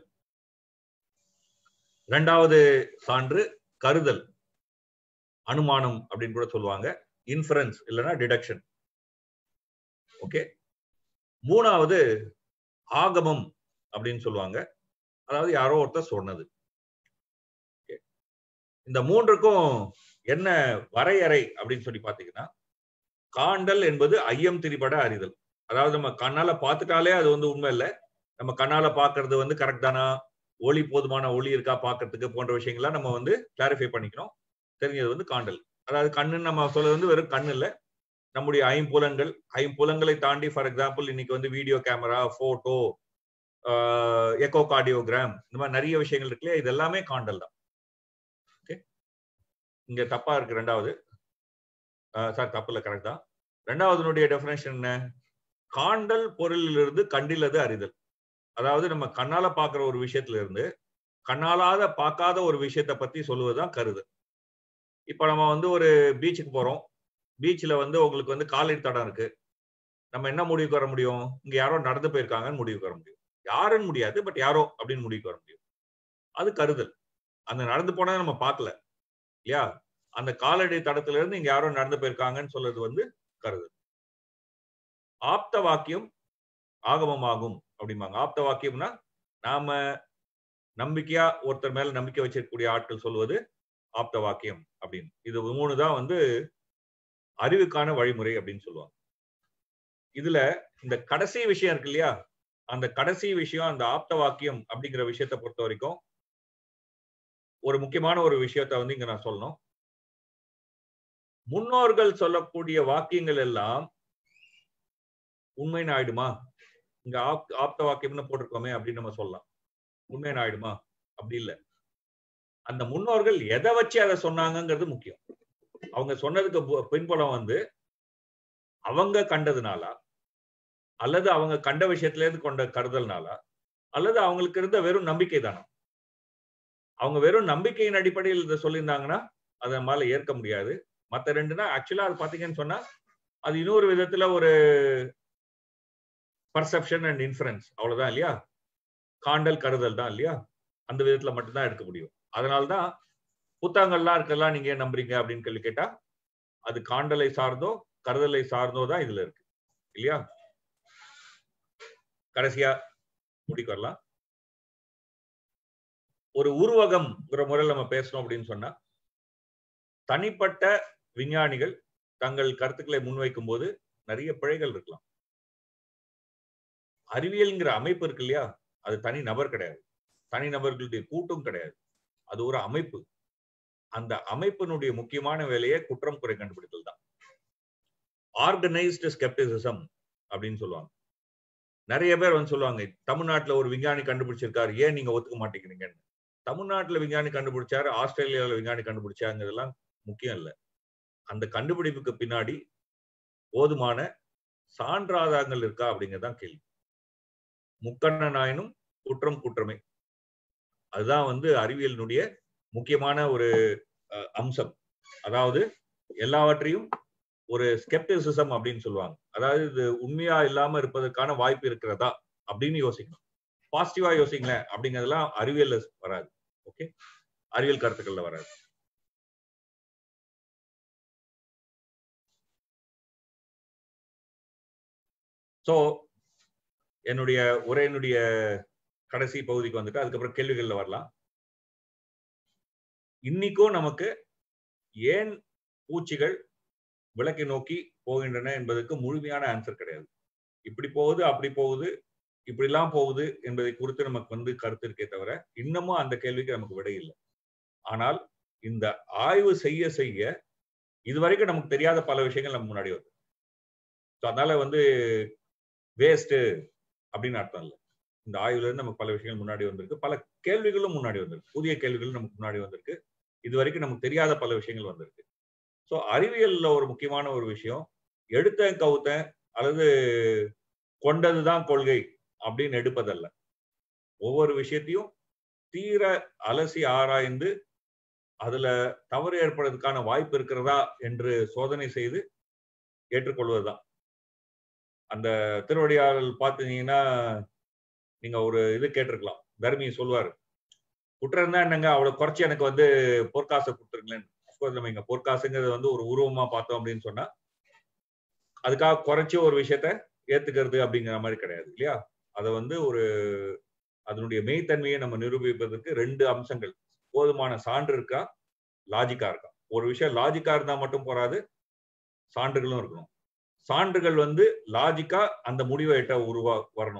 இரண்டாவது சான்று கருதல் அனுமானம் அப்படின்னு கூட சொல்லுவாங்க இன்ஃபரன்ஸ் இல்லைன்னா டிடக்ஷன் ஓகே மூணாவது ஆகமம் அப்படின்னு சொல்லுவாங்க அதாவது யாரோ ஒருத்தர் சொன்னது இந்த மூன்றுக்கும் என்ன வரையறை அப்படின்னு சொல்லி பாத்தீங்கன்னா காண்டல் என்பது ஐயம் திரிபட அறிதல் அதாவது நம்ம கண்ணால பார்த்துட்டாலே அது வந்து உண்மை இல்லை நம்ம கண்ணால பாக்குறது வந்து கரெக்ட் தானா ஒளி போதுமான ஒளி இருக்கா பாக்குறதுக்கு போன்ற விஷயங்கள்லாம் நம்ம வந்து கிளாரிஃபை பண்ணிக்கணும் தெரிஞ்சது வந்து காண்டல் அதாவது கண்ணுன்னு நம்ம சொல்றது வந்து வெறும் கண்ணு இல்ல நம்முடைய ஐம்புலங்கள் ஐம்புலங்களை தாண்டி ஃபார் எக்ஸாம்பிள் இன்னைக்கு வந்து video camera photo echocardiogram இந்த மாதிரி நிறைய விஷயங்கள் இருக்கு இல்லையா இது எல்லாமே காண்டல் தான் ஓகே இங்க தப்பா இருக்கு ரெண்டாவது சார் தப்பு இல்லை கரெக்ட் தான் ரெண்டாவதுனுடைய டெஃபினேஷன் என்ன காண்டல் பொருளிலிருந்து கண்டிலது அறிதல் அதாவது நம்ம கண்ணால பாக்குற ஒரு விஷயத்துல இருந்து கண்ணாலாத பார்க்காத ஒரு விஷயத்த பத்தி சொல்லுவதுதான் கருது இப்ப நம்ம வந்து ஒரு பீச்சுக்கு போறோம் பீச்ல வந்து உங்களுக்கு வந்து காலை தடம் இருக்கு நம்ம என்ன முடிவுக்கு வர முடியும் இங்க யாரோ நடந்து போயிருக்காங்கன்னு முடிவுக்கு வர முடியும் யாருன்னு முடியாது பட் யாரோ அப்படின்னு முடிவுக்கு வர முடியும் அது கருதல் அந்த நடந்து போனதை நம்ம பார்க்கல இல்லையா அந்த காலடி தடத்துல இருந்து இங்க யாரோ நடந்து போயிருக்காங்கன்னு சொல்றது வந்து கருதல் ஆப்த வாக்கியம் ஆகமமாகும் அப்படிம்பாங்க ஆப்த வாக்கியம்னா நாம நம்பிக்கையா ஒருத்தர் மேல நம்பிக்கை வச்சிருக்கக்கூடிய ஆட்கள் சொல்வது ஆப்த வாக்கியம் அப்படின்னு இது மூணு தான் வந்து அறிவுக்கான வழிமுறை அப்படின்னு சொல்லுவாங்க இதுல இந்த கடைசி விஷயம் இருக்கு இல்லையா அந்த கடைசி விஷயம் அந்த ஆப்த வாக்கியம் அப்படிங்கிற விஷயத்தை பொறுத்த வரைக்கும் ஒரு முக்கியமான ஒரு விஷயத்த வந்து இங்க நான் சொல்லணும் முன்னோர்கள் சொல்லக்கூடிய வாக்கியங்கள் எல்லாம் உண்மைன்னு ஆயிடுமா இங்க ஆப் ஆப்த வாக்கியம்னு போட்டிருக்கோமே அப்படின்னு நம்ம சொல்லலாம் உண்மைன்னு ஆயிடுமா அப்படி இல்லை அந்த முன்னோர்கள் எதை வச்சு அதை சொன்னாங்கங்கிறது முக்கியம் அவங்க சொன்னதுக்கு பின்புலம் வந்து அவங்க கண்டதுனாலா அல்லது அவங்க கண்ட விஷயத்துல இருந்து கொண்ட கருதல்னாலா அல்லது அவங்களுக்கு இருந்த வெறும் நம்பிக்கை தானா அவங்க வெறும் நம்பிக்கையின் அடிப்படையில் இதை சொல்லியிருந்தாங்கன்னா அதை நம்மளால ஏற்க முடியாது மற்ற ரெண்டுனா ஆக்சுவலா அது பாத்தீங்கன்னு சொன்னா அது இன்னொரு விதத்துல ஒரு பர்செப்ஷன் அண்ட் இன்ஃபரன்ஸ் அவ்வளவுதான் இல்லையா காண்டல் கருதல் தான் இல்லையா அந்த விதத்துல மட்டும்தான் எடுக்க முடியும் அதனால்தான் புத்தகங்கள்லாம் இருக்கலாம் நீங்க ஏன் நம்புறீங்க அப்படின்னு கேள்வி கேட்டா அது காண்டலை சார்ந்தோ கருதலை சார்ந்தோ தான் இதுல இருக்கு இல்லையா கடைசியா முடிக்கு வரலாம் ஒரு உருவகம்ங்கிற முறையில் நம்ம பேசணும் அப்படின்னு சொன்னா தனிப்பட்ட விஞ்ஞானிகள் தங்கள் கருத்துக்களை முன்வைக்கும் போது நிறைய பிழைகள் இருக்கலாம் அறிவியல்ங்கிற அமைப்பு இருக்கு இல்லையா அது தனி நபர் கிடையாது தனி நபர்களுடைய கூட்டம் கிடையாது அது ஒரு அமைப்பு அந்த அமைப்பினுடைய முக்கியமான வேலையை குற்றம் குறை கண்டுபிடித்தல் தான் ஆர்கனைஸ்டு ஸ்கெப்டிசிசம் அப்படின்னு சொல்லுவாங்க நிறைய பேர் வந்து சொல்லுவாங்க தமிழ்நாட்டுல ஒரு விஞ்ஞானி கண்டுபிடிச்சிருக்காரு ஏன் நீங்க ஒத்துக்க மாட்டேங்கிறீங்கன்னு தமிழ்நாட்டுல விஞ்ஞானி கண்டுபிடிச்சாரு ஆஸ்திரேலியாவில் விஞ்ஞானி கண்டுபிடிச்சாங்கிறதெல்லாம் முக்கியம் இல்லை அந்த கண்டுபிடிப்புக்கு பின்னாடி போதுமான சான்றாதாரங்கள் இருக்கா அப்படிங்கறதான் கேள்வி முக்கண்ண நாயனும் குற்றம் குற்றமே அதுதான் வந்து அறிவியலினுடைய முக்கியமான ஒரு அம்சம் அதாவது எல்லாவற்றையும் ஒரு ஸ்கெப்டிசிசம் அப்படின்னு சொல்லுவாங்க அதாவது இது உண்மையா இல்லாம இருப்பதற்கான வாய்ப்பு இருக்கிறதா அப்படின்னு யோசிக்கணும் பாசிட்டிவா யோசிங்களேன் அப்படிங்கறதெல்லாம் அறிவியல்ல வராது ஓகே அறிவியல் கருத்துக்கள்ல வராது ஸோ என்னுடைய உரையினுடைய கடைசி பகுதிக்கு வந்துட்டு அதுக்கப்புறம் கேள்விகள்ல வரலாம் இன்னைக்கும் நமக்கு ஏன் பூச்சிகள் விளக்கை நோக்கி போகின்றன என்பதற்கு முழுமையான ஆன்சர் கிடையாது இப்படி போகுது அப்படி போகுது இப்படிலாம் போகுது என்பதை குறித்து நமக்கு வந்து கருத்து இருக்கே தவிர இன்னமும் அந்த கேள்விக்கு நமக்கு விடை இல்லை ஆனால் இந்த ஆய்வு செய்ய செய்ய இதுவரைக்கும் நமக்கு தெரியாத பல விஷயங்கள் நம்ம முன்னாடி வருது ஸோ அதனால வந்து வேஸ்ட் அப்படின்னு அர்த்தம் இல்லை இந்த ஆய்வுல இருந்து நமக்கு பல விஷயங்கள் முன்னாடி வந்திருக்கு பல கேள்விகளும் முன்னாடி வந்திருக்கு புதிய கேள்விகளும் நமக்கு முன்னாடி வந்திருக்கு இது வரைக்கும் நமக்கு தெரியாத பல விஷயங்கள் வந்திருக்கு ஸோ அறிவியல்ல ஒரு முக்கியமான ஒரு விஷயம் எடுத்தேன் கவுத்தேன் அல்லது கொண்டதுதான் கொள்கை அப்படின்னு எடுப்பதல்ல ஒவ்வொரு விஷயத்தையும் தீர அலசி ஆராய்ந்து அதுல தவறு ஏற்படுறதுக்கான வாய்ப்பு இருக்கிறதா என்று சோதனை செய்து ஏற்றுக்கொள்வதுதான் அந்த திருவடியாளர் பார்த்தீங்கன்னா நீங்க ஒரு இது கேட்டிருக்கலாம் தர்மி சொல்லுவாரு குற்றம் இருந்தா என்னங்க அவ்வளவு குறைச்சி எனக்கு வந்து பொற்காசை கொடுத்துருங்களேன் அப்கோர்ஸ் நம்ம இங்க பொற்காசுங்கிறது வந்து ஒரு உருவமா பார்த்தோம் அப்படின்னு சொன்னா அதுக்காக குறைச்சி ஒரு விஷயத்த ஏத்துக்கிறது அப்படிங்கிற மாதிரி கிடையாது இல்லையா அதை வந்து ஒரு அதனுடைய மெய்த்தன்மையை நம்ம நிரூபிப்பதற்கு ரெண்டு அம்சங்கள் போதுமான சான்று இருக்கா லாஜிக்கா இருக்கா ஒரு விஷயம் லாஜிக்கா இருந்தா மட்டும் போராது சான்றுகளும் இருக்கணும் சான்றுகள் வந்து லாஜிக்கா அந்த முடிவை எட்ட உருவா வரணும்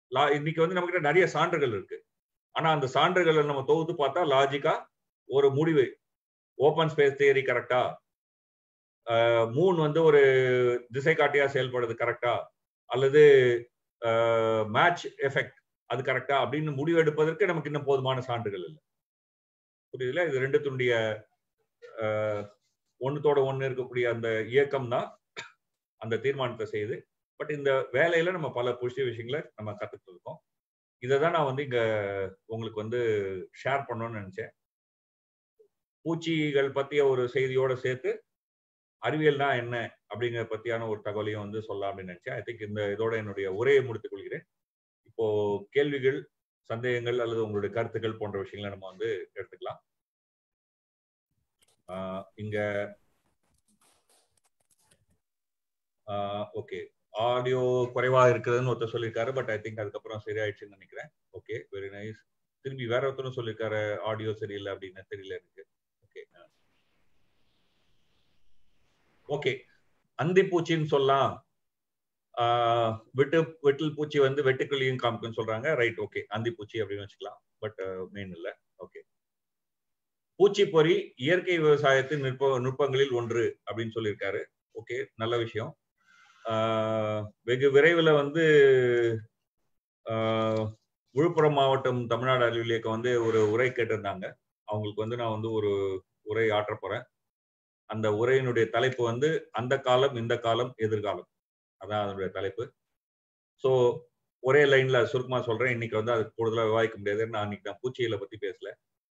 லா- இன்னைக்கு வந்து நம்ம கிட்ட நிறைய சான்றுகள் இருக்கு ஆனா அந்த சான்றுகளை நம்ம தொகுத்து பார்த்தா லாஜிக்கா ஒரு முடிவு ஓப்பன் ஸ்பேஸ் தியரி கரெக்டா மூன் வந்து ஒரு திசை காட்டியா செயல்படுறது கரெக்டா அல்லது மேட்ச் எஃபெக்ட் அது கரெக்டா அப்படின்னு முடிவு எடுப்பதற்கு நமக்கு இன்னும் போதுமான சான்றுகள் இல்லை புரியுதுல இது ரெண்டுத்தினுடைய ஒன்னுத்தோட ஒண்ணு இருக்கக்கூடிய அந்த இயக்கம் தான் அந்த தீர்மானத்தை செய்யுது பட் இந்த வேலையில நம்ம பல புதிய விஷயங்களை நம்ம கத்துட்டு இருக்கோம் இதை தான் நான் வந்து இங்க உங்களுக்கு வந்து ஷேர் பண்ணணும்னு நினைச்சேன் பூச்சிகள் பத்திய ஒரு செய்தியோட சேர்த்து அறிவியல்னா என்ன அப்படிங்கிற பத்தியான ஒரு தகவலையும் வந்து சொல்லலாம் அப்படின்னு நினைச்சேன் ஐ திங்க் இந்த இதோட என்னுடைய உரையை முடித்துக் கொள்கிறேன் இப்போ கேள்விகள் சந்தேகங்கள் அல்லது உங்களுடைய கருத்துக்கள் போன்ற விஷயங்களை நம்ம வந்து எடுத்துக்கலாம் ஆஹ் இங்க ஓகே ஆடியோ குறைவா இருக்குதுன்னு ஒருத்தர் சொல்லியிருக்காரு பட் ஐ திங்க் அதுக்கப்புறம் சரியாயிடுச்சுன்னு நினைக்கிறேன் ஓகே வெரி நைஸ் திரும்பி வேற ஒருத்தரும் சொல்லியிருக்காரு ஆடியோ சரியில்லை அப்படின்னு தெரியல எனக்கு ஓகே ஓகே அந்திப்பூச்சின்னு சொல்லலாம் ஆஹ் விட்டு வெட்டில் பூச்சி வந்து வெட்டுக்கிளியும் காமிக்குன்னு சொல்றாங்க ரைட் ஓகே அந்திப்பூச்சி அப்படின்னு வச்சுக்கலாம் பட் மெயின் இல்லை ஓகே பூச்சி பொறி இயற்கை விவசாயத்தின் நுட்ப நுட்பங்களில் ஒன்று அப்படின்னு சொல்லியிருக்காரு ஓகே நல்ல விஷயம் ஆஹ் வெகு விரைவில் வந்து ஆஹ் விழுப்புரம் மாவட்டம் தமிழ்நாடு அறிவியல் இயக்கம் வந்து ஒரு உரை கேட்டிருந்தாங்க அவங்களுக்கு வந்து நான் வந்து ஒரு உரை ஆற்ற போறேன் அந்த உரையினுடைய தலைப்பு வந்து அந்த காலம் இந்த காலம் எதிர்காலம் அதான் அதனுடைய தலைப்பு ஸோ ஒரே லைன்ல சுருக்கமா சொல்றேன் இன்னைக்கு வந்து அதுக்கு கூடுதலாக விவாதிக்க முடியாது நான் இன்னைக்கு நான் பூச்சிகளை பத்தி பேசல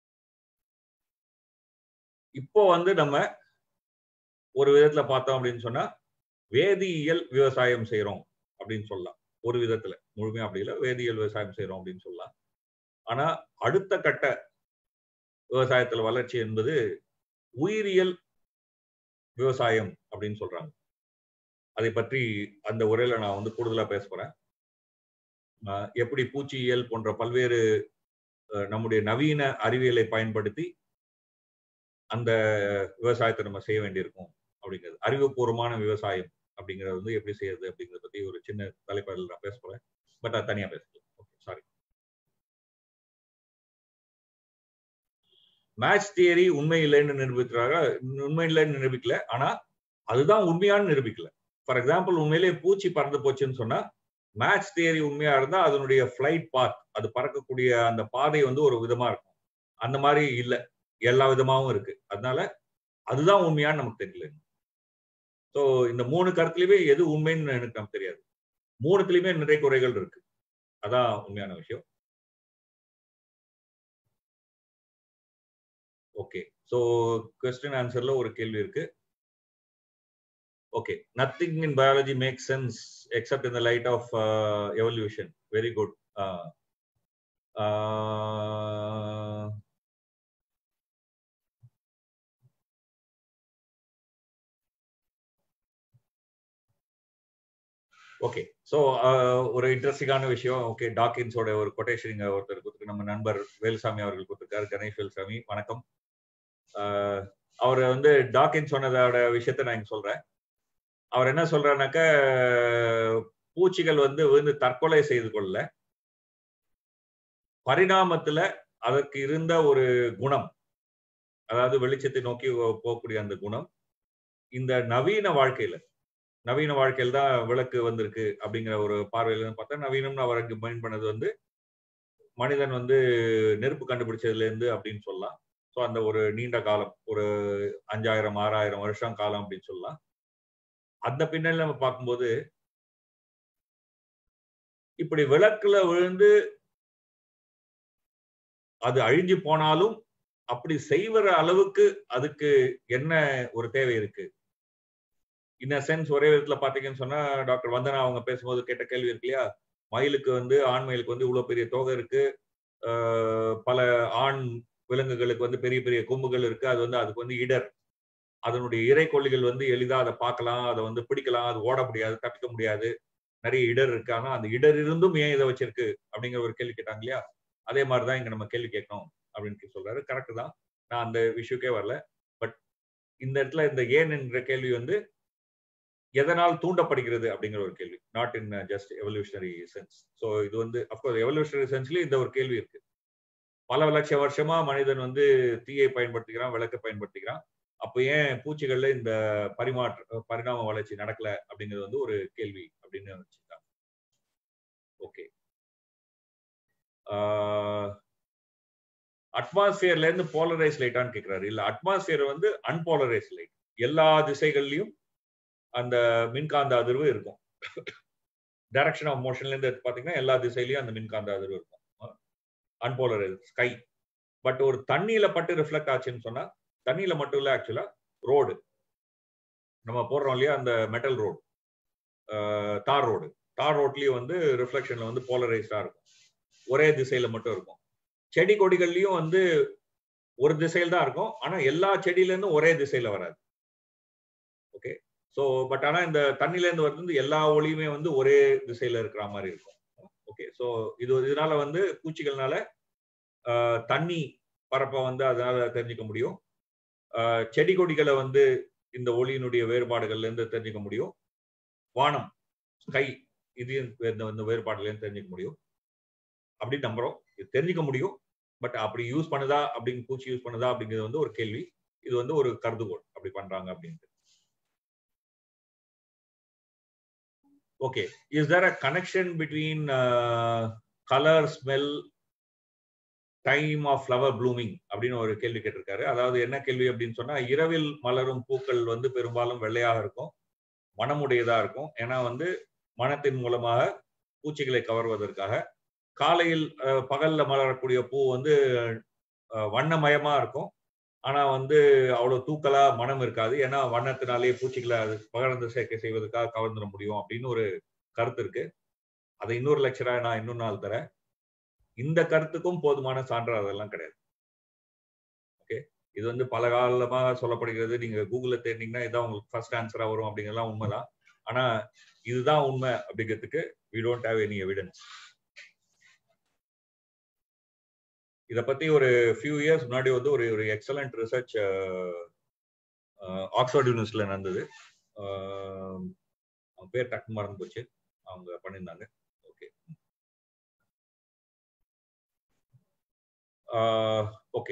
இப்போ வந்து நம்ம ஒரு விதத்துல பார்த்தோம் அப்படின்னு சொன்னா வேதியியல் விவசாயம் செய்யறோம் அப்படின்னு சொல்லலாம் ஒரு விதத்துல முழுமையா அப்படி இல்லை வேதியியல் விவசாயம் செய்யறோம் அப்படின்னு சொல்லலாம் ஆனா அடுத்த கட்ட விவசாயத்துல வளர்ச்சி என்பது உயிரியல் விவசாயம் அப்படின்னு சொல்றாங்க அதை பற்றி அந்த உரையில நான் வந்து கூடுதலா பேச போறேன் எப்படி பூச்சியியல் போன்ற பல்வேறு நம்முடைய நவீன அறிவியலை பயன்படுத்தி அந்த விவசாயத்தை நம்ம செய்ய வேண்டியிருக்கும் அப்படிங்கிறது அறிவுபூர்வமான விவசாயம் அப்படிங்கறது வந்து எப்படி செய்யறது அப்படிங்கறத பத்தி ஒரு சின்ன தலைப்பாடில் நான் பேச போறேன் பட் அது தனியா பேசலாம் ஓகே சாரி மேட்ச் தியரி உண்மை இல்லைன்னு நிரூபிக்கிறாங்க உண்மை இல்லைன்னு நிரூபிக்கல ஆனா அதுதான் உண்மையானு நிரூபிக்கல ஃபார் எக்ஸாம்பிள் உண்மையிலேயே பூச்சி பறந்து போச்சுன்னு சொன்னா மேட்ச் தியரி உண்மையா இருந்தா அதனுடைய ஃபிளைட் பாத் அது பறக்கக்கூடிய அந்த பாதை வந்து ஒரு விதமா இருக்கும் அந்த மாதிரி இல்ல எல்லா விதமாவும் இருக்கு அதனால அதுதான் உண்மையான்னு நமக்கு தெரியல ஸோ இந்த மூணு கருத்துலயுமே எது உண்மைன்னு எனக்கு நமக்கு தெரியாது மூணுத்துலயுமே நிறைய குறைகள் இருக்கு அதான் உண்மையான விஷயம் ஓகே ஸோ கொஸ்டின் ஆன்சர்ல ஒரு கேள்வி இருக்கு okay nothing in biology make sense except in the light of evolution very good okay so ஒரு இன்ட்ரெஸ்டிங்கான விஷயம் ஓகே டாக்கின்ஸோட ஒரு கொட்டேஷன் இங்க ஒருத்தர் கொடுத்துருக்கு நம்ம நண்பர் வேலுசாமி அவர்கள் கொடுத்துருக்காரு கணேஷ் வேலுசாமி வணக்கம் அவர் வந்து டாக்கின் சொன்னதோட விஷயத்த நான் இங்க சொல்றேன் அவர் என்ன சொல்றாருனாக்க பூச்சிகள் வந்து விழுந்து தற்கொலை செய்து கொள்ள பரிணாமத்துல அதற்கு இருந்த ஒரு குணம் அதாவது வெளிச்சத்தை நோக்கி போகக்கூடிய அந்த குணம் இந்த நவீன வாழ்க்கையில நவீன வாழ்க்கையில் தான் விளக்கு வந்திருக்கு அப்படிங்கிற ஒரு பார்வையில பார்த்தா நவீனம்னு அவர் அங்கு மைண்ட் பண்ணது வந்து மனிதன் வந்து நெருப்பு கண்டுபிடிச்சதுல இருந்து அப்படின்னு சொல்லலாம் ஸோ அந்த ஒரு நீண்ட காலம் ஒரு அஞ்சாயிரம் ஆறாயிரம் வருஷம் காலம் அப்படின்னு சொல்லலாம் அந்த பின்னணியில் நம்ம பார்க்கும்போது இப்படி விளக்குல விழுந்து அது அழிஞ்சு போனாலும் அப்படி செய்வற அளவுக்கு அதுக்கு என்ன ஒரு தேவை இருக்கு இன் சென்ஸ் ஒரே விதத்துல பாத்தீங்கன்னு சொன்னா டாக்டர் வந்தனா அவங்க பேசும்போது கேட்ட கேள்வி இருக்கு இல்லையா மயிலுக்கு வந்து ஆண் மயிலுக்கு வந்து இவ்வளவு பெரிய தோகை இருக்கு பல ஆண் விலங்குகளுக்கு வந்து பெரிய பெரிய கொம்புகள் இருக்கு அது வந்து அதுக்கு வந்து இடர் அதனுடைய இறைக்கொல்லிகள் வந்து எளிதா அதை பார்க்கலாம் அதை வந்து பிடிக்கலாம் அது ஓட முடியாது தப்பிக்க முடியாது நிறைய இடர் இருக்கு ஆனா அந்த இடர் இருந்தும் ஏன் இதை வச்சிருக்கு அப்படிங்கிற ஒரு கேள்வி கேட்டாங்க இல்லையா அதே மாதிரிதான் இங்க நம்ம கேள்வி கேட்கணும் அப்படின்னு சொல்றாரு கரெக்ட் தான் நான் அந்த விஷயக்கே வரல பட் இந்த இடத்துல இந்த ஏன் என்ற கேள்வி வந்து எதனால் தூண்டப்படுகிறது அப்படிங்கிற ஒரு கேள்வி not in just evolutionary sense so இது வந்து அப்கோர்ஸ் எவல்யூஷனரி சென்ஸ்லயும் இந்த ஒரு கேள்வி இருக்கு பல லட்ச வருஷமா மனிதன் வந்து தீயை பயன்படுத்திக்கிறான் விளக்கை பயன்படுத்திக்கிறான் அப்ப ஏன் பூச்சிகள்ல இந்த பரிமாற்ற பரிணாம வளர்ச்சி நடக்கல அப்படிங்கிறது வந்து ஒரு கேள்வி அப்படின்னு வச்சுருக்காங்க ஓகே அட்மாஸ்பியர்ல இருந்து போலரைஸ் லைட்டான்னு கேட்கிறாரு இல்ல அட்மாஸ்பியர் வந்து அன்போலரைஸ் லைட் எல்லா திசைகள்லயும் அந்த மின்காந்த அதிர்வு இருக்கும் டைரக்ஷன் ஆஃப் மோஷன்ல இருந்து பாத்தீங்கன்னா எல்லா திசையிலயும் அந்த மின்காந்த அதிர்வு இருக்கும் அன்போலரைஸ் ஸ்கை பட் ஒரு தண்ணியில பட்டு ரிஃப்ளெக்ட் ஆச்சுன்னு சொன்னா தண்ணியில மட்டும் இல்ல ஆக்சுவலா ரோடு நம்ம போடுறோம் இல்லையா அந்த மெட்டல் ரோடு தார் ரோடு தார் ரோட்லயும் வந்து ரிஃப்ளெக்ஷன்ல வந்து போலரைஸ்டா இருக்கும் ஒரே திசையில மட்டும் இருக்கும் செடி கொடிகள்லயும் வந்து ஒரு திசையில் தான் இருக்கும் ஆனா எல்லா செடியில இருந்தும் ஒரே திசையில வராது ஓகே ஸோ பட் ஆனா இந்த தண்ணில இருந்து வந்து எல்லா ஒளியுமே வந்து ஒரே திசையில இருக்கிற மாதிரி இருக்கும் ஓகே ஸோ இது இதனால வந்து பூச்சிகள்னால தண்ணி பரப்பை வந்து அதனால தெரிஞ்சுக்க முடியும் செடி கொடிகளை வந்து இந்த ஒளியினுடைய வேறுபாடுகள்ல இருந்து தெரிஞ்சுக்க முடியும் வானம் ஸ்கை இது இந்த வேறுபாடுல இருந்து தெரிஞ்சுக்க முடியும் அப்படி நம்புறோம் இது தெரிஞ்சுக்க முடியும் பட் அப்படி யூஸ் பண்ணுதா அப்படின்னு பூச்சி யூஸ் பண்ணுதா அப்படிங்கிறது வந்து ஒரு கேள்வி இது வந்து ஒரு கருதுகோள் அப்படி பண்றாங்க அப்படின்ட்டு okay is there a connection between colour smell time of flower blooming அப்படின்னு ஒரு கேள்வி கேட்டிருக்காரு அதாவது என்ன கேள்வி அப்படின்னு சொன்னா இரவில் மலரும் பூக்கள் வந்து பெரும்பாலும் வெள்ளையாக இருக்கும் மனமுடையதா இருக்கும் ஏன்னா வந்து மனத்தின் மூலமாக பூச்சிகளை கவர்வதற்காக காலையில் பகல்ல மலரக்கூடிய பூ வந்து வண்ணமயமா இருக்கும் ஆனா வந்து அவ்வளவு தூக்கலா மனம் இருக்காது ஏன்னா வண்ணத்தினாலே பூச்சிகளை அது பகர்ந்து சேர்க்கை செய்வதற்காக கவர்ந்துட முடியும் அப்படின்னு ஒரு கருத்து இருக்கு அதை இன்னொரு லெக்சரா நான் இன்னொரு நாள் தரேன் இந்த கருத்துக்கும் போதுமான சான்று அதெல்லாம் கிடையாது ஓகே இது வந்து பல காலமாக சொல்லப்படுகிறது நீங்க கூகுள்ல தேடினீங்கன்னா இதான் உங்களுக்கு ஃபர்ஸ்ட் ஆன்சரா வரும் அப்படிங்கிறதுலாம் உண்மைதான் ஆனா இதுதான் உண்மை அப்படிங்கிறதுக்கு we don't have any evidence இதை பத்தி ஒரு ஃபியூ இயர்ஸ் முன்னாடி வந்து ஒரு ஒரு எக்ஸலண்ட் ரிசர்ச் ஆக்ஸ்போர்ட் யூனிவர்சிட்டியில நடந்தது அவங்க பேர் டக்கு மறந்து போச்சு அவங்க பண்ணியிருந்தாங்க ஓகே ஓகே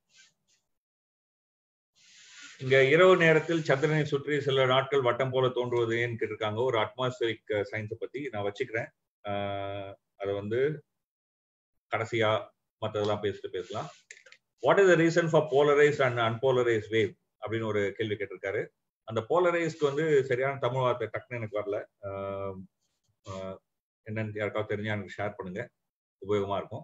இங்க இரவு நேரத்தில் சந்திரனை சுற்றி சில நாட்கள் வட்டம் போல தோன்றுவது ஏன்னு கேட்டிருக்காங்க ஒரு அட்மாஸ்பரிக் சயின்ஸை பத்தி நான் வச்சுக்கிறேன் அதை வந்து கடைசியா மற்றதெல்லாம் பேசிட்டு பேசலாம் what is the reason for polarise and unpolarise wave அப்படின்னு ஒரு கேள்வி கேட்டிருக்காரு அந்த போலரைஸ்க்கு வந்து சரியான தமிழ் வார்த்தை டக்குன்னு எனக்கு வரல என்னன்னு யாருக்காவது தெரிஞ்சா எனக்கு ஷேர் பண்ணுங்க உபயோகமா இருக்கும்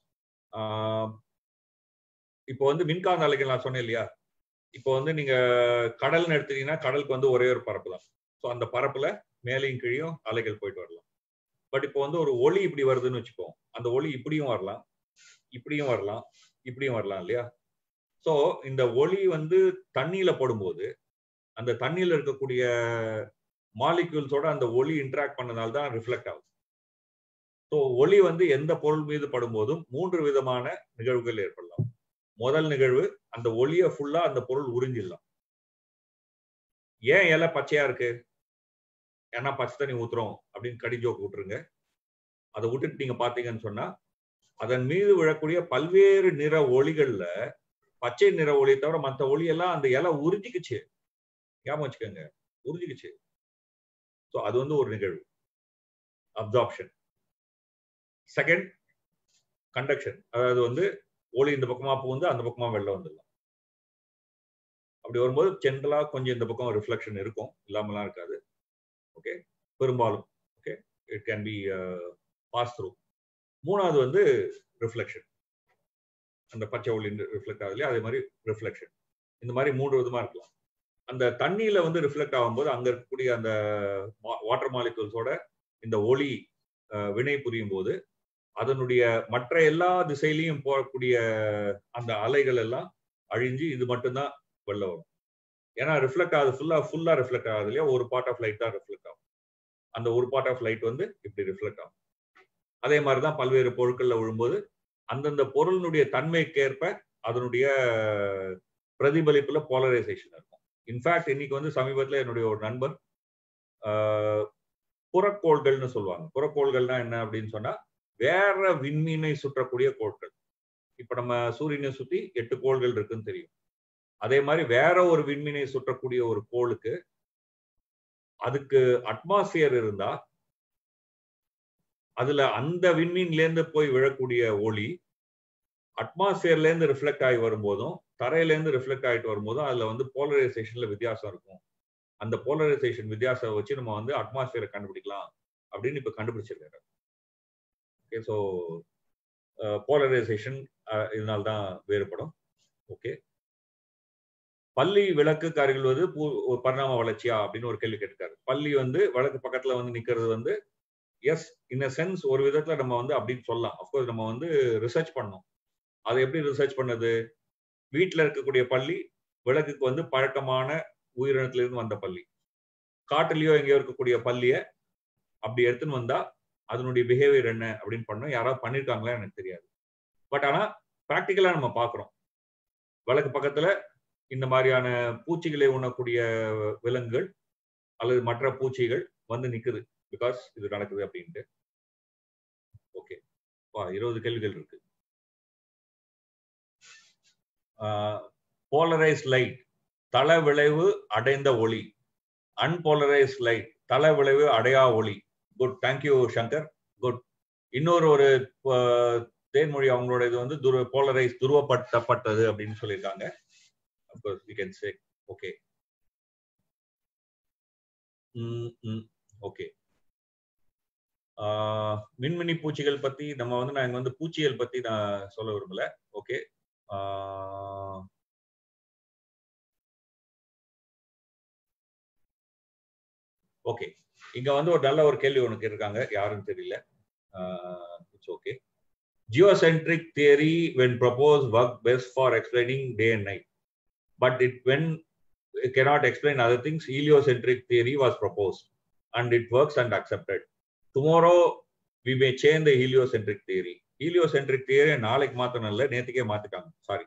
இப்போ வந்து மின்காந்த அலைகள் நான் சொன்னேன் இல்லையா இப்போ வந்து நீங்க கடல்னு எடுத்தீங்கன்னா கடலுக்கு வந்து ஒரே ஒரு பரப்பு தான் ஸோ அந்த பரப்புல மேலையும் கீழையும் அலைகள் போயிட்டு வரலாம் பட் இப்போ வந்து ஒரு ஒளி இப்படி வருதுன்னு வச்சுப்போம் அந்த ஒளி இப்படியும் வரலாம் இப்படியும் வரலாம் இப்படியும் வரலாம் இல்லையா ஸோ இந்த ஒளி வந்து தண்ணியில போடும்போது அந்த தண்ணியில இருக்கக்கூடிய மாலிக்யூல்ஸோட அந்த ஒளி இன்டராக்ட் பண்ணனால தான் ரிஃப்ளெக்ட் ஆகுது ஸோ ஒளி வந்து எந்த பொருள் மீது படும்போதும் மூன்று விதமான நிகழ்வுகள் ஏற்படலாம் முதல் நிகழ்வு அந்த ஒளியை ஃபுல்லா அந்த பொருள் உறிஞ்சிடலாம் ஏன் இலை பச்சையா இருக்கு ஏன்னா பச்சை தண்ணி ஊத்துறோம் அப்படின்னு கடிஜோக்கு விட்டுருங்க அதை விட்டுட்டு நீங்க பாத்தீங்கன்னு சொன்னா அதன் மீது விழக்கூடிய பல்வேறு நிற ஒளிகள்ல பச்சை நிற ஒளியை தவிர மற்ற ஒளியெல்லாம் அந்த இலை உறிஞ்சிக்குச்சு ஞாபகம் வச்சுக்கோங்க உறிஞ்சிக்குச்சு ஸோ அது வந்து ஒரு நிகழ்வு அப்சார்ப்ஷன் செகண்ட் கண்டக்ஷன் அதாவது வந்து ஒளி இந்த பக்கமா புகுந்து அந்த பக்கமா வெளில வந்துடலாம் அப்படி வரும்போது ஜென்ரலா கொஞ்சம் இந்த பக்கம் ரிஃப்ளெக்ஷன் இருக்கும் இல்லாமலாம் இருக்காது ஓகே பெரும்பாலும் okay it can be pass through மூணாவது வந்து ரிஃப்ளெக்ஷன் அந்த பச்சை ஒளி ரிஃப்ளெக்ட் ஆகுது இல்லையா அதே மாதிரி ரிஃப்ளெக்ஷன் இந்த மாதிரி மூன்று விதமா இருக்கலாம் அந்த தண்ணியில வந்து ரிஃப்ளெக்ட் ஆகும்போது அங்க இருக்கக்கூடிய அந்த வாட்டர் மாலிகூல்ஸோட இந்த ஒளி வினை புரியும் போது அதனுடைய மற்ற எல்லா திசையிலையும் போகக்கூடிய அந்த அலைகள் எல்லாம் அழிஞ்சு இது மட்டும்தான் வெளில வரும் ஏன்னா ரிஃப்ளெக்ட் ஆகுது ஃபுல்லா ஃபுல்லா ரிஃப்ளெக்ட் ஆகுது இல்லையா ஒரு பார்ட் ஆஃப் லைட் தான் ரிஃப்ளெக்ட் ஆகும் அந்த ஒரு பார்ட் ஆஃப் லைட் வந்து இப்படி ரிஃப்ளெக்ட் ஆகும் அதே மாதிரிதான் பல்வேறு பொருட்கள்ல விழும்போது அந்தந்த பொருளினுடைய தன்மைக்கேற்ப அதனுடைய பிரதிபலிப்புல போலரைசேஷன் இருக்கும் இன்ஃபேக்ட் இன்னைக்கு வந்து சமீபத்துல என்னுடைய ஒரு நண்பர் ஆஹ், புறக்கோள்கள்னு சொல்லுவாங்க புறக்கோள்கள்னா என்ன அப்படின்னு சொன்னா வேற விண்மீனை சுற்றக்கூடிய கோள்கள் இப்ப நம்ம சூரியனை சுத்தி எட்டு கோள்கள் இருக்குன்னு தெரியும் அதே மாதிரி வேற ஒரு விண்மீனை சுற்றக்கூடிய ஒரு கோளுக்கு அதுக்கு அட்மாஸ்பியர் இருந்தா அதுல அந்த விண்மீன்ல இருந்து போய் விழக்கூடிய ஒளி அட்மாஸ்பியர்ல இருந்து ரிஃப்ளெக்ட் ஆகி வரும்போதும் தரையில இருந்து ரிஃப்ளெக்ட் ஆகிட்டு வரும்போதும் அதுல வந்து போலரைசேஷன்ல வித்தியாசம் இருக்கும் அந்த போலரைசேஷன் வித்தியாசம் வச்சு நம்ம வந்து அட்மாஸ்பியரை கண்டுபிடிக்கலாம் அப்படின்னு இப்ப கண்டுபிடிச்சிருக்காரு ஓகே ஸோ போலரைசேஷன் இதனால தான் வேறுபடும் ஓகே பள்ளி விளக்குக்கு அருகில் பூ ஒரு பரிணாம வளர்ச்சியா அப்படின்னு ஒரு கேள்வி கேட்டிருக்காரு பள்ளி வந்து வழக்கு பக்கத்துல வந்து நிக்கிறது வந்து எஸ் இன் சென்ஸ் ஒரு விதத்துல நம்ம வந்து அப்படின்னு சொல்லலாம் அஃப்கோர்ஸ் நம்ம வந்து ரிசர்ச் பண்ணோம் அதை எப்படி ரிசர்ச் பண்ணது வீட்டில் இருக்கக்கூடிய பள்ளி விளக்குக்கு வந்து பழக்கமான உயிரினத்திலிருந்து வந்த பள்ளி காட்டுலயோ எங்கேயோ இருக்கக்கூடிய பள்ளிய அப்படி எடுத்துன்னு வந்தா அதனுடைய பிஹேவியர் என்ன அப்படின்னு பண்ணோம் யாராவது பண்ணிருக்காங்களா எனக்கு தெரியாது பட் ஆனா ப்ராக்டிக்கலா நம்ம பாக்குறோம் விளக்கு பக்கத்துல இந்த மாதிரியான பூச்சிகளை உண்ணக்கூடிய விலங்குகள் அல்லது மற்ற பூச்சிகள் வந்து நிக்குது பிகாஸ் இது நடக்குது அப்படின்ட்டு ஓகே வா இருபது கேள்விகள் இருக்கு போலரைஸ் லைட் தள விளைவு அடைந்த ஒளி அன்போலரைஸ் லைட் தள விளைவு அடையா ஒளி குட் தேங்க்யூ சங்கர் குட் இன்னொரு ஒரு அஹ், தேன்மொழி அவங்களோட இது வந்து துருவ போலரைஸ் துருவப்பட்டப்பட்டது அப்படின்னு சொல்லியிருக்காங்க of course we can say okay okay மின்மினி பூச்சிகள் பத்தி நம்ம வந்து நான் இங்க வந்து பூச்சிகள் பத்தி நான் சொல்ல விரும்பல ஓகே ஓகே இங்க வந்து ஒரு நல்ல ஒரு கேள்வி ஒன்று கேட்டிருக்காங்க யாருன்னு தெரியல it's okay geocentric theory when propose work best for explaining day and night but it when cannot explain other things heliocentric theory was proposed and it works and accepted tomorrow we may change the heliocentric theory heliocentric theory நாளைக்கு மாத்தணும் இல்ல நேத்துக்கே மாத்திட்டாங்க சாரி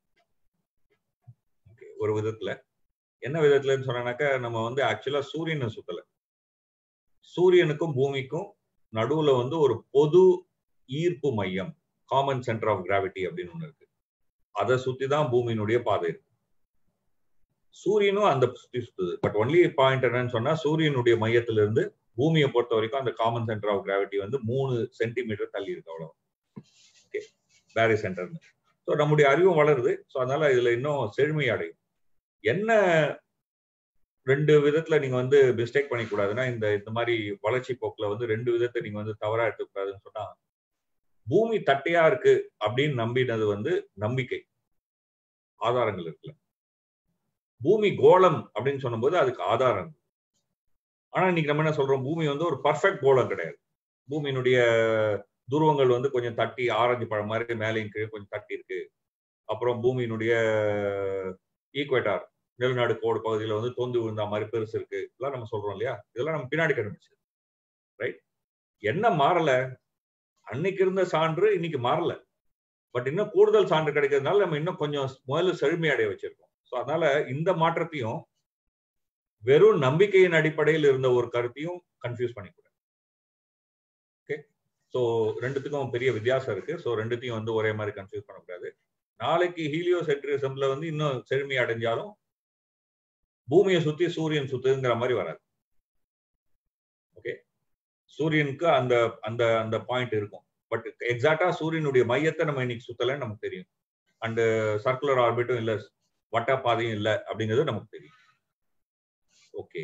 ஒரு விதத்துல என்ன விதத்துலன்னு சொன்னாக்கா நம்ம வந்து ஆக்சுவலா சூரியனை சுத்தல சூரியனுக்கும் பூமிக்கும் நடுவுல வந்து ஒரு பொது ஈர்ப்பு மையம் காமன் சென்டர் ஆஃப் கிராவிட்டி அப்படின்னு ஒண்ணு இருக்கு அதை சுத்தி தான் பூமியினுடைய பாதை இருக்கு சூரியனும் அந்த சுத்தி சுத்துது பட் ஒன்லி பாயிண்ட் என்னன்னு சொன்னா சூரியனுடைய மையத்திலிருந்து பூமியை பொறுத்த வரைக்கும் அந்த காமன் சென்டர் ஆஃப் கிராவிட்டி வந்து மூணு சென்டிமீட்டர் தள்ளி இருக்கு அவ்வளவு ஓகே பேரி சென்டர்னு ஸோ நம்முடைய அறிவும் வளருது ஸோ அதனால இதுல இன்னும் செழுமை அடையும் என்ன ரெண்டு விதத்துல நீங்க வந்து மிஸ்டேக் பண்ணிக்கூடாதுன்னா இந்த இந்த மாதிரி வளர்ச்சி போக்குல வந்து ரெண்டு விதத்தை நீங்க வந்து தவறா எடுத்துக்கூடாதுன்னு சொன்னா பூமி தட்டையா இருக்கு அப்படின்னு நம்பினது வந்து நம்பிக்கை ஆதாரங்கள் இருக்குல்ல பூமி கோளம் அப்படின்னு சொன்னபோது அதுக்கு ஆதாரம் ஆனா இன்னைக்கு நம்ம என்ன சொல்றோம் பூமி வந்து ஒரு பர்ஃபெக்ட் கோளம் கிடையாது பூமியினுடைய துருவங்கள் வந்து கொஞ்சம் தட்டி ஆரஞ்சு பழம் மாதிரி மேலேயும் கீழே கொஞ்சம் தட்டி இருக்கு அப்புறம் பூமியினுடைய ஈக்குவேட்டார் நிலநாடு கோடு பகுதியில வந்து தோந்து விழுந்த மாதிரி பெருசு இருக்கு இதெல்லாம் நம்ம சொல்றோம் இல்லையா இதெல்லாம் நம்ம பின்னாடி கண்டுபிடிச்சது ரைட் என்ன மாறல அன்னைக்கு இருந்த சான்று இன்னைக்கு மாறல பட் இன்னும் கூடுதல் சான்று கிடைக்கிறதுனால நம்ம இன்னும் கொஞ்சம் முதல்ல செழுமை அடைய வச்சிருக்கோம் ஸோ அதனால இந்த மாற்றத்தையும் வெறும் நம்பிக்கையின் அடிப்படையில் இருந்த ஒரு கருத்தையும் கன்ஃபியூஸ் பண்ணிக்கூடாது ஓகே ஸோ ரெண்டுத்துக்கும் பெரிய வித்தியாசம் இருக்கு ஸோ ரெண்டுத்தையும் வந்து ஒரே மாதிரி கன்ஃபியூஸ் பண்ணக்கூடாது நாளைக்கு ஹீலியோ சென்ட்ரிசம்ல வந்து இன்னும் செழுமை அடைஞ்சாலும் பூமியை சுத்தி சூரியன் சுத்துங்கிற மாதிரி வராது ஓகே சூரியனுக்கு அந்த அந்த அந்த பாயிண்ட் இருக்கும் பட் எக்ஸாக்டா சூரியனுடைய மையத்தை நம்ம இன்னைக்கு சுத்தலன்னு நமக்கு தெரியும் அண்ட் சர்க்குலர் ஆர்பிட்டும் இல்லை வட்ட பாதையும் இல்லை அப்படிங்கிறது நமக்கு தெரியும் ஓகே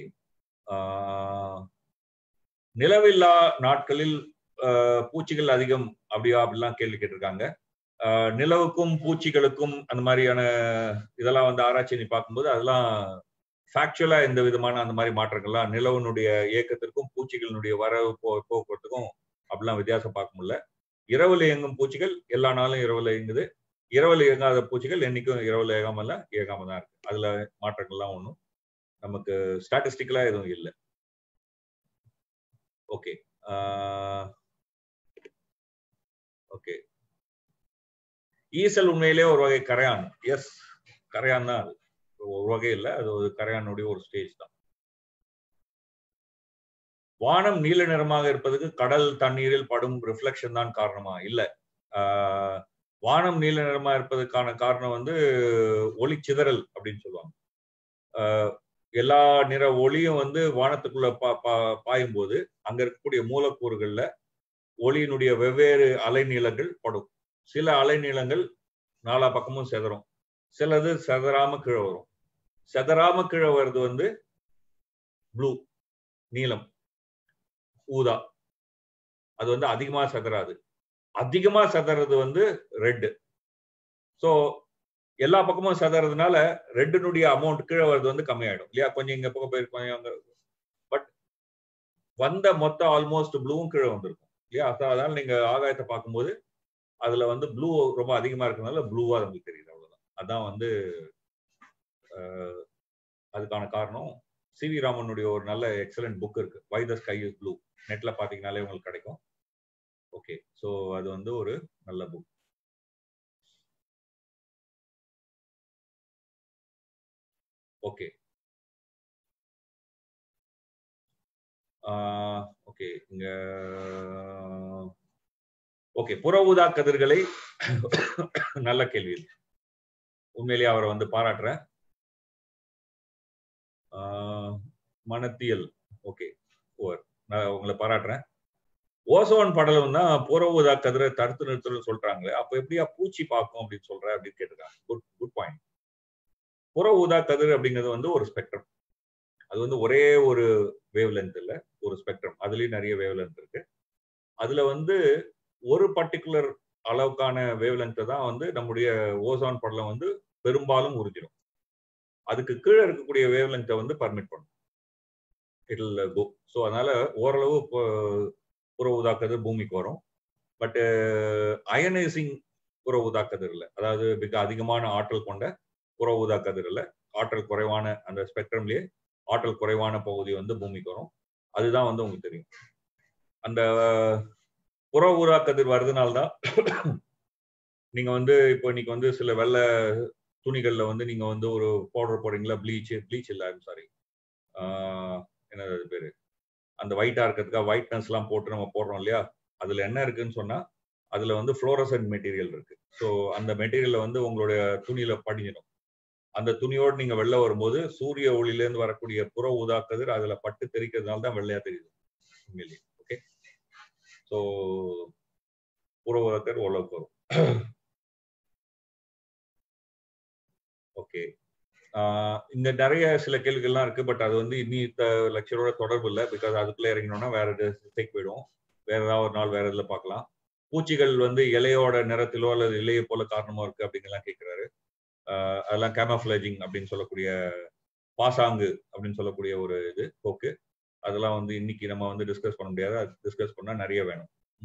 நிலவில்லா நாட்களில் பூச்சிகள் அதிகம் அப்படியா அப்படிலாம் கேள்வி கேட்டிருக்காங்க நிலவுக்கும் பூச்சிகளுக்கும் அந்த மாதிரியான இதெல்லாம் வந்து ஆராய்ச்சி நீ பார்க்கும்போது அதெல்லாம் ஃபேக்சுவலா எந்த விதமான அந்த மாதிரி மாற்றங்கள்லாம் நிலவனுடைய இயக்கத்திற்கும் பூச்சிகளினுடைய வரவு போ போக்குவரத்துக்கும் அப்படிலாம் வித்தியாசம் பார்க்க முடியல இரவுல இயங்கும் பூச்சிகள் எல்லா நாளும் இரவுல இயங்குது இரவுல இயங்காத பூச்சிகள் என்னைக்கும் இரவுல இயங்காம இல்ல இயங்காம தான் இருக்கு அதுல மாற்றங்கள்லாம் ஒன்றும் நமக்கு ஸ்டாட்டிஸ்டிக்கலா எதுவும் இல்லை ஓகே ஓகே ஈசல் உண்மையிலே ஒரு வகை கரையான் எஸ் கரையான் தான் அது ஒரு வகை இல்லை அது ஒரு கரையானுடைய ஒரு ஸ்டேஜ் தான் வானம் நீல நிறமாக இருப்பதுக்கு கடல் தண்ணீரில் படும் ரிஃப்ளெக்ஷன் தான் காரணமா இல்ல ஆஹ் வானம் நீல நிறமா இருப்பதற்கான காரணம் வந்து ஒளி சிதறல் அப்படின்னு சொல்லுவாங்க ஆஹ் எல்லா நிற ஒளியும் வந்து வானத்துக்குள்ள பா பா- பாயும் போது அங்க இருக்கக்கூடிய மூலக்கூறுகள்ல ஒளியினுடைய வெவ்வேறு அலைநீளங்கள் படும் சில அலைநீளங்கள் நாலா பக்கமும் செதறும் சிலது செதறாம கீழே வரும் செதறாம கீழே வர்றது வந்து ப்ளூ நீலம் ஊதா அது வந்து அதிகமா செதறாது அதிகமா செதறது வந்து ரெட் ஸோ எல்லா பக்கமும் செதறதுனால ரெட்டினுடைய அமௌண்ட் கீழே வர்றது வந்து கம்மியாயிடும் இல்லையா கொஞ்சம் இங்க பக்கம் போயிருக்கு கொஞ்சம் அங்க பட் வந்த மொத்த ஆல்மோஸ்ட் ப்ளூவும் கீழே வந்திருக்கும் இல்லையா So, அதனால நீங்க ஆகாயத்தை பார்க்கும்போது அதுல வந்து ப்ளூ ரொம்ப அதிகமா இருக்கிறதுனால ப்ளூவா நமக்கு தெரியுது அவ்வளவுதான் அதான் வந்து அஹ், அதுக்கான காரணம் சி வி ராமனுடைய ஒரு நல்ல எக்ஸலண்ட் புக் இருக்கு why the sky is blue நெட்ல பாத்தீங்கனாலே உங்களுக்கு கிடைக்கும் ஓகே ஸோ அது வந்து ஒரு நல்ல புக் ஓகே ஓகே இங்க ஓகே புற ஊதா கதிர்களை நல்ல கேள்வி இது. உண்மையிலேயே அவரை வந்து பாராட்டுறேன் ஆஹ் மனத்தியல் ஓகே ஓவர் நான் உங்களை பாராட்டுறேன் ஓசோன் படலம் தான் புற ஊதா கதிரை தடுத்து நிறுத்தணும்னு சொல்றாங்களே அப்ப எப்படியா பூச்சி பார்க்கும் அப்படின்னு சொல்ற அப்படின்னு கேட்டிருக்காங்க குட் குட் பாயிண்ட் புற ஊதா கதிர் அப்படிங்கிறது வந்து ஒரு ஸ்பெக்ட்ரம் அது வந்து ஒரே ஒரு வேவ் லென்த் இல்ல ஒரு ஸ்பெக்ட்ரம் அதுலயும் நிறைய வேவ் லென்த் இருக்கு அதுல வந்து ஒரு பர்டிகுலர் அளவுக்கான வேவ் லென்த்தை தான் வந்து நம்முடைய ஓசான் படலம் வந்து பெரும்பாலும் உறிஞ்சிடும் அதுக்கு கீழே இருக்கக்கூடிய வேவ் லென்த்தை வந்து பர்மிட் பண்ணும் இட்ல் கோ ஸோ அதனால ஓரளவு இப்போ புற ஊதாக்கதிர் பூமிக்கு வரும் பட் அயனைசிங் புற ஊதாக்கதிர் இல்லை அதாவது மிக அதிகமான ஆற்றல் கொண்ட புற ஊதாக்கதிர் இல்லை ஆற்றல் குறைவான அந்த ஸ்பெக்ட்ரம்லயே ஆற்றல் குறைவான பகுதி வந்து பூமிக்கு வரும் அதுதான் வந்து உங்களுக்கு தெரியும் அந்த புற ஊதா கதிர் வர்றதுனால்தான் நீங்க வந்து இப்போ இன்னைக்கு வந்து சில வெள்ளை துணிகள்ல வந்து நீங்க வந்து ஒரு பவுடர் போடுறீங்களா ப்ளீச் ப்ளீச் இல்ல சாரி என்னது அது பேரு அந்த ஒயிட்டா இருக்கிறதுக்காக ஒயிட்னஸ் எல்லாம் போட்டு நம்ம போடுறோம் இல்லையா அதுல என்ன இருக்குன்னு சொன்னா அதுல வந்து ஃப்ளோரசன்ட் மெட்டீரியல் இருக்கு ஸோ அந்த மெட்டீரியல்ல வந்து உங்களுடைய துணியில படிஞ்சிடும் அந்த துணியோடு நீங்க வெளில வரும்போது சூரிய ஒளியில இருந்து வரக்கூடிய புற ஊதா கதிர் அதுல பட்டு தெரிக்கிறதுனால தான் வெள்ளையா தெரியுது உண்மையிலேயே ஓகே ஸோ புற ஊதா கதிர் ஓரளவுக்கு வரும் ஓகே இங்க நிறைய சில கேள்விகள்லாம் இருக்கு பட் அது வந்து இன்னி லெக்சரோட தொடர்பு இல்லை பிகாஸ் அதுக்குள்ள இறங்கினோம்னா வேற டேக் போயிடும் வேற ஏதாவது ஒரு நாள் வேற இதுல பார்க்கலாம் பூச்சிகள் வந்து இலையோட நிறத்திலோ அல்லது இலையை போல காரணமா இருக்கு அப்படிங்கலாம் கேட்கிறாரு ஆஹ் அதெல்லாம் கேமஃபிளேஜிங் அப்படின்னு சொல்லக்கூடிய பாசாங்கு அப்படின்னு சொல்லக்கூடிய ஒரு இது போக்கு அதெல்லாம் வந்து இன்னைக்கு நம்ம வந்து டிஸ்கஸ் பண்ண முடியாது அது டிஸ்கஸ் பண்ணா நிறைய வேணும்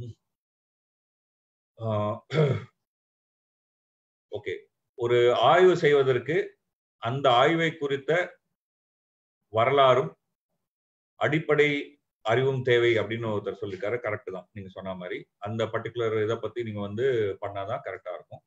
ஓகே ஒரு ஆய்வு செய்வதற்கு அந்த ஆய்வை குறித்த வரலாறும் அடிப்படை அறிவும் தேவை அப்படின்னு ஒருத்தர் சொல்லிருக்காரு கரெக்ட் தான் நீங்க சொன்ன மாதிரி அந்த பர்டிகுலர் இதை பத்தி நீங்க வந்து பண்ணாதான் கரெக்டா இருக்கும்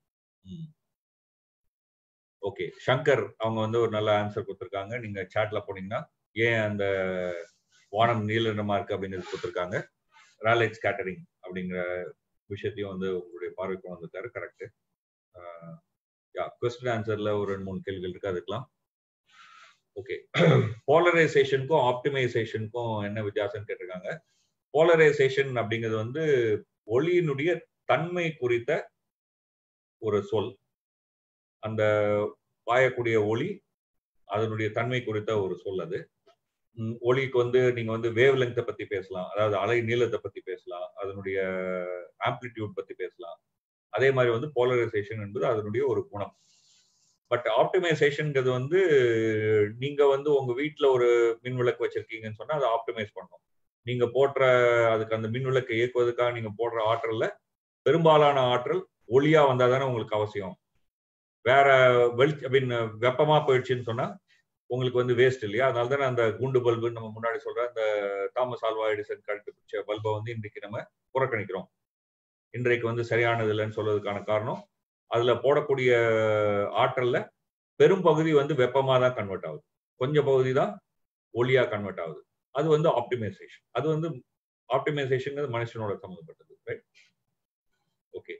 ஓகே சங்கர் அவங்க வந்து ஒரு நல்ல ஆன்சர் கொடுத்துருக்காங்க நீங்க சாட்ல போனீங்கன்னா ஏன் அந்த வானம் நீல நிறமா இருக்கு அப்படின்னு கொடுத்துருக்காங்க ராலேஜ் கேட்டரிங் அப்படிங்கிற விஷயத்தையும் வந்து உங்களுடைய பார்வைக்கு வந்திருக்காரு கரெக்ட் யா கொஸ்டின் ஆன்சர்ல ஒரு ரெண்டு மூணு கேள்விகள் இருக்கு அதுக்கெல்லாம் ஓகே போலரைசேஷனுக்கும் ஆப்டிமைசேஷனுக்கும் என்ன வித்தியாசம் கேட்டிருக்காங்க போலரைசேஷன் அப்படிங்கிறது வந்து ஒளியினுடைய தன்மை குறித்த ஒரு சொல் அந்த பாயக்கூடிய ஒளி அதனுடைய தன்மை குறித்த ஒரு சொல் அது ஒளிக்கு வந்து நீங்க வந்து வேவ் லெங்த்தை பத்தி பேசலாம் அதாவது அலை நீளத்தை பத்தி பேசலாம் அதனுடைய ஆம்ப்ளிடியூட் பத்தி பேசலாம் அதே மாதிரி வந்து போலரைசேஷன் என்பது அதனுடைய ஒரு குணம் பட் ஆப்டிமைசேஷன்ங்கிறது வந்து நீங்க வந்து உங்க வீட்டுல ஒரு மின் விளக்கு வச்சிருக்கீங்கன்னு சொன்னா அதை ஆப்டிமைஸ் பண்ணும் நீங்க போடுற அதுக்கு அந்த மின் விளக்கை இயக்குவதற்காக நீங்க போடுற ஆற்றல்ல பெரும்பாலான ஆற்றல் ஒளியா வந்தா தானே உங்களுக்கு அவசியம் வேற வெளி மீன் வெப்பமா போயிடுச்சுன்னு சொன்னா உங்களுக்கு வந்து வேஸ்ட் இல்லையா அதனால தானே அந்த குண்டு பல்பு நம்ம முன்னாடி சொல்ற அந்த தாமஸ் ஆல்வா எடிசன் கண்டுபிடிச்ச பல்பை வந்து இன்றைக்கு நம்ம புறக்கணிக்கிறோம் இன்றைக்கு வந்து சரியானது இல்லைன்னு சொல்றதுக்கான காரணம் அதுல போடக்கூடிய ஆற்றல்ல பெரும் பகுதி வந்து வெப்பமா தான் கன்வெர்ட் ஆகுது கொஞ்சம் பகுதி தான் ஒளியா கன்வெர்ட் ஆகுது அது வந்து ஆப்டிமைசேஷன் அது வந்து ஆப்டிமைசேஷன் மனுஷனோட சம்மந்தப்பட்டது right okay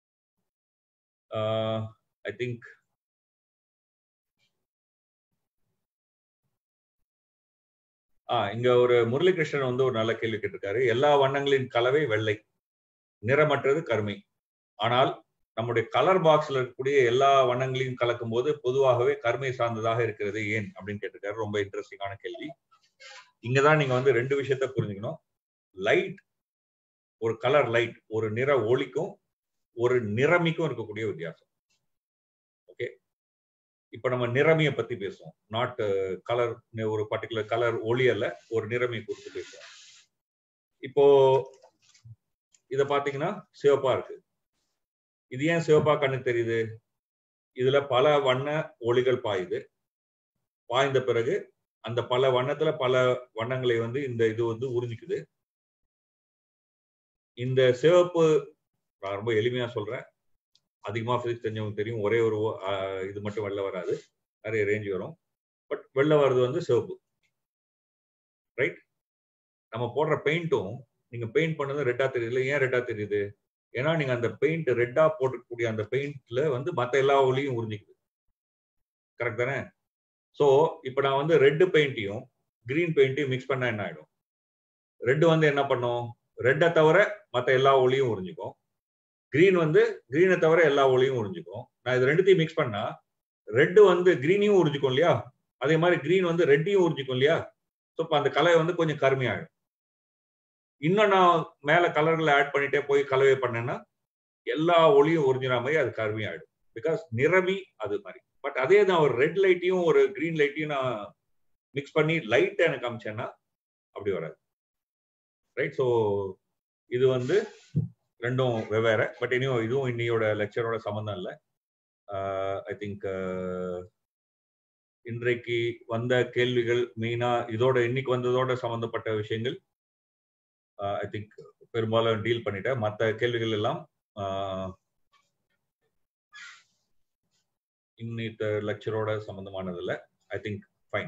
I think ah இங்க ஒரு முரளிகிருஷ்ணன் வந்து ஒரு நல்ல கேள்வி கேட்டிருக்காரு எல்லா வண்ணங்களின் கலவை வெள்ளை நிறமற்றது கருமை ஆனால் நம்முடைய கலர் பாக்ஸ்ல இருக்கக்கூடிய எல்லா வண்ணங்களையும் கலக்கும் போது பொதுவாகவே கருமை சார்ந்ததாக இருக்கிறது ஏன் அப்படின்னு கேட்டிருக்காரு ரொம்ப இன்ட்ரெஸ்டிங்கான கேள்வி இங்கதான் நீங்க வந்து ரெண்டு விஷயத்த புரிஞ்சுக்கணும் லைட் ஒரு கலர் லைட் ஒரு நிற ஒளிக்கும் ஒரு நிறமிக்கும் இருக்கக்கூடிய வித்தியாசம் ஓகே இப்ப நம்ம நிறமிய பத்தி பேசுவோம் நாட் கலர் ஒரு பர்டிகுலர் கலர் ஒளி அல்ல ஒரு நிறமை குறித்து பேசுவோம் இப்போ இத பாத்தீங்கன்னா சிவப்பா இருக்கு இது ஏன் சிவப்பா கண்ணு தெரியுது இதுல பல வண்ண ஒளிகள் பாயுது பாய்ந்த பிறகு அந்த பல வண்ணத்துல பல வண்ணங்களை வந்து இந்த இது வந்து உறிஞ்சிக்குது இந்த சிவப்பு நான் ரொம்ப எளிமையா சொல்றேன் அதிகமா பிசிக்ஸ் தெரிஞ்சவங்க தெரியும் ஒரே ஒரு இது மட்டும் வெளில வராது நிறைய ரேஞ்ச் வரும் பட் வெளில வர்றது வந்து சிவப்பு ரைட் நம்ம போடுற பெயிண்ட்டும் நீங்க பெயிண்ட் பண்ணது ரெட்டா தெரியுது ஏன் ரெட்டா தெரியுது ஏன்னா நீங்க அந்த பெயிண்ட் ரெட்டா போட்டுக்கூடிய அந்த பெயிண்ட்ல வந்து மத்த எல்லா ஒளியும் உறிஞ்சிக்குது கரெக்ட் தானே ஸோ இப்போ நான் வந்து ரெட்டு பெயிண்ட்டையும் கிரீன் பெயிண்ட்டையும் மிக்ஸ் பண்ணா என்ன ஆயிடும் ரெட்டு வந்து என்ன பண்ணும் ரெட்டை தவிர மற்ற எல்லா ஒளியும் உறிஞ்சிக்கும் கிரீன் வந்து கிரீனை தவிர எல்லா ஒளியும் உறிஞ்சிக்கும் நான் இது ரெண்டுத்தையும் மிக்ஸ் பண்ணா ரெட்டு வந்து கிரீனையும் உறிஞ்சிக்கும் இல்லையா அதே மாதிரி கிரீன் வந்து ரெட்டையும் உறிஞ்சிக்கும் இல்லையா ஸோ இப்போ அந்த கலவை வந்து கொஞ்சம் கருமையாயிடும் இன்னும் நான் மேல கலர்களை ஆட் பண்ணிட்டே போய் கலவை பண்ணேன்னா எல்லா ஒளியும் உறிஞ்சின மாதிரி அது கருமையாயிடும் பிகாஸ் நிறமி அது மாதிரி பட் அதே தான் ஒரு ரெட் லைட்டையும் ஒரு கிரீன் லைட்டையும் நான் மிக்ஸ் பண்ணி லைட் எனக்கு அமிச்சேன்னா அப்படி வராது ரைட் ஸோ இது வந்து ரெண்டும் வெவ்வேறு பட் இனியும் இதுவும் இன்னையோட லெக்சரோட சம்மந்தம் இல்லை ஐ திங்க் இன்றைக்கு வந்த கேள்விகள் மெயினா இதோட இன்னைக்கு வந்ததோட சம்பந்தப்பட்ட விஷயங்கள் ஐ திங்க் பெரும்பாலும் டீல் பண்ணிட்டேன் மற்ற கேள்விகள் எல்லாம் இன்னித்த லெக்சரோட சம்பந்தமானதில்ல I think fine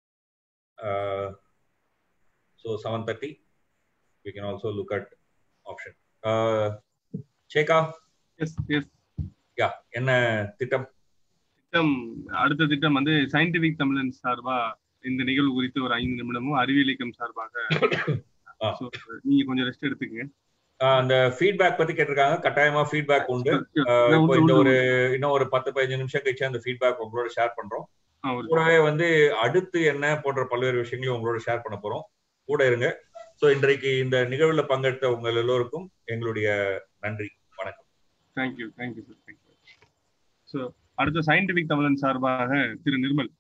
so seven thirty we can also look at option சேகா எஸ் எஸ் யா என்ன திட்டம் திட்டம் அடுத்த திட்டம் வந்து சயின்டிபிக் தமிழன் சார்பா இந்த நிகழ்வு குறித்து ஒரு ஐந்து நிமிடமும் அறிவியல் இயக்கம் சார்பாக So, நீங்க கொஞ்சம் ரெஸ்ட் எடுத்துக்கங்க அந்த ஃபீட்பேக் பத்தி கேட்டிருக்காங்க கட்டாயமா ஃபீட்பேக் உண்டு Sure. ஆஹ் நான் இப்போ உண்டு, இந்த உண்டு, ஒரு இன்னும் ஒரு பத்து பதினஞ்சு நிமிஷம் கழிச்சு அந்த ஃபீட்பேக் உங்களோட ஷேர் பண்றோம் ஆ, ஒரு கூடவே வந்து அடுத்து என்ன போன்ற பல்வேறு விஷயங்களையும் உங்களோட ஷேர் பண்ண போறோம் கூட இருங்க ஸோ இன்றைக்கு இந்த நிகழ்வுல பங்கெடுத்த உங்கள் எல்லோருக்கும் எங்களுடைய நன்றி வணக்கம் thank you thank you sir thank you so அடுத்த சயின்டிபிக் தமிழன் சார்பாக திரு நிர்மல்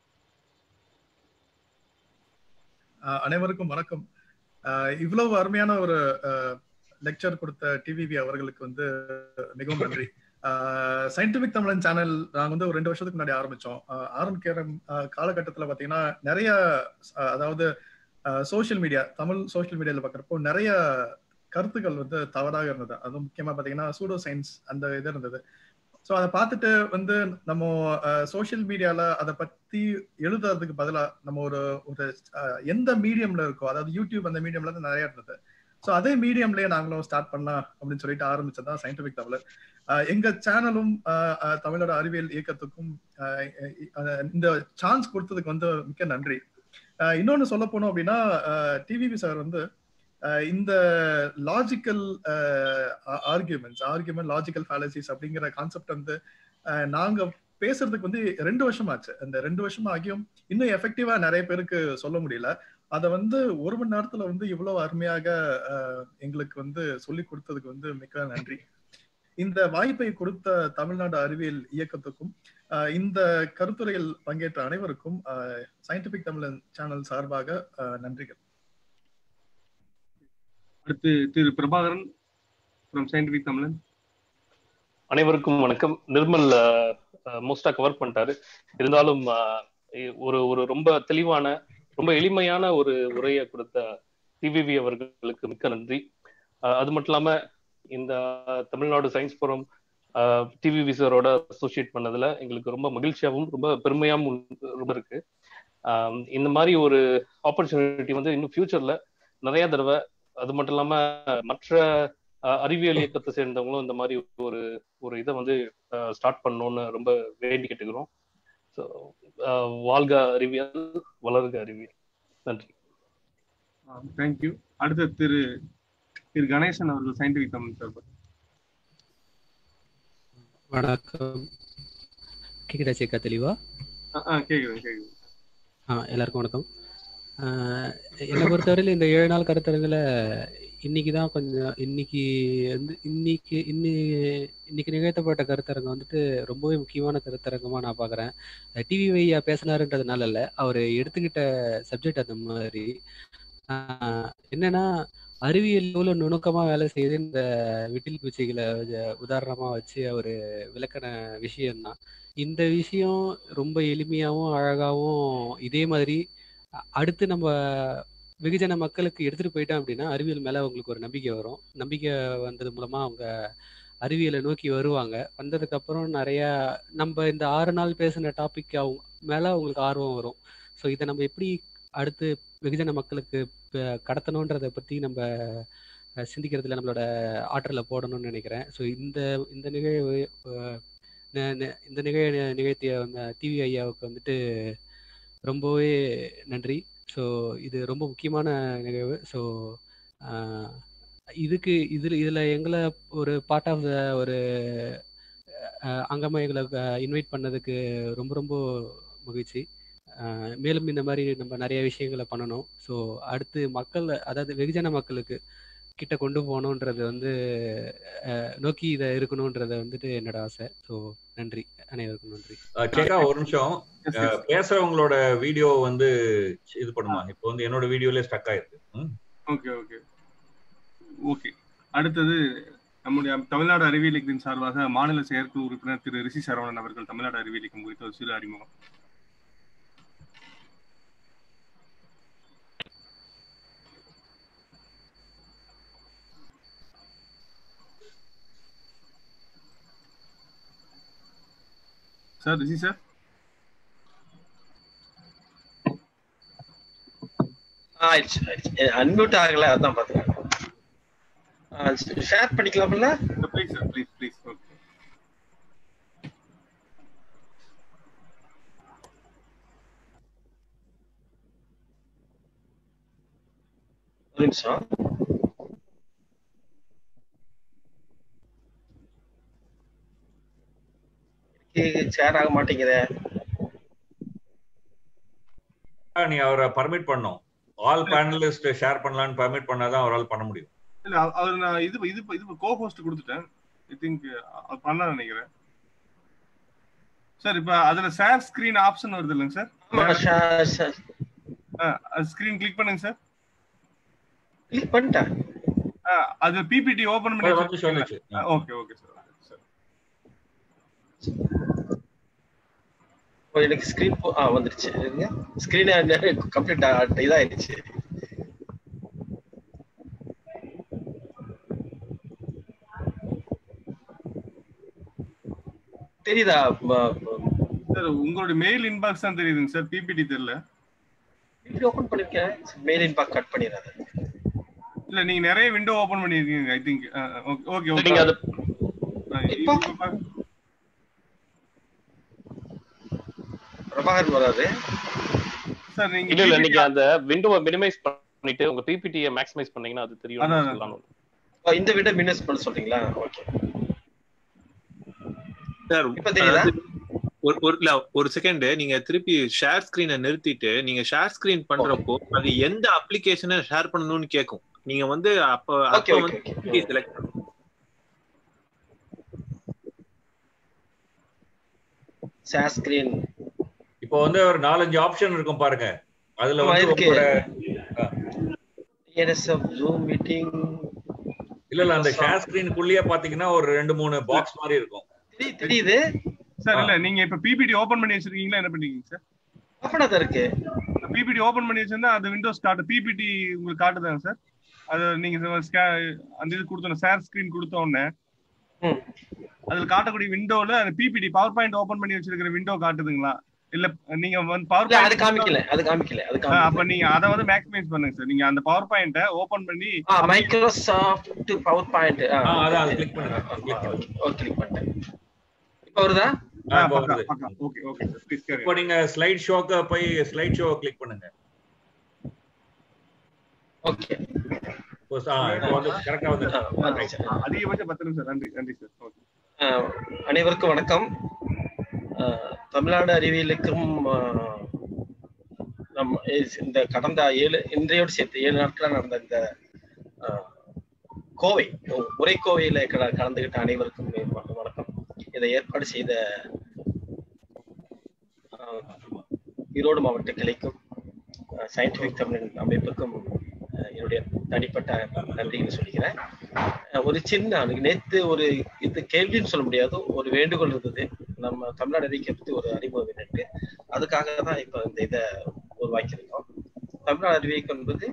அஹ் அனைவருக்கும் வணக்கம் அஹ் இவ்வளவு அருமையான ஒரு லெக்சர் கொடுத்த டிவிவி அவர்களுக்கு வந்து மிகவும் நன்றி சயின்டிபிக் தமிழன் சேனல் நாங்க வந்து ஒரு ரெண்டு வருஷத்துக்கு முன்னாடி ஆரம்பிச்சோம் அஹ் ஆரம்பிக்கிற அஹ் காலகட்டத்துல பாத்தீங்கன்னா நிறைய அஹ் அதாவது சோஷியல் மீடியா தமிழ் சோஷியல் மீடியால பாக்குறப்போ நிறைய கருத்துக்கள் வந்து தவறாக இருந்தது அதுவும் முக்கியமா பாத்தீங்கன்னா சூடோ சயின்ஸ் அந்த இது இருந்தது ஸோ அதை பார்த்துட்டு வந்து நம்ம சோஷியல் மீடியால அதை பத்தி எழுதுறதுக்கு பதிலா நம்ம ஒரு ஒரு அஹ், எந்த மீடியம்ல இருக்கோ அதாவது யூடியூப் அந்த மீடியம்ல இருந்து நிறைய இருந்தது ஸோ அதே மீடியம்லயே நாங்களும் ஸ்டார்ட் பண்ணலாம் அப்படின்னு சொல்லிட்டு ஆரம்பிச்சதுதான் சயின்டிபிக் தமிழர் அஹ், எங்க சேனலும் அஹ், அஹ், தமிழோட அறிவியல் இயக்கத்துக்கும் அஹ், அஹ், இந்த சான்ஸ் கொடுத்ததுக்கு வந்து மிக்க நன்றி அஹ், இன்னொன்னு சொல்ல போனோம் அப்படின்னா டிவிவி சார் வந்து அஹ், இந்த logical arguments argument logical fallacies அப்படிங்கிற கான்செப்ட் வந்து அஹ், நாங்க பேசுறதுக்கு வந்து ரெண்டு வருஷம் ஆச்சு அந்த ரெண்டு வருஷம் ஆகியும் இன்னும் எஃபெக்டிவா நிறைய பேருக்கு சொல்ல முடியல அதை வந்து ஒரு மணி நேரத்துல வந்து இவ்வளவு அருமையாக அஹ், எங்களுக்கு வந்து சொல்லி கொடுத்ததுக்கு வந்து மிக்க நன்றி இந்த வாய்ப்பை கொடுத்த தமிழ்நாடு அறிவியல் இயக்கத்துக்கும் அஹ், இந்த கருத்துரையில் பங்கேற்ற அனைவருக்கும் சயின்டிபிக் தமிழன் சேனல் சார்பாக அஹ், நன்றிகள் அடுத்து திரு பிரபாகரன் ஃப்ரம் சயின்டிபிக் தமிழன் அனைவருக்கும் வணக்கம் நிர்மல் மோஸ்டா கவர் பண்ணிட்டாரு இருந்தாலும் ஆஹ், ஒரு ஒரு ரொம்ப தெளிவான ரொம்ப எளிமையான ஒரு உரையை கொடுத்த டிவிவி அவர்களுக்கு மிக்க நன்றி ஆஹ், அது மட்டும் இல்லாம இந்த தமிழ்நாடு சயின்ஸ் ஃபோரம் டிவிவி சாரோட அசோசியேட் பண்ணதுல எங்களுக்கு ரொம்ப மகிழ்ச்சியாகவும் ரொம்ப பெருமையாகவும் உண்டு- ரொம்ப இருக்கு ஆம், இந்த மாதிரி ஒரு ஆப்பர்ச்சுனிட்டி வந்து இன்னும் ஃபியூச்சர்ல நிறைய தடவை அது மட்டும் இல்லாம மற்ற அஹ், அறிவியல் இயக்கத்தை சேர்ந்தவங்களும் இந்த மாதிரி ஒரு ஒரு இதை வந்து ஸ்டார்ட் பண்ணணும்னு ரொம்ப வேண்டி கேட்டுக்கிறோம் ஸோ வாழ்க அறிவியல் வளர்க அறிவியல் நன்றி தேங்க்யூ அடுத்த திரு திரு கணேசன் அவர்கள் சயின்டிபிக் தமிழ் சார்பாக வணக்கம் கேக்குதா சேக்கா தெளிவா ஆ, ஆ கேக்குது கேக்குது ஆ எல்லாருக்கும் வணக்கம் ஆ, என்னை பொறுத்தவரையில் இந்த ஏழு நாள் கருத்தரங்கில் இன்னைக்கு தான் கொஞ்சம் இன்னைக்கு வந்து இன்னைக்கு இன்னி இன்னைக்கு நிகழ்த்தப்பட்ட கருத்தரங்கம் வந்துட்டு ரொம்பவே முக்கியமான கருத்தரங்கமாக நான் பார்க்குறேன் டிவி வையா பேசினாருன்றதுனால இல்லை அவர் எடுத்துக்கிட்ட சப்ஜெக்ட் அந்த மாதிரி ஆ, என்னன்னா அறிவியல் எவ்வளோ நுணுக்கமாக வேலை செய்யுது இந்த விட்டில் பூச்சிகளை உதாரணமாக வச்சு அவர் விளக்கின விஷயம்தான் இந்த விஷயம் ரொம்ப எளிமையாகவும் அழகாகவும் இதே மாதிரி அ- அடுத்து நம்ம வெகுஜன மக்களுக்கு எடுத்துட்டு போயிட்டோம் அப்படின்னா அறிவியல் மேல அவங்களுக்கு ஒரு நம்பிக்கை வரும் நம்பிக்கை வந்தது மூலமா அவங்க அறிவியலை நோக்கி வருவாங்க வந்ததுக்கு அப்புறம் நிறைய நம்ம இந்த ஆறு நாள் பேசின டாபிக் அவங்க மேல அவங்களுக்கு ஆர்வம் வரும் ஸோ இதை நம்ம எப்படி அடுத்து வெகுஜன மக்களுக்கு ப- கடத்தணுன்றதை பத்தி நம்ம அஹ், சிந்திக்கிறதுல நம்மளோட ஆற்றலை போடணும்னு நினைக்கிறேன் ஸோ இந்த இந்த நிகழ்வு அஹ், ந- ந- இந்த நிகழ் நிகழ்த்திய அந்த டிவி ஐயாவுக்கு வந்துட்டு ரொம்பவே நன்றி ஸோ இது ரொம்ப முக்கியமான நிகழ்வு ஸோ இதுக்கு இதில் இதில் எங்களை ஒரு பார்ட் ஆஃப் த ஒரு அஹ், அங்கமா எங்களை இன்வைட் பண்ணதுக்கு ரொம்ப ரொம்ப மகிழ்ச்சி அஹ், மேலும் இந்த மாதிரி நம்ம நிறைய விஷயங்களை பண்ணணும் ஸோ அடுத்து மக்கள் அதாவது வெகுஜன மக்களுக்கு கிட்ட கொண்டு போகணுன்றது வந்து அஹ், நோக்கி இதை இருக்கணுன்றத வந்துட்டு என்னோட ஆசை ஸோ நன்றி அனைவருக்கும் நன்றி அஹ் சேகா ஒரு நிமிஷம் அஹ் பேசுறவங்களோட வீடியோ வந்து இது பண்ணுமா இப்போ வந்து என்னோட வீடியோல ஸ்டக் ஆயிருக்கு ம்? ஓகே ஓகே ஓகே அடுத்தது நம்முடைய தமிழ்நாடு அறிவியல் இயக்கத்தின் சார்பாக மாநில செயற்குழு உறுப்பினர் திரு ரிஷி சரவணன் அவர்கள் தமிழ்நாடு அறிவியல் இயக்கம் குறித்த ஒரு சிறு அறிமுகம் சார் ரிஷி சார் ஆயிடுச்சு ஆயிடுச்சு அன்மியூட் ஆகல அதான் பாத்துக்கிறேன் ஷேர் பண்ணிக்கலாம்ல please sir please please okay ஒரு நிமிஷம் ஷேர் ஆக மாட்டேங்குதே நீ அவரை பர்மிட் பண்ணும் ஆல் பேனலிஸ்ட் ஷேர் பண்ணலாம்னு பர்மிட் பண்ணாதான் அவரால் பண்ண முடியும் இல்ல அவ- அவர் நான் இது இது இது கோ ஹோஸ்ட் கொடுத்துட்டேன் ஐ திங்க் அது பண்ண நினைக்கிறேன் சார் இப்ப அதுல ஷேர் ஸ்கிரீன் ஆப்ஷன் வருது இல்லைங்க சார் ஆமா ஷேர் ஷேர் அது ஸ்கிரீன் கிளிக் பண்ணுங்க சார் கிளிக் பண்ணிட்டேன் அது பிபிடி ஓபன் பண்ணி அது வந்து சொல்லுச்சு. ஓகே ஓகே சார் சார் ஓ, எனக்கு ஸ்கிரீன் ஆ வந்துருச்சு இருங்க ஸ்கிரீன் கம்ப்ளீட் இதாயிடுச்சு தெரியுதா சார் உங்களுடைய மெயில் இன்பாக்ஸ் தான் தெரியுதுங்க சார் பிபிடி தெரியல இப்படி ஓபன் பண்ணிருக்கேன் மெயில் இன்பாக் கட் பண்ணிடுறேன் இல்ல நீங்க நிறைய விண்டோ ஓபன் பண்ணிருக்கீங்க ஐ திங்க் ஓகே ஓகே நீங்க அது பிரபாகர் வராது சார் நீங்க இல்ல இல்ல PPT நீங்க அந்த விண்டோவை மினிமைஸ் பண்ணிட்டு உங்க பிபிடியை மேக்ஸிமைஸ் பண்ணீங்கன்னா அது தெரியும் அதான், சொல்லலாம் ஓ, இந்த விட மினிஸ் பண்ண சொல்றீங்களா ஓகே சார் இப்ப தெரியுதா? அதாவது ஒரு ஒரு இல்ல ஒரு செகண்ட் நீங்க திருப்பி ஷேர் ஸ்கிரீனை நிறுத்திட்டு நீங்க ஷேர் ஸ்கிரீன் பண்றப்போ அது எந்த அப்ளிகேஷனை ஷேர் பண்ணணும்னு கேட்கும் நீங்க வந்து அப்ப Okay, அப்ப okay, வந்து செலக்ட் ஷேர் ஸ்கிரீன் இப்போ வந்து ஒரு நாலஞ்சு ஆப்ஷன் இருக்கும் பாருங்க அதுல ஆமா, வந்து இருக்கு. உங்களோட என்எஸ்எஃப் ஜூம் மீட்டிங் இல்ல இல்ல அந்த ஷேர் ஸ்கிரீனுக்குள்ளேயே பாத்தீங்கன்னா ஒரு ரெண்டு மூணு பாக்ஸ் மாதிரி இருக்கும் தெரியுது சார் இல்ல நீங்க இப்ப பிபிடி ஓபன் பண்ணி வச்சிருக்கீங்களா என்ன பண்ணீங்க சார் ஓபனா தான் இருக்கு பிபிடி ஓபன் பண்ணி வச்சிருந்தா அது விண்டோஸ் காட்டு பிபிடி உங்களுக்கு காட்டுதாங்க சார் அது நீங்க sca- அந்த இது கொடுத்தோம் ஷேர் ஸ்கிரீன் கொடுத்த உடனே அதுல காட்டக்கூடிய விண்டோல அந்த பிபிடி பவர் பாயிண்ட் ஓபன் பண்ணி வச்சிருக்கிற விண்டோ காட்டுதுங்களா இல்ல நீங்க வந்து பவர் இல்ல அது காமிக்கல அது காமிக்கல அது அப்ப காமிக்கல நீங்க அதை வந்து மேக்ஸிமைஸ் பண்ணுங்க சார் நீங்க அந்த பவர் பாயிண்ட ஓபன் பண்ணி ஆ மைக்ரோசாஃப்ட் பவர் பாயிண்ட் ஆ, அதான் அது click பண்ணுங்க. click பண்ணுங்க. ஓகே கிளிக் பண்ணிட்டேன் இப்போ வருதா ஆ, இப்போ வருது. Okay okay sir please carry இப்போ நீங்க ஸ்லைட் ஷோக்கு போய் ஸ்லைட் ஷோ கிளிக் பண்ணுங்க ஓகே இப்போ ஆ, இப்போ வந்து கரெக்டா வந்து அதிகபட்சம் பத்து நிமிஷம் நன்றி நன்றி சார் ஓகே அஹ், அனைவருக்கும் வணக்கம் அஹ், தமிழ்நாடு அறிவியலுக்கும் அஹ், நம் இஸ்- இந்த கடந்த ஏழு இன்றையோடு சேர்த்து ஏழு நாட்களா நடந்த இந்த அஹ், கோவை உரைக்கோவையில கல- கலந்துகிட்ட அனைவருக்கும் வ- வணக்கம் இதை ஏற்பாடு செய்த அஹ், ஈரோடு மாவட்ட கிளைக்கும் சயின்டிபிக் தமிழ் அமைப்புக்கும் அஹ், என்னுடைய தனிப்பட்ட நன்றிகளை சொல்லிக்கிறேன் அஹ், ஒரு சின்ன அணுகு- நேத்து ஒரு இது கேள்வின்னு சொல்ல முடியாது ஒரு வேண்டுகோள் இருந்தது நம்ம தமிழ்நாடு அறிக்கை பத்தி ஒரு அறிமுகம் வேணுட்டு அதுக்காக தான் இப்ப இந்த இதை உருவாக்கியிருக்கோம் தமிழ்நாடு அறிவியல் என்பது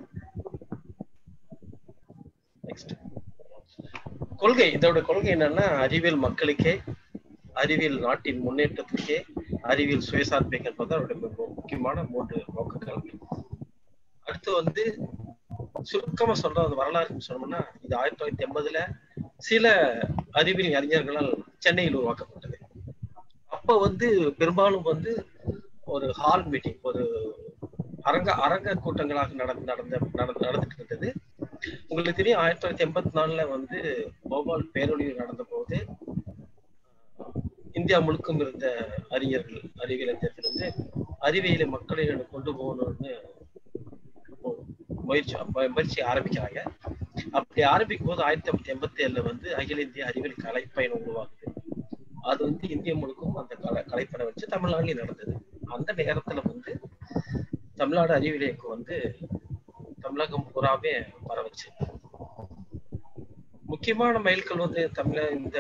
நெக்ஸ்ட் கொள்கை இதோட கொள்கை என்னன்னா அறிவியல் மக்களுக்கே அறிவியல் நாட்டின் முன்னேற்றத்துக்கே அறிவியல் சுயசார்பை என்பது அவருடைய மிக முக்கியமான மூன்று நோக்கங்கள் அடுத்து வந்து சுருக்கமா சொல்ற அந்த வரலாறு சொன்னோம்னா இது ஆயிரத்தி தொள்ளாயிரத்தி எண்பதுல சில அறிவியல் அறிஞர்களால் சென்னையில் உருவாக்கப்பட்டது அப்ப வந்து பெரும்பாலும் வந்து ஒரு ஹால் மீட்டிங் ஒரு அரங்க அரங்க கூட்டங்களாக நடந்து நடந்த நடந்து நடந்துட்டு இருந்தது உங்களுக்கு தெரியும் ஆயிரத்தி தொள்ளாயிரத்தி எண்பத்தி நாலுல வந்து போபால் பேரொழிவு நடந்த போது இந்தியா முழுக்கும் இருந்த அறிஞர்கள் அறிவியல் அறிஞர்கள் வந்து அறிவியலை மக்களிடம் கொண்டு போகணும்னு முயற்சி முயற்சி ஆரம்பிக்கிறாங்க அப்படி ஆரம்பிக்கும் போது ஆயிரத்தி தொள்ளாயிரத்தி எண்பத்தி ஏழுல வந்து அகில இந்திய அறிவியல் கலைப்பயணம் உருவாகுது அது வந்து இந்திய முழுக்கும் அந்த கலை கலைப்பயணம் வச்சு தமிழ்நாட்டில் நடந்தது அந்த நேரத்துல வந்து தமிழ்நாடு அறிவியல் இயக்கம் வந்து தமிழகம் பூராவே பரவச்சு முக்கியமான மைல்கல் வந்து தமிழ இந்த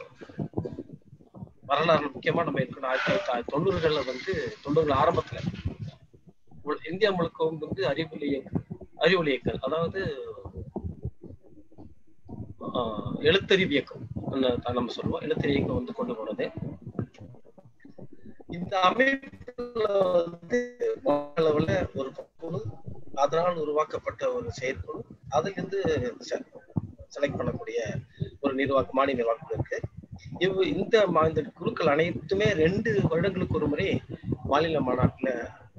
வரலாறு முக்கியமான மைல்கல் ஆயிரத்தி தொள்ளாயிரத்தி தொண்ணூறுகள்ல வந்து தொண்ணூறுகள் ஆரம்பத்துல உள்- இந்தியா முழுக்கவும் வந்து அறிவியல் இயக்கம் அறிவியல் இயக்கம் அதாவது ஆஹ், எழுத்தறிவு இயக்கம் ன்னு தான் நம்ம சொல்லுவோம் எழுத்தறிவு இயக்கம் வந்து கொண்டு போனது இந்த அமைப்புல வந்து அளவுல ஒரு குழு அதனால் உருவாக்கப்பட்ட ஒரு செயற்குழு அதுல இருந்து செலக்ட் பண்ணக்கூடிய ஒரு நிர்வாக மாநில நிர்வாகம் இருக்கு இவ் இந்த மா- இந்த குழுக்கள் அனைத்துமே ரெண்டு வருடங்களுக்கு ஒரு முறை மாநில மாநாட்டுல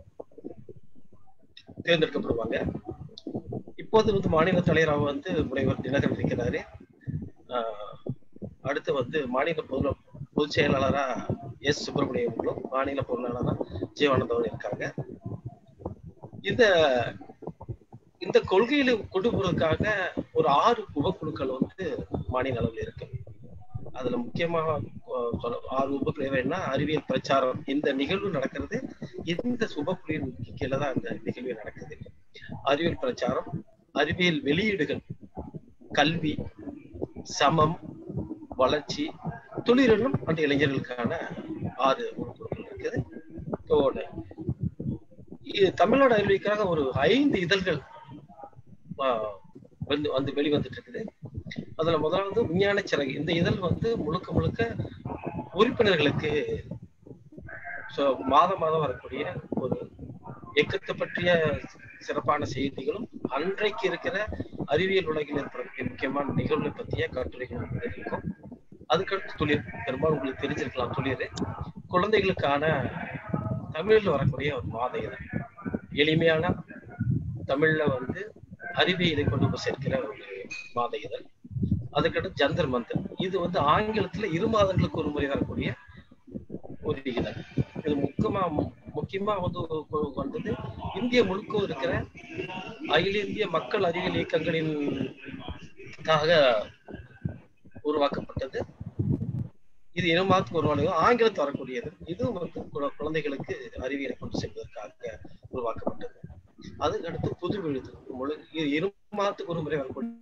தேர்ந்தெடுக்கப்படுவாங்க இப்போது வந்து மாநில தலைவராக வந்து முனைவர் தினகரன் இருக்கிறாரு ஆஹ் அடுத்து வந்து மாநில பொது பொதுச் செயலாளரா எஸ் சுப்பிரமணியங்களும் மாநில பொருளாளரா ஜீவானந்தவன் இருக்காங்க இந்த இந்த கொள்கையில கொண்டு போறதுக்காக ஒரு ஆறு உபக்குழுக்கள் வந்து மாநில அளவில் இருக்கு அதுல முக்கியமாக அஹ், சொல்ல- ஆறு உபக்குழு என்ன அறிவியல் பிரச்சாரம் இந்த நிகழ்வு நடக்கிறது இந்த உபக்குழுவின் கீழே தான் இந்த நிகழ்வு நடக்குது அறிவியல் பிரச்சாரம் அறிவியல் வெளியீடுகள் கல்வி சமம் வளர்ச்சி தொழிலிடம் அந்த இளைஞர்களுக்கான ஆறு உறுப்புகள் இருக்குது இதோட இது தமிழ்நாடு அறிவியலுக்காக ஒரு ஐந்து இதழ்கள் ஆஹ், வந்து வந்து வெளிவந்துட்டு இருக்குது அதுல முதலாவது விஞ்ஞான சிறகு இந்த இதழ் வந்து முழுக்க முழுக்க உறுப்பினர்களுக்கு so மாதம் மாதம் வரக்கூடிய ஒரு இயக்கத்தை பற்றிய சிறப்பான செய்திகளும் அன்றைக்கு இருக்கிற அறிவியல் உலகில் ஏற்படக்கூடிய முக்கியமான நிகழ்வுகளை பற்றிய கட்டுரைகள் வந்து இருக்கும் அதுக்கடுத்து துளிர் பெரும்பாலும் உங்களுக்கு தெரிஞ்சிருக்கலாம் துளிர் குழந்தைகளுக்கான தமிழில் வரக்கூடிய ஒரு மாத இதழ் எளிமையான தமிழ்ல வந்து அறிவியலை கொண்டு போய் சேர்க்கிற ஒரு மாத இதழ் அதுக்கடுத்து ஜந்தர் மந்தர் இது வந்து ஆங்கிலத்துல இரு மாதங்களுக்கு ஒரு முறை வரக்கூடிய ஒரு இதழ் இது முக்கியமா முக்கியமா வந்து கொ- வந்தது இந்திய முழுக்க இருக்கிற அகில இந்திய மக்கள் அறிவியல் இயக்கங்களின் காக உருவாக்கப்பட்டது இது இரு மாதத்துக்கு ஒரு நாளைக்கு ஆங்கிலத்தில் வரக்கூடியது இதுவும் வந்து குழ- குழந்தைகளுக்கு அறிவியலை கொண்டு செல்வதற்காக உருவாக்கப்பட்டது அதுக்கு அடுத்து புது விழுது முழு இரு இரு மாதத்துக்கு ஒரு முறை வரக்கூடிய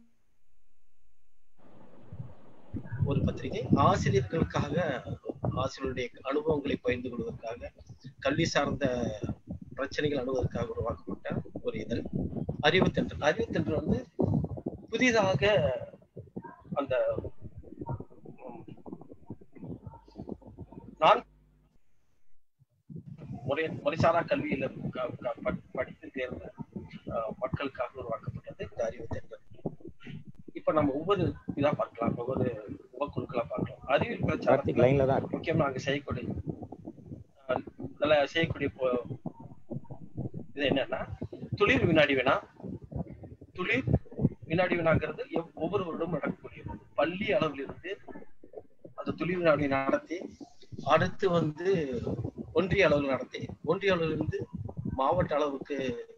ஒரு பத்திரிகை ஆசிரியர்களுக்காக ஆசிரியருடைய அனுபவங்களை பகிர்ந்து கொள்வதற்காக கல்வி சார்ந்த பிரச்சனைகள் அணுவதற்காக உருவாக்கப்பட்ட ஒரு இதழ் அறிவுத்தென்றல் அறிவுத்தென்றல் வந்து புதிதாக அந்த உம், நான் முறை முறைசாரா கல்வியில க- க- ப- படித்து தேர்ந்த ஆஹ், மக்களுக்காக உருவாக்கப்பட்டது இந்த அறிவு திட்டம் இப்ப நம்ம ஒவ்வொரு இதா பார்க்கலாம் ஒவ்வொரு உபக்குழுக்களா பார்க்கலாம் அறிவியல் கார்த்திக் லைன்ல தான் பிரச்சாரத்துல இருக்கு. முக்கியமா நாங்க செய்யக்கூடிய ஆஹ், நல்ல செய்யக்கூடிய போ- இது என்னன்னா துளிர் வினாடி வினா துளிர் வினாடி வினாங்கிறது எவ்- ஒவ்வொரு வருடமும் நடக்கக்கூடியது பள்ளி அளவில் இருந்து அந்த துளிர் வினாடி நடத்தி அடுத்து வந்து ஒன்றிய அளவில் நடத்தி ஒன்றிய அளவில் இருந்து மாவட்ட அளவுக்கு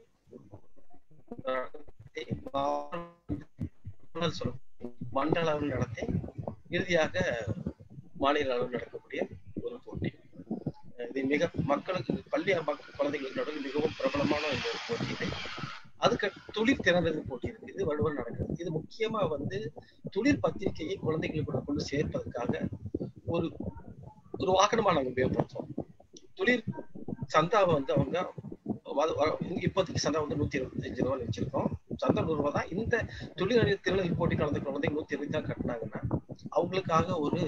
நடத்தி மாவட்ட சொல்ல மண்டல அளவில் நடத்தி இறுதியாக மாநில அளவில் நடக்கக்கூடிய ஒரு போட்டி இது மிக மக்களுக்கு பள்ளி மக்கள் குழந்தைகளுக்கு நடுவில் மிகவும் பிரபலமான இந்த ஒரு போட்டி இது அதுக்கு துளிர் திறந்தது போட்டி இருக்கு இது வலுவல் நடக்குது இது முக்கியமா வந்து துளிர் பத்திரிகையை குழந்தைகளுக்கு கொண்டு சேர்ப்பதற்காக ஒரு ஒரு வாகனமா நாங்க உபயோகப்படுத்துவோம் துளிர் சந்தாவை வந்து அவங்க வ- வ- இப்போதைக்கு சந்தா வந்து நூத்தி இருபத்தஞ்சு ரூபாய் வச்சிருக்கோம் சந்தா நூறு ரூபாய் தான் இந்த துளிர் திருநெல் போட்டி கலந்து குழந்தைங்க நூத்தி இருபது தான் கட்டினாங்கன்னா அவங்களுக்காக ஒரு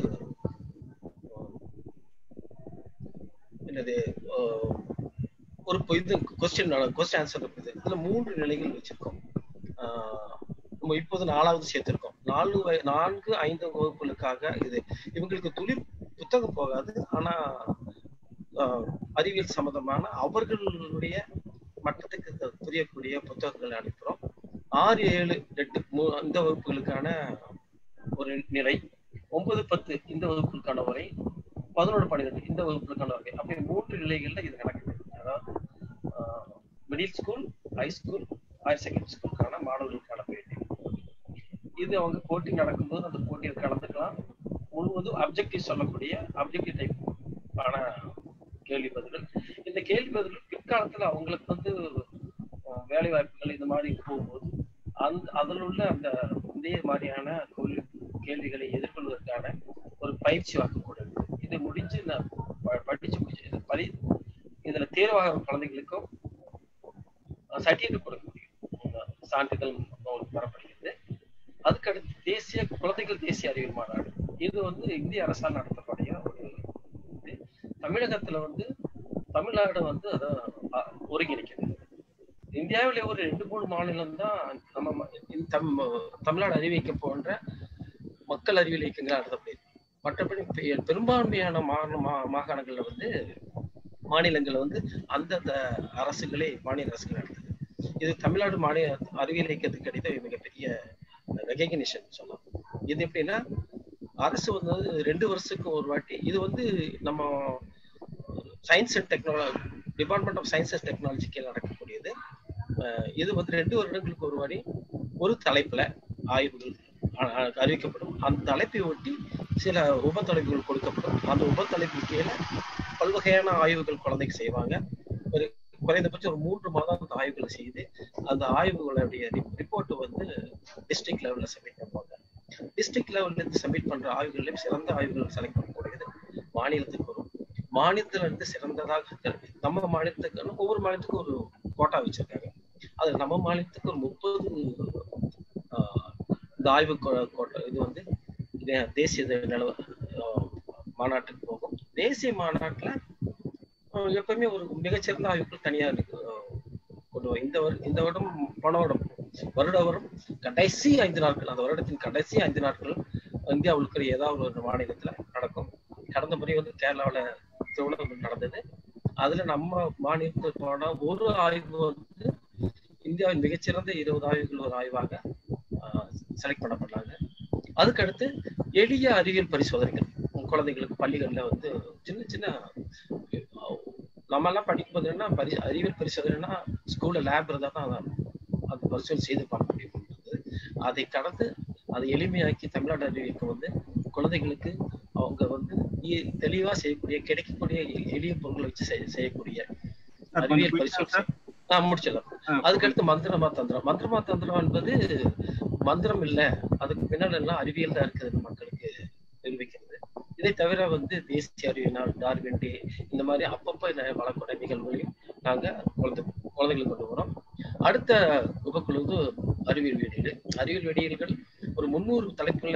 என்னது அஹ், ஒரு பொ- இது கொஸ்டின் கொஸ்டின் ஆன்சர் இருக்குது இதுல மூன்று நிலைகள் வச்சிருக்கோம் ஆஹ், நம்ம இப்போது நாலாவது சேர்த்திருக்கோம் நாலு வய- நான்கு ஐந்து வகுப்புகளுக்காக இது இவங்களுக்கு துளிர் புத்தகம் போகாது ஆனா ஆஹ், அறிவியல் சம்பந்தமான அவர்களுடைய மட்டத்துக்கு த- புரியக்கூடிய புத்தகங்களை அனுப்புறோம் ஆறு ஏழு எட்டு மூ- இந்த வகுப்புகளுக்கான ஒரு நிலை ஒன்பது பத்து இந்த வகுப்புகளுக்கான வரை பதினொன்று பன்னிரெண்டு இந்த வகுப்புகளுக்கான வரை அப்படி மூன்று நிலைகள்ல இது நடக்குது அதாவது middle school high school higher secondary ஸ்கூலுக்கான மாணவர்களுக்கான போட்டி இது அவங்க போட்டி நடக்கும்போது அந்த போட்டியில் கலந்துக்கலாம் முழுவதும் அப்ஜெக்டிவ் சொல்லக்கூடிய அப்ஜெக்டிவ் டைப் ஆன கேள்வி பதில்கள் இந்த கேள்வி பதில்கள் பிற்காலத்துல அவங்களுக்கு வந்து அஹ், வேலை வாய்ப்புகள் இந்த மாதிரி போகும்போது அந்த அதில் உள்ள அந்த இதே மாதிரியான கொள்கை- கேள்விகளை எதிர்கொள்வதற்கான ஒரு பயிற்சி வாக்கக்கூடாது இது முடிஞ்சு நான் ப- படிச்சு முடிச்சு இது பரி இதுல தேர்வாகிற குழந்தைகளுக்கும் சர்டிபிகேட் கொடுக்க முடியும் உங்க சான்றிதழ் அவங்களுக்கு பெறப்படுகிறது அதுக்கடுத்து தேசிய குழந்தைகள் தேசிய அறிவியல் மாநாடு இது வந்து இந்திய அரசால் நடத்தக்கூடிய ஒரு இது தமிழகத்துல வந்து தமிழ்நாடு வந்து அதை அ- ஒருங்கிணைக்குது இந்தியாவிலே ஒரு ரெண்டு மூணு மாநிலம் தான் நம்ம ம- இந்த தம்- தமிழ்நாடு அறிவிக்க போன்ற மக்கள் அறிவியல் இயக்கங்கள் நடத்தப்படுது மற்றபடி பெ- பெரும்பான்மையான மா- மா- மாகாணங்கள்ல வந்து மாநிலங்கள்ல வந்து அந்தந்த அரசுகளே மாநில அரசுகள் நடத்துது இது தமிழ்நாடு மாநில அறிவியல் இயக்கத்துக்கு கிடைத்த மிகப்பெரிய ரெகக்னிஷன் சொல்லலாம் இது எப்படின்னா அரசு வந்து ரெண்டு வருஷத்துக்கு ஒரு வாட்டி இது வந்து நம்ம science and technology department of science and technology கீழே நடக்கக்கூடியது அஹ் இது வந்து ரெண்டு வருடங்களுக்கு ஒரு வாட்டி ஒரு தலைப்புல ஆய்வுகள் அ- அ- அறிவிக்கப்படும் அந்த தலைப்பை ஒட்டி சில உப தலைப்புகள் கொடுக்கப்படும் அந்த உப தலைப்பு கீழே பல்வகையான ஆய்வுகள் குழந்தைக்கு செய்வாங்க ஒரு குறைந்தபட்சம் ஒரு மூன்று மாதம் அந்த ஆய்வுகளை செய்து அந்த ஆய்வுகளுடைய ரிப்போர்ட் வந்து டிஸ்ட்ரிக்ட் லெவல்ல சப்மிட் பண்ணுவாங்க டிஸ்ட்ரிக்ட் லெவல்ல இருந்து சப்மிட் பண்ற ஆய்வுகள்லயும் சிறந்த ஆய்வுகள் செலக்ட் பண்ணக்கூடியது மாநிலத்துக்கு வரும் மாநிலத்துல இருந்து சிறந்ததாக கல்வி நம்ம மாநிலத்துக்கு ஒவ்வொரு மாநிலத்துக்கும் ஒரு கோட்டா வச்சிருக்காங்க அது நம்ம மாநிலத்துக்கு ஒரு முப்பது இந்த ஆய்வு கோ- கோட்டா இது வந்து இது தேசிய இது நிலவ ஆஹ் மாநாட்டுக்கு போகும் தேசிய மாநாட்டுல ஆஹ் எப்பவுமே ஒரு மிகச்சிறந்த ஆய்வுகள் தனியா இருக்கு ஆஹ் கொண்டு வரும் இந்த வரு- இந்த வருடம் போன வருடம் வருட வரும் கடைசி ஐந்து நாட்கள் அந்த வருடத்தின் கடைசி ஐந்து நாட்கள் இந்தியாவில் இருக்கிற ஏதாவது ஒரு மாநிலத்துல நடக்கும் கடந்த முறை வந்து கேரளாவுல திருவண்ணாமலை நடந்தது அதுல நம்ம மாநிலத்தில் போன ஒரு ஆய்வு வந்து இந்தியாவின் மிகச்சிறந்த இருபது ஆய்வுகள் ஒரு ஆய்வாக செலக்ட் பண்ணப்பட்டாங்க அதுக்கடுத்து எளிய அறிவியல் பரிசோதனைகள் குழந்தைகளுக்கு பள்ளிகள்ல வந்து சின்ன சின்ன நம்ம எல்லாம் படிக்கும்போது என்ன பரி அறிவியல் பரிசோதனைனா ஸ்கூல்ல லேப் இருந்தா தான் அந்த பரிசோதனை செய்து பார்க்க முடியும் அதை கடந்து அதை எளிமையாக்கி தமிழ்நாடு அறிவியலுக்கு வந்து குழந்தைகளுக்கு அவங்க வந்து இ- தெளிவா செய்யக்கூடிய கிடைக்கக்கூடிய எ- எளிய பொருட்களை வச்சு செய்ய- செய்யக்கூடிய சார், அறிவியல் கொஞ்சம் பரிசோதனை ஆஹ் முடிச்சிடலாம் அதுக்கடுத்து மந்திரமா தந்திரம் மந்திரமா தந்திரம் என்பது மந்திரம் இல்ல அதுக்கு பின்னால் எல்லாம் அறிவியல் தான் இருக்குது மக்களுக்கு நிரூபிக்கிறது இதை தவிர வந்து தேசிய அறிவியல் நாள் டார்வின் டே இந்த மாதிரி அப்பப்போ ந- வளர்க்கூடிய நிகழ்வுகளையும் நாங்க குழந்தை குழந்தைகளுக்கு கொண்டு வரோம் அடுத்த உபக்குழு வந்து அறிவியல் வெளியீடு அறிவியல் வெளியீடுகள் ஒரு முந்நூறு தலைப்புல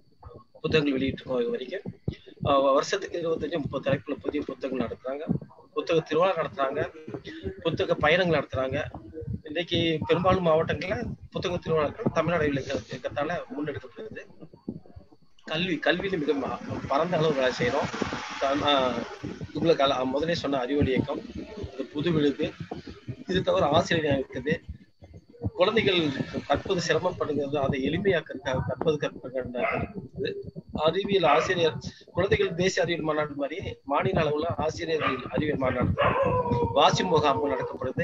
புத்தகங்கள் வெளியிட்டிருக்கோம் இது வரைக்கும் ஆஹ் வருஷத்துக்கு இருபத்தஞ்சு முப்பது தலைப்புல புதிய புத்தகங்கள் நடத்துறாங்க புத்தக திருவிழா நடத்துறாங்க புத்தக பயணங்கள் நடத்துறாங்க இன்னைக்கு பெரும்பாலும் மாவட்டங்கள்ல புத்தக திருவிழாக்கள் தமிழ்நாடு இயக்கத்தால முன்னெடுக்கப்படுது கல்வி கல்வியில மிக ம- பரந்த அளவு வேலை செய்யறோம் த- ஆஹ் உங்களுக்கு அல- முதலே சொன்ன அறிவொளி இயக்கம் இந்த புது விழுது இது தவிர ஆசிரியர் இருக்குது குழந்தைகள் கற்பது சிரமப்படுகிறது அதை எளிமையாக்கிறதுக்காக கற்பது கற்பது அறிவியல் ஆசிரியர் குழந்தைகள் தேசிய அறிவியல் மாநாடு மாதிரி மாநில அளவுல ஆசிரியர்கள் அறிவியல் மாநாடு வாசி முகாம்கள் நடக்கப்படுது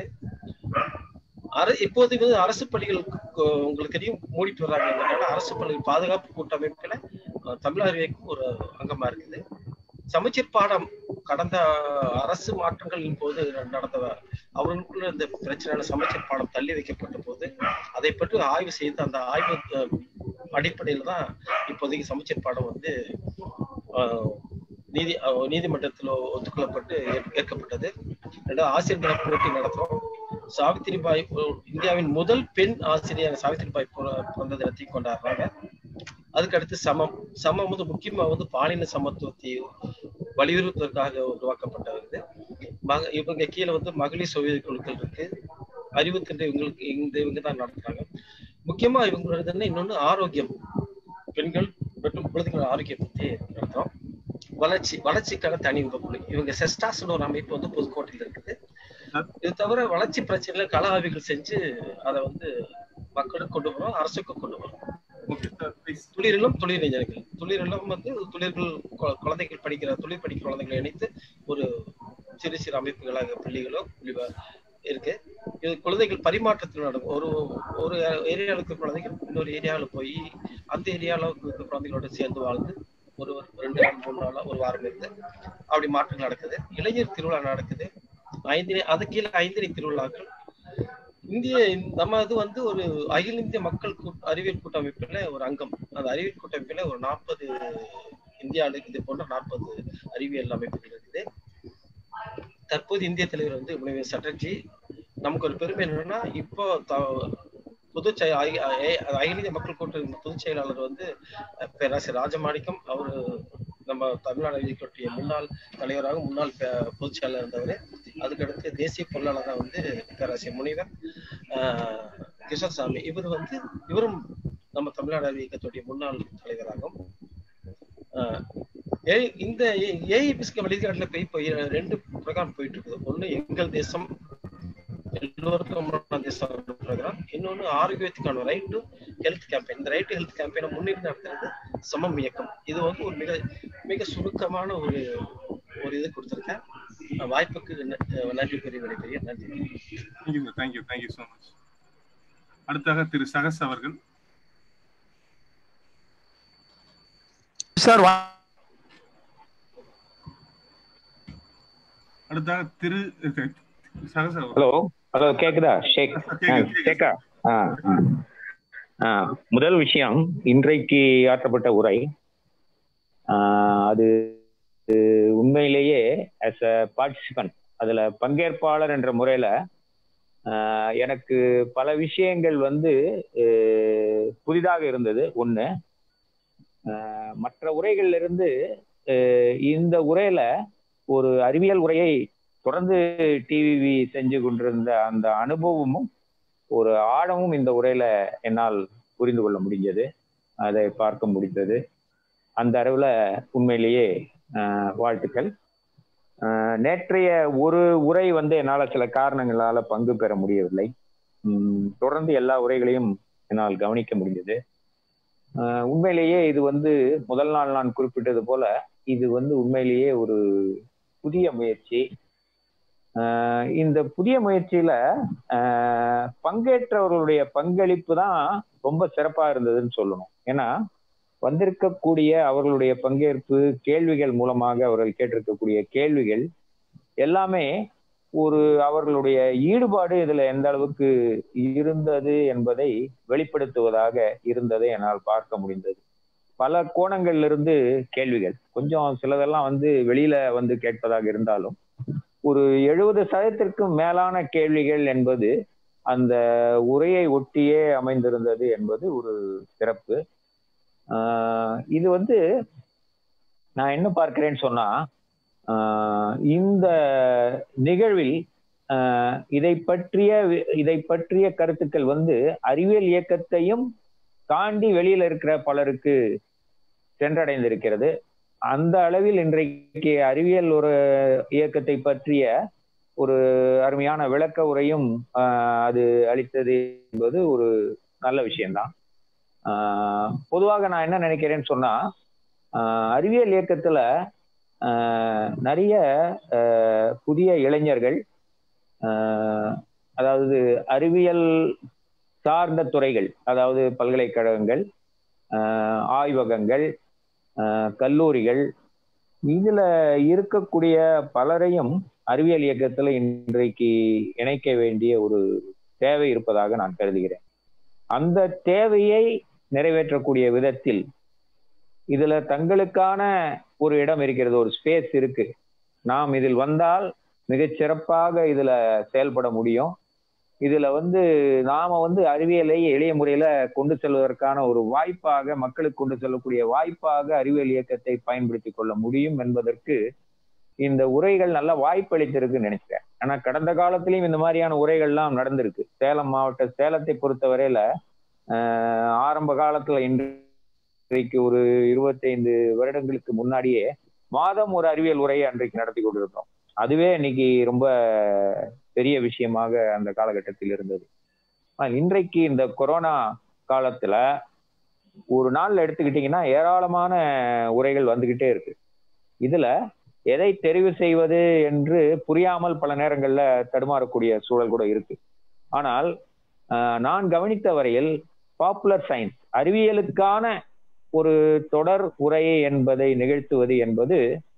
அர இப்போது வந்து அரசு பள்ளிகள் கு- உங்களுக்கு தெரியும் மூடிட்டு வர்றாங்க அரசு பள்ளிகள் பாதுகாப்பு கூட்டமைப்புல அஹ், தமிழ் இயக்கம் ஒரு அங்கமா இருக்குது சமச்சீர் பாடம் கடந்த அரசு மாற்றங்களின் போது நடந்த அவர்களுக்குள்ள இந்த பிரச்சனையான சமச்சீர் பாடம் தள்ளி வைக்கப்பட்ட போது அதை பற்றி ஆய்வு செய்து அந்த ஆய்வு அஹ், அடிப்படையில தான் இப்போதைக்கு சமச்சீர் பாடம் வந்து அஹ், நீதி அஹ், நீதிமன்றத்தில் ஒத்துக்கொள்ளப்பட்டு ஏற்- ஏற்கப்பட்டது ரெண்டாவது ஆசிரியர் தின போட்டி நடத்துறோம் சாவித்திரிபாய் அஹ், இந்தியாவின் முதல் பெண் ஆசிரியர் சாவித்திரிபாய் பிற- பிறந்த தினத்தை கொண்டாடுறாங்க அதுக்கு அடுத்து சமம் சமம் வந்து முக்கியமா வந்து பாலின சமத்துவத்தை வலியுறுத்துவதற்காக உருவாக்கப்பட்டது மக இவங்க கீழே வந்து மகளிர் சுய குழுக்கள் இருக்கு அறிவுத்தின்ற இவங்களுக்கு இந்த இவங்க தான் நடத்துறாங்க முக்கியமா இவங்களோட என்ன இன்னொன்னு ஆரோக்கியம் பெண்கள் மற்றும் குழந்தைகள் ஆரோக்கியம் பத்தி நடத்துறோம் வளர்ச்சி வளர்ச்சிக்கான தனி உபக்குழு இவங்க செஸ்டாஸ்னு ஒரு அமைப்பு வந்து புதுக்கோட்டையில் இருக்குது இது தவிர வளர்ச்சி பிரச்சனைகளை கள ஆய்வுகள் செஞ்சு அதை வந்து மக்களுக்கு கொண்டு வரோம் அரசுக்கு கொண்டு வரோம் துளிரிலும் துளிர் இளைஞர்கள் துளிரிலும் வந்து துளிர்கள் கு- குழந்தைகள் படிக்கிற துளிர் படிக்கிற குழந்தைகளை இணைத்து ஒரு சிறு சிறு அமைப்புகளாக பள்ளிகளோ புள்ளி- இருக்கு இது குழந்தைகள் பரிமாற்றத்தில் நடக்கும் ஒரு ஒரு ஏரியாவில் இருக்கிற குழந்தைகள் இன்னொரு ஏரியாவில் போய் அந்த ஏரியாவில் இருக்கிற குழந்தைகளோட சேர்ந்து வாழ்ந்து ஒரு ஒரு ரெண்டு நாள் மூணு நாளா ஒரு வாரம் இருந்து அப்படி மாற்றங்கள் நடக்குது இளைஞர் திருவிழா நடக்குது ஐந்து அது கீழே ஐந்தினை திருவிழாக்கள் இந்திய நம்ம இது வந்து ஒரு அகில இந்திய மக்கள் கூட்ட அறிவியல் கூட்டமைப்புல ஒரு அங்கம் அந்த அறிவியல் கூட்டமைப்புல ஒரு நாற்பது இந்தியாவில் இது போன்ற நாற்பது அறிவியல் அமைப்புகள் இருக்குது தற்போது இந்திய தலைவர் வந்து முனைவர் சட்டர்ஜி நமக்கு ஒரு பெருமை என்னன்னா இப்போ த- பொதுச் செயல் அகி- அ- அகில இந்திய மக்கள் கூட்ட பொதுச் செயலாளர் வந்து அஹ், பேராசிரியர் ராஜமாணிக்கம் அவரு நம்ம தமிழ்நாடு அறிவியல் முன்னாள் தலைவராக முன்னாள் பே- பொதுச் செயலாளர் இருந்தவர் அதுக்கடுத்து தேசிய பொருளாளராக வந்து பேராசிரியர் முனிவர் ஆஹ், கிஷோர்சாமி இவர் வந்து இவரும் நம்ம தமிழ்நாடு அறிவியல் இயக்கத்துடைய முன்னாள் தலைவராகும் ஆஹ், ஏ- இந்த ஏஐபிஸ்க்கு வழிகாட்டில் போய் இப்போ ரெண்டு ப்ரோக்ராம் போயிட்டு இருக்குது ஒண்ணு எங்கள் தேசம் எல்லோருக்கும் தேசம் ப்ரோக்ராம் இன்னொன்னு ஆரோக்கியத்துக்கான ரைட் டு ஹெல்த் கேம்பெயின் இந்த ரைட் டு ஹெல்த் கேம்பெயினை முன்னிட்டு நடத்துறது சமம் இயக்கம் இது வந்து ஒரு மிக மிக சுருக்கமான ஒரு ஒரு இது கொடுத்துருக்கேன் அஹ் வாய்ப்புக்கு ந- அஹ் நன்றி கூறி விடைபெறுகிறேன் நன்றி thank you sir thank you thank you so much அடுத்தாக திரு சகஸ் அவர்கள் சார் அடுத்தாக திரு சகஸ் அவர்கள் ஹலோ ஹலோ கேக்குதா ஷேக் ஆ, ஷேக்கா ஆ ஆ. ஆ, முதல் விஷயம் இன்றைக்கு ஆற்றப்பட்ட உரை ஆ, அது அது உண்மையிலேயே as a பார்ட்டிசிபன்ட் அதுல பங்கேற்பாளர் என்ற முறையில ஆ, எனக்கு பல விஷயங்கள் வந்து அஹ், புதிதாக இருந்தது ஒண்ணு ஆ, மற்ற உரைகள்ல இருந்து அஹ், இந்த உரையில ஒரு அறிவியல் உரையை தொடர்ந்து டிவி செஞ்சு கொண்டிருந்த அந்த அனுபவமும் ஒரு ஆழமும் இந்த உரையில என்னால் புரிந்து கொள்ள முடிஞ்சது அதை பார்க்க முடிந்தது அந்த அளவுல உண்மையிலேயே ஆஹ், வாழ்த்துக்கள் ஆஹ், நேற்றைய ஒரு உரை வந்து என்னால் சில காரணங்களால பங்கு பெற முடியவில்லை உம், தொடர்ந்து எல்லா உரைகளையும் என்னால் கவனிக்க முடிஞ்சது ஆஹ், உண்மையிலேயே இது வந்து முதல் நாள் நான் குறிப்பிட்டது போல இது வந்து உண்மையிலேயே ஒரு புதிய முயற்சி ஆஹ் இந்த புதிய முயற்சியில ஆஹ் பங்கேற்றவர்களுடைய பங்களிப்பு தான் ரொம்ப சிறப்பா இருந்ததுன்னு சொல்லணும் ஏன்னா வந்திருக்கக்கூடிய அவர்களுடைய பங்கேற்பு கேள்விகள் மூலமாக அவர்கள் கேட்டிருக்கக்கூடிய கேள்விகள் எல்லாமே ஒரு அவர்களுடைய ஈடுபாடு இதுல எந்த அளவுக்கு இருந்தது என்பதை வெளிப்படுத்துவதாக இருந்ததை என்னால் பார்க்க முடிந்தது பல கோணங்கள்ல இருந்து கேள்விகள் கொஞ்சம் சிலதெல்லாம் வந்து வெளியில வந்து கேட்பதாக இருந்தாலும் ஒரு எழுபது சதத்திற்கும் மேலான கேள்விகள் என்பது அந்த உரையை ஒட்டியே அமைந்திருந்தது என்பது ஒரு சிறப்பு ஆஹ் இது வந்து நான் என்ன பார்க்கிறேன்னு சொன்னா ஆஹ் இந்த நிகழ்வில் ஆஹ் இதை பற்றிய வி- இதை பற்றிய கருத்துக்கள் வந்து அறிவியல் இயக்கத்தையும் தாண்டி வெளியில இருக்கிற பலருக்கு சென்றடைந்திருக்கிறது அந்த அளவில் இன்றைக்கு அறிவியல் ஒரு இயக்கத்தை பற்றிய ஒரு அருமையான விளக்க உரையும் ஆஹ் அது அளித்தது என்பது ஒரு நல்ல விஷயம்தான் ஆஹ் பொதுவாக நான் என்ன நினைக்கிறேன்னு சொன்னா ஆஹ் அறிவியல் இயக்கத்துல ஆஹ் நிறைய ஆஹ் புதிய இளைஞர்கள் ஆஹ் அதாவது அறிவியல் சார்ந்த துறைகள் அதாவது பல்கலைக்கழகங்கள் ஆஹ் ஆய்வகங்கள் ஆஹ் கல்லூரிகள் இதுல இருக்கக்கூடிய பலரையும் அறிவியல் இயக்கத்துல இன்றைக்கு இணைக்க வேண்டிய ஒரு தேவை இருப்பதாக நான் கருதுகிறேன் அந்த தேவையை நிறைவேற்றக்கூடிய விதத்தில் இதுல தங்களுக்கான ஒரு இடம் இருக்கிறது ஒரு ஸ்பேஸ் இருக்கு நாம் இதில் வந்தால் மிகச் சிறப்பாக இதுல செயல்பட முடியும் இதுல வந்து நாம வந்து அறிவியலை எளிய முறையில கொண்டு செல்வதற்கான ஒரு வாய்ப்பாக மக்களுக்கு கொண்டு செல்லக்கூடிய வாய்ப்பாக அறிவியல் இயக்கத்தை பயன்படுத்தி கொள்ள முடியும் என்பதற்கு இந்த உரைகள் நல்ல வாய்ப்பளித்திருக்குன்னு நினைக்கிறேன் ஆனா கடந்த காலத்திலயும் இந்த மாதிரியான உரைகள்லாம் நடந்திருக்கு சேலம் மாவட்ட சேலத்தை பொறுத்தவரையில ஆஹ் ஆரம்ப காலத்துல இன்றைக்கு ஒரு இருபத்தைந்து வருடங்களுக்கு முன்னாடியே மாதம் ஒரு அறிவியல் உரையை அன்றைக்கு நடத்தி கொண்டிருந்தோம் அதுவே இன்னைக்கு ரொம்ப பெரிய விஷயமாக அந்த காலகட்டத்தில் இருந்தது ஆனா இன்றைக்கு இந்த கொரோனா காலத்துல ஒரு நாள்ல எடுத்துக்கிட்டீங்கன்னா ஏராளமான உரைகள் வந்துகிட்டே இருக்கு இதுல எதை தெரிவு செய்வது என்று புரியாமல் பல நேரங்கள்ல தடுமாறக்கூடிய சூழல் கூட இருக்கு ஆனால் ஆஹ், நான் கவனித்த வரையில் பாப்புலர் சயின்ஸ் அறிவியலுக்கான ஒரு தொடர் உரை என்பதை நிகழ்த்துவது என்பது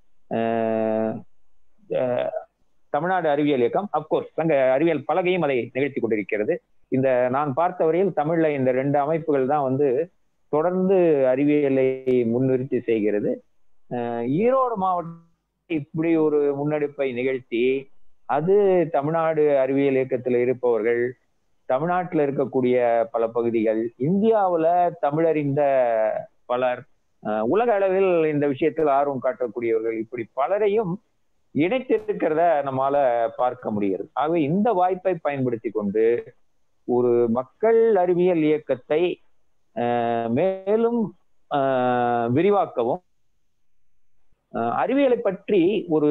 ஆஹ், ஆஹ், தமிழ்நாடு அறிவியல் இயக்கம் அப்கோர்ஸ் சங்க அறிவியல் பலகையும் அதை நிகழ்த்தி கொண்டிருக்கிறது இந்த நான் பார்த்த வரையில் தமிழ்ல இந்த ரெண்டு அமைப்புகள் தான் வந்து தொடர்ந்து அறிவியலை முன்னிறுத்தி செய்கிறது ஆஹ், ஈரோடு மாவட்டம் இப்படி ஒரு முன்னெடுப்பை நிகழ்த்தி அது தமிழ்நாடு அறிவியல் இயக்கத்தில் இருப்பவர்கள் தமிழ்நாட்டில் இருக்கக்கூடிய பல பகுதிகள் இந்தியாவுல தமிழறிந்த பலர் அஹ், உலக அளவில் இந்த விஷயத்தில் ஆர்வம் காட்டக்கூடியவர்கள் இப்படி பலரையும் இணைத்திருக்கிறத நம்மால பார்க்க முடிகிறது ஆகவே இந்த வாய்ப்பை பயன்படுத்தி கொண்டு ஒரு மக்கள் அறிவியல் இயக்கத்தை அஹ், மேலும் அஹ், விரிவாக்கவும் அஹ், அறிவியலை பற்றி ஒரு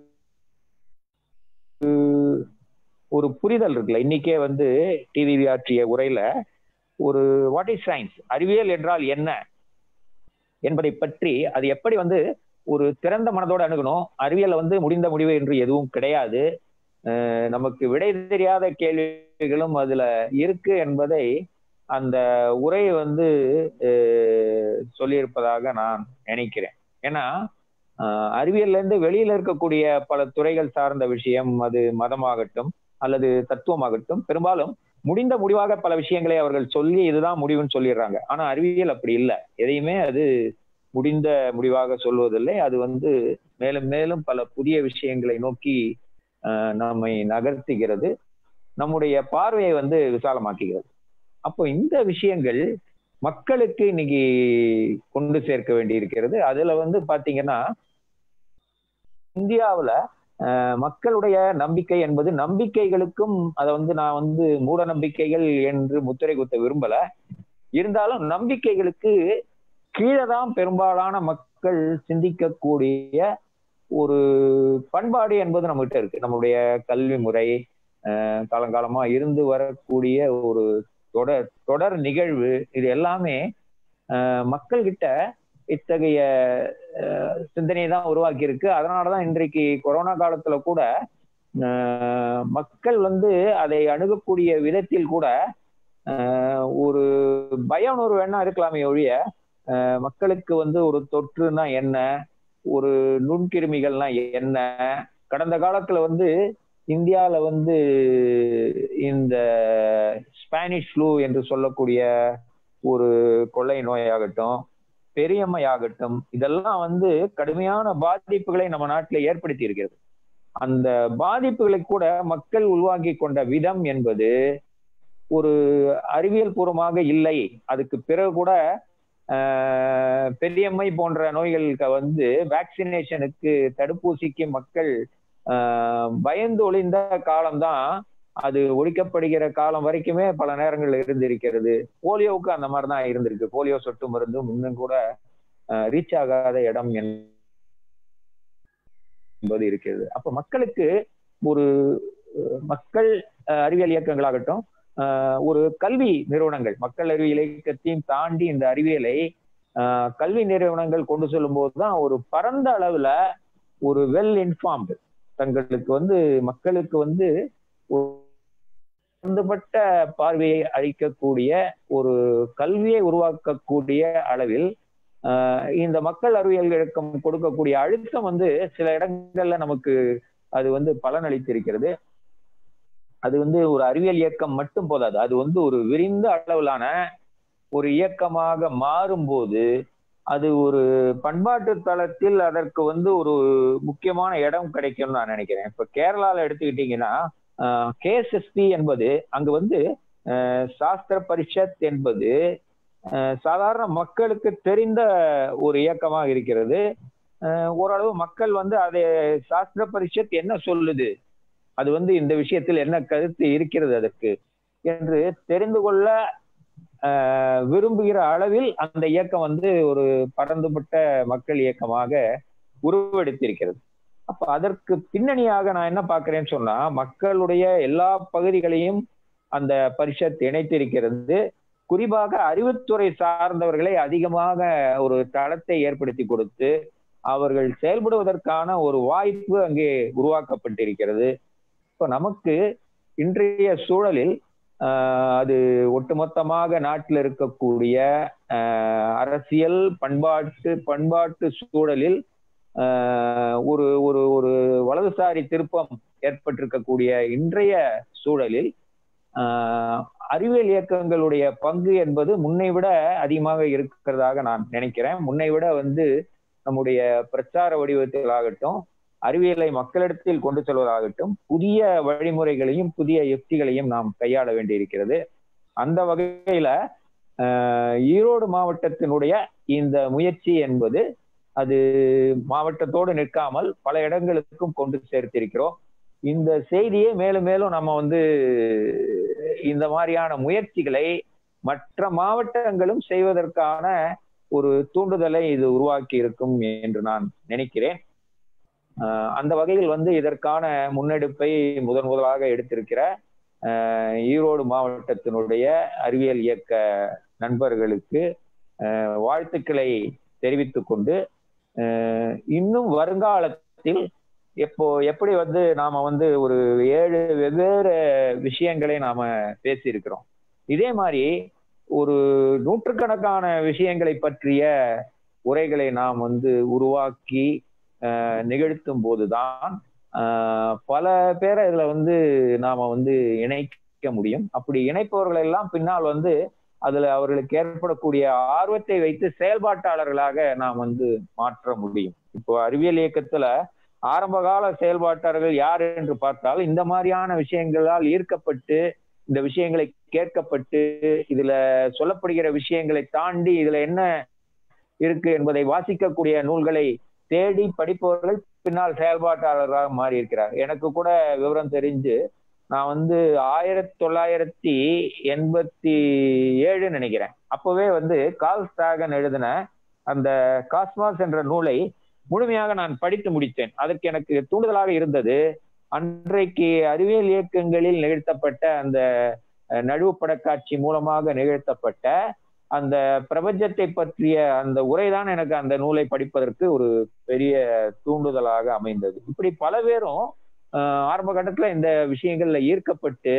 ஒரு புரிதல் இருக்குல்ல இன்னைக்கே வந்து டிவி ஆற்றிய உரையில ஒரு வாட் இஸ் சயின்ஸ் அறிவியல் என்றால் என்ன என்பதை பற்றி அது எப்படி வந்து ஒரு திறந்த மனதோடு அணுகணும் அறிவியல் வந்து முடிந்த முடிவு என்று எதுவும் கிடையாது அஹ் நமக்கு விடை தெரியாத கேள்விகளும் அதுல இருக்கு என்பதை அந்த உரை வந்து அஹ் சொல்லியிருப்பதாக நான் நினைக்கிறேன் ஏன்னா ஆஹ் அறிவியல்ல இருந்து வெளியில இருக்கக்கூடிய பல துறைகள் சார்ந்த விஷயம் அது மதமாகட்டும் அல்லது தத்துவமாகட்டும் பெரும்பாலும் முடிந்த முடிவாக பல விஷயங்களை அவர்கள் சொல்லி இதுதான் முடிவுன்னு சொல்லிடுறாங்க ஆனா அறிவியல் அப்படி இல்லை எதையுமே அது முடிந்த முடிவாக சொல்வதில்லை அது வந்து மேலும் மேலும் பல புதிய விஷயங்களை நோக்கி ஆஹ் நம்மை நகர்த்துகிறது நம்முடைய பார்வையை வந்து விசாலமாக்குகிறது அப்போ இந்த விஷயங்கள் மக்களுக்கு இன்னைக்கு கொண்டு சேர்க்க வேண்டி இருக்கிறது அதுல வந்து பாத்தீங்கன்னா இந்தியாவுல அஹ், மக்களுடைய நம்பிக்கை என்பது நம்பிக்கைகளுக்கும் அதை வந்து நான் வந்து மூட நம்பிக்கைகள் என்று முத்திரை குத்த விரும்பல இருந்தாலும் நம்பிக்கைகளுக்கு கீழே தான் பெரும்பாலான மக்கள் சிந்திக்கக்கூடிய ஒரு பண்பாடு என்பது நம்மகிட்ட இருக்கு நம்மளுடைய கல்வி முறை அஹ், காலங்காலமா இருந்து வரக்கூடிய ஒரு தொடர் தொடர் நிகழ்வு இது எல்லாமே அஹ், மக்கள்கிட்ட இத்தகைய அஹ், சிந்தனையை தான் உருவாக்கி இருக்கு அதனாலதான் இன்றைக்கு கொரோனா காலத்துல கூட அஹ், மக்கள் வந்து அதை அணுகக்கூடிய விதத்தில் கூட அஹ், ஒரு பய உணர்வு வேணா இருக்கலாமே ஒழிய அஹ், மக்களுக்கு வந்து ஒரு தொற்றுனா என்ன ஒரு நுண்கிருமிகள்னா என்ன கடந்த காலத்துல வந்து இந்தியால வந்து இந்த ஸ்பானிஷ் ஃப்ளூ என்று சொல்லக்கூடிய ஒரு கொள்ளை நோயாகட்டும் பெரியம்மையாகட்டும் இதெல்லாம் வந்து கடுமையான பாதிப்புகளை நம்ம நாட்டில் ஏற்படுத்தி இருக்கிறது அந்த பாதிப்புகளை கூட மக்கள் உள்வாங்கி கொண்ட விதம் என்பது ஒரு அறிவியல் பூர்வமாக இல்லை அதுக்கு பிறகு கூட ஆஹ் பெரியம்மை போன்ற நோய்களுக்கு வந்து வேக்சினேஷனுக்கு தடுப்பூசிக்கு மக்கள் ஆஹ் பயந்து ஒளிந்த காலம்தான் அது ஒழிக்கப்படுகிற காலம் வரைக்குமே பல நேரங்கள் இருந்திருக்கிறது போலியோவுக்கு அந்த மாதிரி தான் இருந்திருக்கு போலியோ சொட்டு மருந்து இன்னும் கூட ரீச் ஆகாத இடம் என்பது இருக்கிறது அப்ப மக்களுக்கு ஒரு மக்கள் அறிவியல் இயக்கங்களாகட்டும் ஒரு கல்வி நிறுவனங்கள் மக்கள் அறிவியல் இயக்கத்தையும் தாண்டி இந்த அறிவியலை கல்வி நிறுவனங்கள் கொண்டு செல்லும் போதுதான் ஒரு பரந்த அளவுல ஒரு வெல் இன்ஃபார்ம்டு தங்களுக்கு வந்து மக்களுக்கு வந்து பரந்துபட்ட பார்வையை அளிக்கக்கூடிய ஒரு கல்வியை உருவாக்கக்கூடிய அளவில் இந்த மக்கள் அறிவியல் இயக்கம் கொடுக்கக்கூடிய அழுத்தம் வந்து சில இடங்கள்ல நமக்கு அது வந்து பலனளித்திருக்கிறது அது வந்து ஒரு அறிவியல் இயக்கம் மட்டும் போதாது அது வந்து ஒரு விரிந்த அளவிலான ஒரு இயக்கமாக மாறும்போது அது ஒரு பண்பாட்டு தளத்தில் அதற்கு வந்து ஒரு முக்கியமான இடம் கிடைக்கும்னு நான் நினைக்கிறேன் இப்ப கேரளால எடுத்துக்கிட்டீங்கன்னா கேஎஸ்எஸ்பி என்பது அங்கு வந்து சாஸ்திர பரிஷத் என்பது சாதாரண மக்களுக்கு தெரிந்த ஒரு இயக்கமாக இருக்கிறது ஓரளவு மக்கள் வந்து அதை சாஸ்திர பரிஷத் என்ன சொல்லுது அது வந்து இந்த விஷயத்தில் என்ன கருத்து இருக்கிறது அதற்கு என்று தெரிந்து கொள்ள விரும்புகிற அளவில் அந்த இயக்கம் வந்து ஒரு பரந்துபட்ட மக்கள் இயக்கமாக உருவெடுத்திருக்கிறது அப்ப அதற்கு பின்னணியாக நான் என்ன பார்க்கிறேன்னு சொன்னா மக்களுடைய எல்லா பகுதிகளையும் அந்த பரிஷத் இணைத்திருக்கிறது குறிப்பாக அறிவுத்துறை சார்ந்தவர்களை அதிகமாக ஒரு தளத்தை ஏற்படுத்தி கொடுத்து அவர்கள் செயல்படுவதற்கான ஒரு வாய்ப்பு அங்கே உருவாக்கப்பட்டிருக்கிறது இப்போ நமக்கு இன்றைய சூழலில் அது ஒட்டுமொத்தமாக நாட்டில் இருக்கக்கூடிய அரசியல் பண்பாட்டு பண்பாட்டு சூழலில் ஒரு ஒரு ஒரு வலதுசாரி திருப்பம் ஏற்பட்டிருக்கக்கூடிய இன்றைய சூழலில் அறிவியல் இயக்கங்களுடைய பங்கு என்பது முன்னை விட அதிகமாக இருக்கிறதாக நான் நினைக்கிறேன் முன்னை விட வந்து நம்முடைய பிரச்சார வடிவத்திலாகட்டும் அறிவியலை மக்களிடத்தில் கொண்டு செல்வதாகட்டும் புதிய வழிமுறைகளையும் புதிய யுக்திகளையும் நாம் கையாள வேண்டியிருக்கிறது அந்த வகையில ஈரோடு மாவட்டத்தினுடைய இந்த முயற்சி என்பது அது மாவட்டத்தோடு நிற்காமல் பல இடங்களுக்கும் கொண்டு சேர்த்திருக்கிறோம் இந்த செய்தியை மேலும் மேலும் நம்ம வந்து இந்த மாதிரியான முயற்சிகளை மற்ற மாவட்டங்களும் செய்வதற்கான ஒரு தூண்டுதலை இது உருவாக்கி இருக்கும் என்று நான் நினைக்கிறேன் அந்த வகையில் வந்து இதற்கான முன்னெடுப்பை முதன் முதலாக எடுத்திருக்கிற ஈரோடு மாவட்டத்தினுடைய அறிவியல் இயக்க நண்பர்களுக்கு வாழ்த்துக்களை தெரிவித்து கொண்டு இன்னும் வருங்காலத்தில் எப்போ எப்படி வந்து நாம வந்து ஒரு ஏழு வெவ்வேறு விஷயங்களை நாம பேசியிருக்கிறோம் இதே மாதிரி ஒரு நூற்றுக்கணக்கான விஷயங்களை பற்றிய உரைகளை நாம் வந்து உருவாக்கி நிகழ்த்தும் போதுதான் பல பேரை இதுல வந்து நாம வந்து இணைக்க முடியும் அப்படி இணைப்பவர்கள் எல்லாம் பின்னால் வந்து அதுல அவர்களுக்கு ஏற்படக்கூடிய ஆர்வத்தை வைத்து செயல்பாட்டாளர்களாக நாம் வந்து மாற்ற முடியும் இப்போ அறிவியல் இயக்கத்துல ஆரம்பகால செயல்பாட்டாளர்கள் யார் என்று பார்த்தால் இந்த மாதிரியான விஷயங்களால் ஈர்க்கப்பட்டு இந்த விஷயங்களை கேட்கப்பட்டு இதுல சொல்லப்படுகிற விஷயங்களை தாண்டி இதுல என்ன இருக்கு என்பதை வாசிக்கக்கூடிய நூல்களை தேடி படிப்பவர்கள் பின்னால் செயல்பாட்டாளராக மாறி இருக்கிறார் எனக்கு கூட விவரம் தெரிஞ்சு நான் வந்து ஆயிரத்தி தொள்ளாயிரத்தி எண்பத்தி ஏழு நினைக்கிறேன் அப்பவே வந்து கால் ஸ்டாகன் எழுதின அந்த காஸ்மாஸ் என்ற நூலை முழுமையாக நான் படித்து முடித்தேன் அதற்கு எனக்கு தூண்டுதலாக இருந்தது அன்றைக்கு அறிவியல் இயக்கங்களில் நிகழ்த்தப்பட்ட அந்த நடுவு படக்காட்சி மூலமாக நிகழ்த்தப்பட்ட அந்த பிரபஞ்சத்தை பற்றிய அந்த உரைதான் எனக்கு அந்த நூலை படிப்பதற்கு ஒரு பெரிய தூண்டுதலாக அமைந்தது இப்படி பல பேரும் ஆரம்ப கட்டத்துல இந்த விஷயங்கள்ல ஈர்க்கப்பட்டு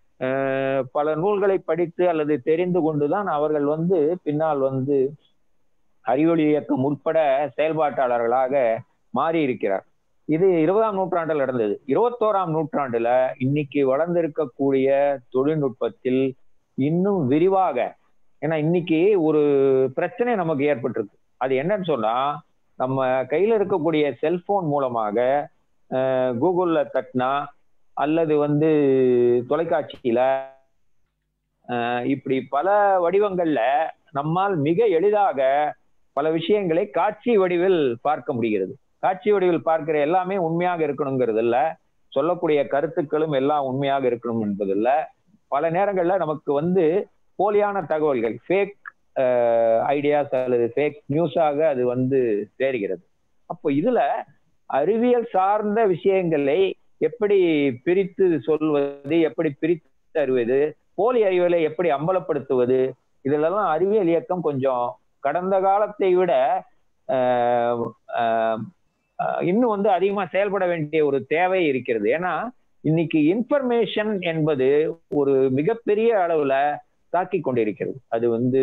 பல நூல்களை படித்து அல்லது தெரிந்து கொண்டுதான் அவர்கள் வந்து பின்னால் வந்து அறிவொளி இயக்கம் உட்பட செயல்பாட்டாளர்களாக மாறி இருக்கிறார் இது இருபதாம் நூற்றாண்டில் நடந்தது இருபத்தோராம் நூற்றாண்டுல இன்னைக்கு வளர்ந்திருக்கக்கூடிய தொழில்நுட்பத்தில் இன்னும் விரிவாக ஏன்னா இன்னைக்கு ஒரு பிரச்சனை நமக்கு ஏற்பட்டிருக்கு அது என்னன்னு சொன்னா நம்ம கையில இருக்கக்கூடிய செல்போன் மூலமாக கூகுள்ல தட்டினா அல்லது வந்து தொலைக்காட்சியில இப்படி பல வடிவங்கள்ல நம்மால் மிக எளிதாக பல விஷயங்களை காட்சி வடிவில் பார்க்க முடிகிறது காட்சி வடிவில் பார்க்கிற எல்லாமே உண்மையாக இருக்கணுங்கிறது இல்ல சொல்லக்கூடிய கருத்துக்களும் எல்லாம் உண்மையாக இருக்கணும் என்பதில்ல பல நேரங்கள்ல நமக்கு வந்து போலியான தகவல்கள் ஃபேக் ஐடியாஸ் அல்லது ஃபேக் நியூஸாக அது வந்து சேருகிறது அப்போ இதுல அறிவியல் சார்ந்த விஷயங்களை எப்படி பிரித்து சொல்வது எப்படி பிரித்து அறிவது போலி அறிவியலை எப்படி அம்பலப்படுத்துவது இதுலெல்லாம் அறிவியல் இயக்கம் கொஞ்சம் கடந்த காலத்தை விட ஆஹ், ஆஹ், ஆஹ், இன்னும் வந்து அதிகமா செயல்பட வேண்டிய ஒரு தேவை இருக்கிறது ஏன்னா இன்னைக்கு இன்ஃபர்மேஷன் என்பது ஒரு மிகப்பெரிய அளவுல தாக்கி கொண்டிருக்கிறது அது வந்து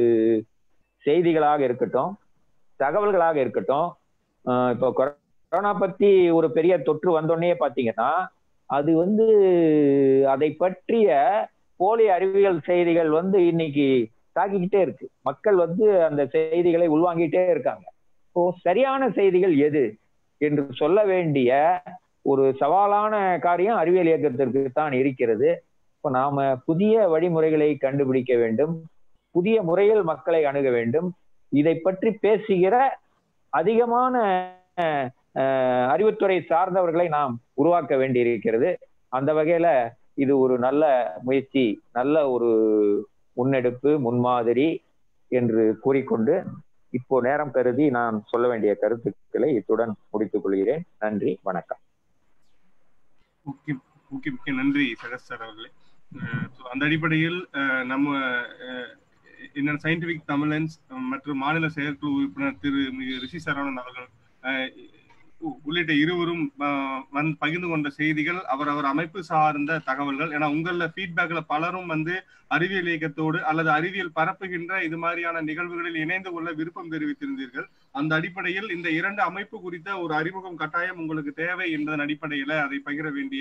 செய்திகளாக இருக்கட்டும் தகவல்களாக இருக்கட்டும் ஆஹ் இப்போ கொரோனா பத்தி ஒரு பெரிய தொற்று வந்தோடனே பாத்தீங்கன்னா அது வந்து அதை பற்றிய போலி அறிவியல் செய்திகள் வந்து இன்னைக்கு தாக்கிக்கிட்டே இருக்கு மக்கள் வந்து அந்த செய்திகளை உள்வாங்கிட்டே இருக்காங்க இப்போ சரியான செய்திகள் எது என்று சொல்ல வேண்டிய ஒரு சவாலான காரியம் அறிவியல் இயக்கத்திற்கு தான் இருக்கிறது இப்போ நாம புதிய வழிமுறைகளை கண்டுபிடிக்க வேண்டும் புதிய முறையில் மக்களை அணுக வேண்டும் இதை பற்றி பேசுகிற அதிகமான அஹ், அறிவுத்துறை சார்ந்தவர்களை நாம் உருவாக்க வேண்டியிருக்கிறது அந்த வகையில இது ஒரு நல்ல முயற்சி நல்ல ஒரு முன்னெடுப்பு முன்மாதிரி என்று கூறிக்கொண்டு இப்போ நேரம் கருதி நான் சொல்ல வேண்டிய கருத்துக்களை இத்துடன் முடித்துக் கொள்கிறேன் நன்றி வணக்கம் ஓகே ஓகே ஓகே நன்றி சகஸ் சார் அவர்களே அஹ் so அந்த அடிப்படையில் அஹ், நம்ம அஹ், என்ன சயின்டிபிக் தமிழன்ஸ் மற்றும் மாநில செயற்குழு உறுப்பினர் திரு மி- ரிஷி சரவணன் அவர்கள் அஹ், உ- உள்ளிட்ட இருவரும் அஹ், வந்து பகிர்ந்து கொண்ட செய்திகள் அவரவர் அமைப்பு சார்ந்த தகவல்கள் ஏன்னா உங்கள ஃபீட்பேக்ல பலரும் வந்து அறிவியல் இயக்கத்தோடு அல்லது அறிவியல் பரப்புகின்ற இது மாதிரியான நிகழ்வுகளில் இணைந்து கொள்ள விருப்பம் தெரிவித்திருந்தீர்கள் அந்த அடிப்படையில் இந்த இரண்டு அமைப்பு குறித்த ஒரு அறிமுகம் கட்டாயம் உங்களுக்கு தேவை என்பதன் அடிப்படையில அதை பகிர வேண்டிய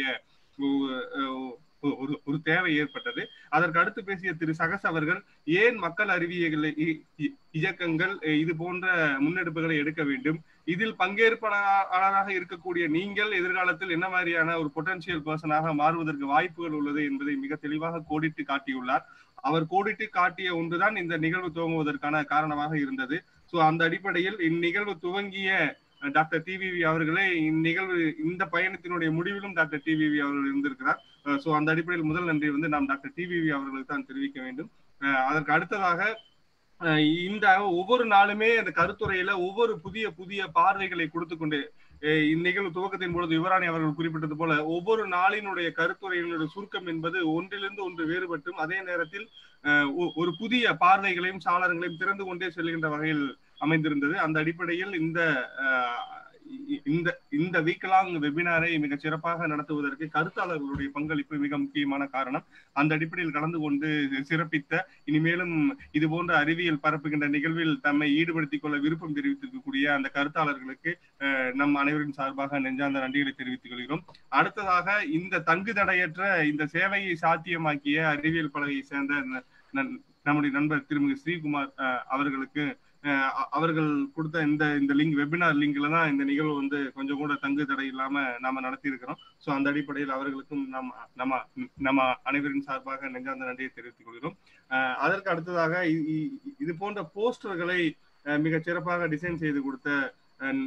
ஒ- ஒ- ஒரு ஒரு தேவை ஏற்பட்டது அதற்கு அடுத்து பேசிய திரு சகஸ் அவர்கள் ஏன் மக்கள் அறிவியல் இ- இ- இயக்கங்கள் அஹ், இது போன்ற முன்னெடுப்புகளை எடுக்க வேண்டும் இதில் பங்கேற்பாளராக இருக்கக்கூடிய நீங்கள் எதிர்காலத்தில் என்ன மாதிரியான ஒரு பொட்டன்சியல் பர்சனாக மாறுவதற்கு வாய்ப்புகள் உள்ளது என்பதை மிக தெளிவாக கோடிட்டு காட்டியுள்ளார் அவர் கோடிட்டு காட்டிய ஒன்றுதான் இந்த நிகழ்வு துவங்குவதற்கான காரணமாக இருந்தது சோ அந்த அடிப்படையில் இந்நிகழ்வு துவங்கிய அஹ், டாக்டர் டிவிவி அவர்களே இந்நிகழ்வு இந்த பயணத்தினுடைய முடிவிலும் டாக்டர் டிவிவி அவர்கள் இருந்திருக்கிறார் சோ அந்த அடிப்படையில் முதல் நன்றி வந்து நாம் டாக்டர் டிவிவி அவர்களுக்கு தான் தெரிவிக்க வேண்டும் அஹ், அதற்கு அடுத்ததாக அஹ், இந்த ஒவ்வொரு நாளுமே அந்த கருத்துரையில ஒவ்வொரு புதிய புதிய பார்வைகளை கொடுத்து கொண்டு அஹ், இந்நிகழ்வு துவக்கத்தின் பொழுது யுவராணி அவர்கள் குறிப்பிட்டது போல ஒவ்வொரு நாளினுடைய கருத்துரையினுடைய சுருக்கம் என்பது ஒன்றிலிருந்து ஒன்று வேறுபட்டும் அதே நேரத்தில் அஹ், ஒ- ஒரு புதிய பார்வைகளையும் சாளரங்களையும் திறந்து கொண்டே செல்கின்ற வகையில் அமைந்திருந்தது அந்த அடிப்படையில் இந்த அஹ், இ- இந்த இந்த வீக்கலாங் வெபினாரை மிக சிறப்பாக நடத்துவதற்கு கருத்தாளர்களுடைய பங்களிப்பு மிக முக்கியமான காரணம் அந்த அடிப்படையில் கலந்து கொண்டு சிறப்பித்த இனிமேலும் இது போன்ற அறிவியல் பரப்புகின்ற நிகழ்வில் தம்மை ஈடுபடுத்திக் கொள்ள விருப்பம் தெரிவித்திருக்கக்கூடிய அந்த கருத்தாளர்களுக்கு அஹ், நம் அனைவரின் சார்பாக நெஞ்சார்ந்த நன்றிகளை தெரிவித்துக் கொள்கிறோம் அடுத்ததாக இந்த தங்கு தடையற்ற இந்த சேவையை சாத்தியமாக்கிய அறிவியல் பலகையை சேர்ந்த ந- நன்- நம்முடைய நண்பர் திருமிகு ஸ்ரீகுமார் அஹ், அவர்களுக்கு அஹ், அ- அவர்கள் கொடுத்த இந்த இந்த லிங்க் வெபினார் லிங்க்ல தான் இந்த நிகழ்வு வந்து கொஞ்சம் கூட தங்கு தடை இல்லாம நாம நடத்தி இருக்கிறோம் ஸோ அந்த அடிப்படையில் அவர்களுக்கும் நம்ம நம்ம நம்ம அனைவரின் சார்பாக நெஞ்சார்ந்த நன்றியை தெரிவித்துக் கொள்கிறோம் அஹ், அதற்கு அடுத்ததாக இ- இ- இது போன்ற போஸ்டர்களை மிக சிறப்பாக டிசைன் செய்து கொடுத்த அஹ்,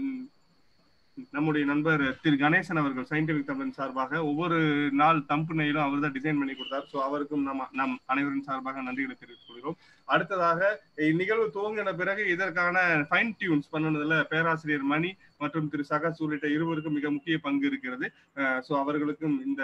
நம்முடைய நண்பர் திரு கணேசன் அவர்கள் சயின்டிபிக் தமிழன் சார்பாக ஒவ்வொரு நாள் தம்புனையிலும் அவர் தான் டிசைன் பண்ணி கொடுத்தார் ஸோ அவருக்கும் நம்ம நம் அனைவரின் சார்பாக நன்றிகளை தெரிவித்துக் கொள்கிறோம் அடுத்ததாக இந்நிகழ்வு துவங்கின பிறகு இதற்கான ஃபைன் டியூன்ஸ் பண்ணதுல பேராசிரியர் மணி மற்றும் திரு சகஸ் உள்ளிட்ட இருவருக்கும் மிக முக்கிய பங்கு இருக்கிறது ஸோ அவர்களுக்கும் இந்த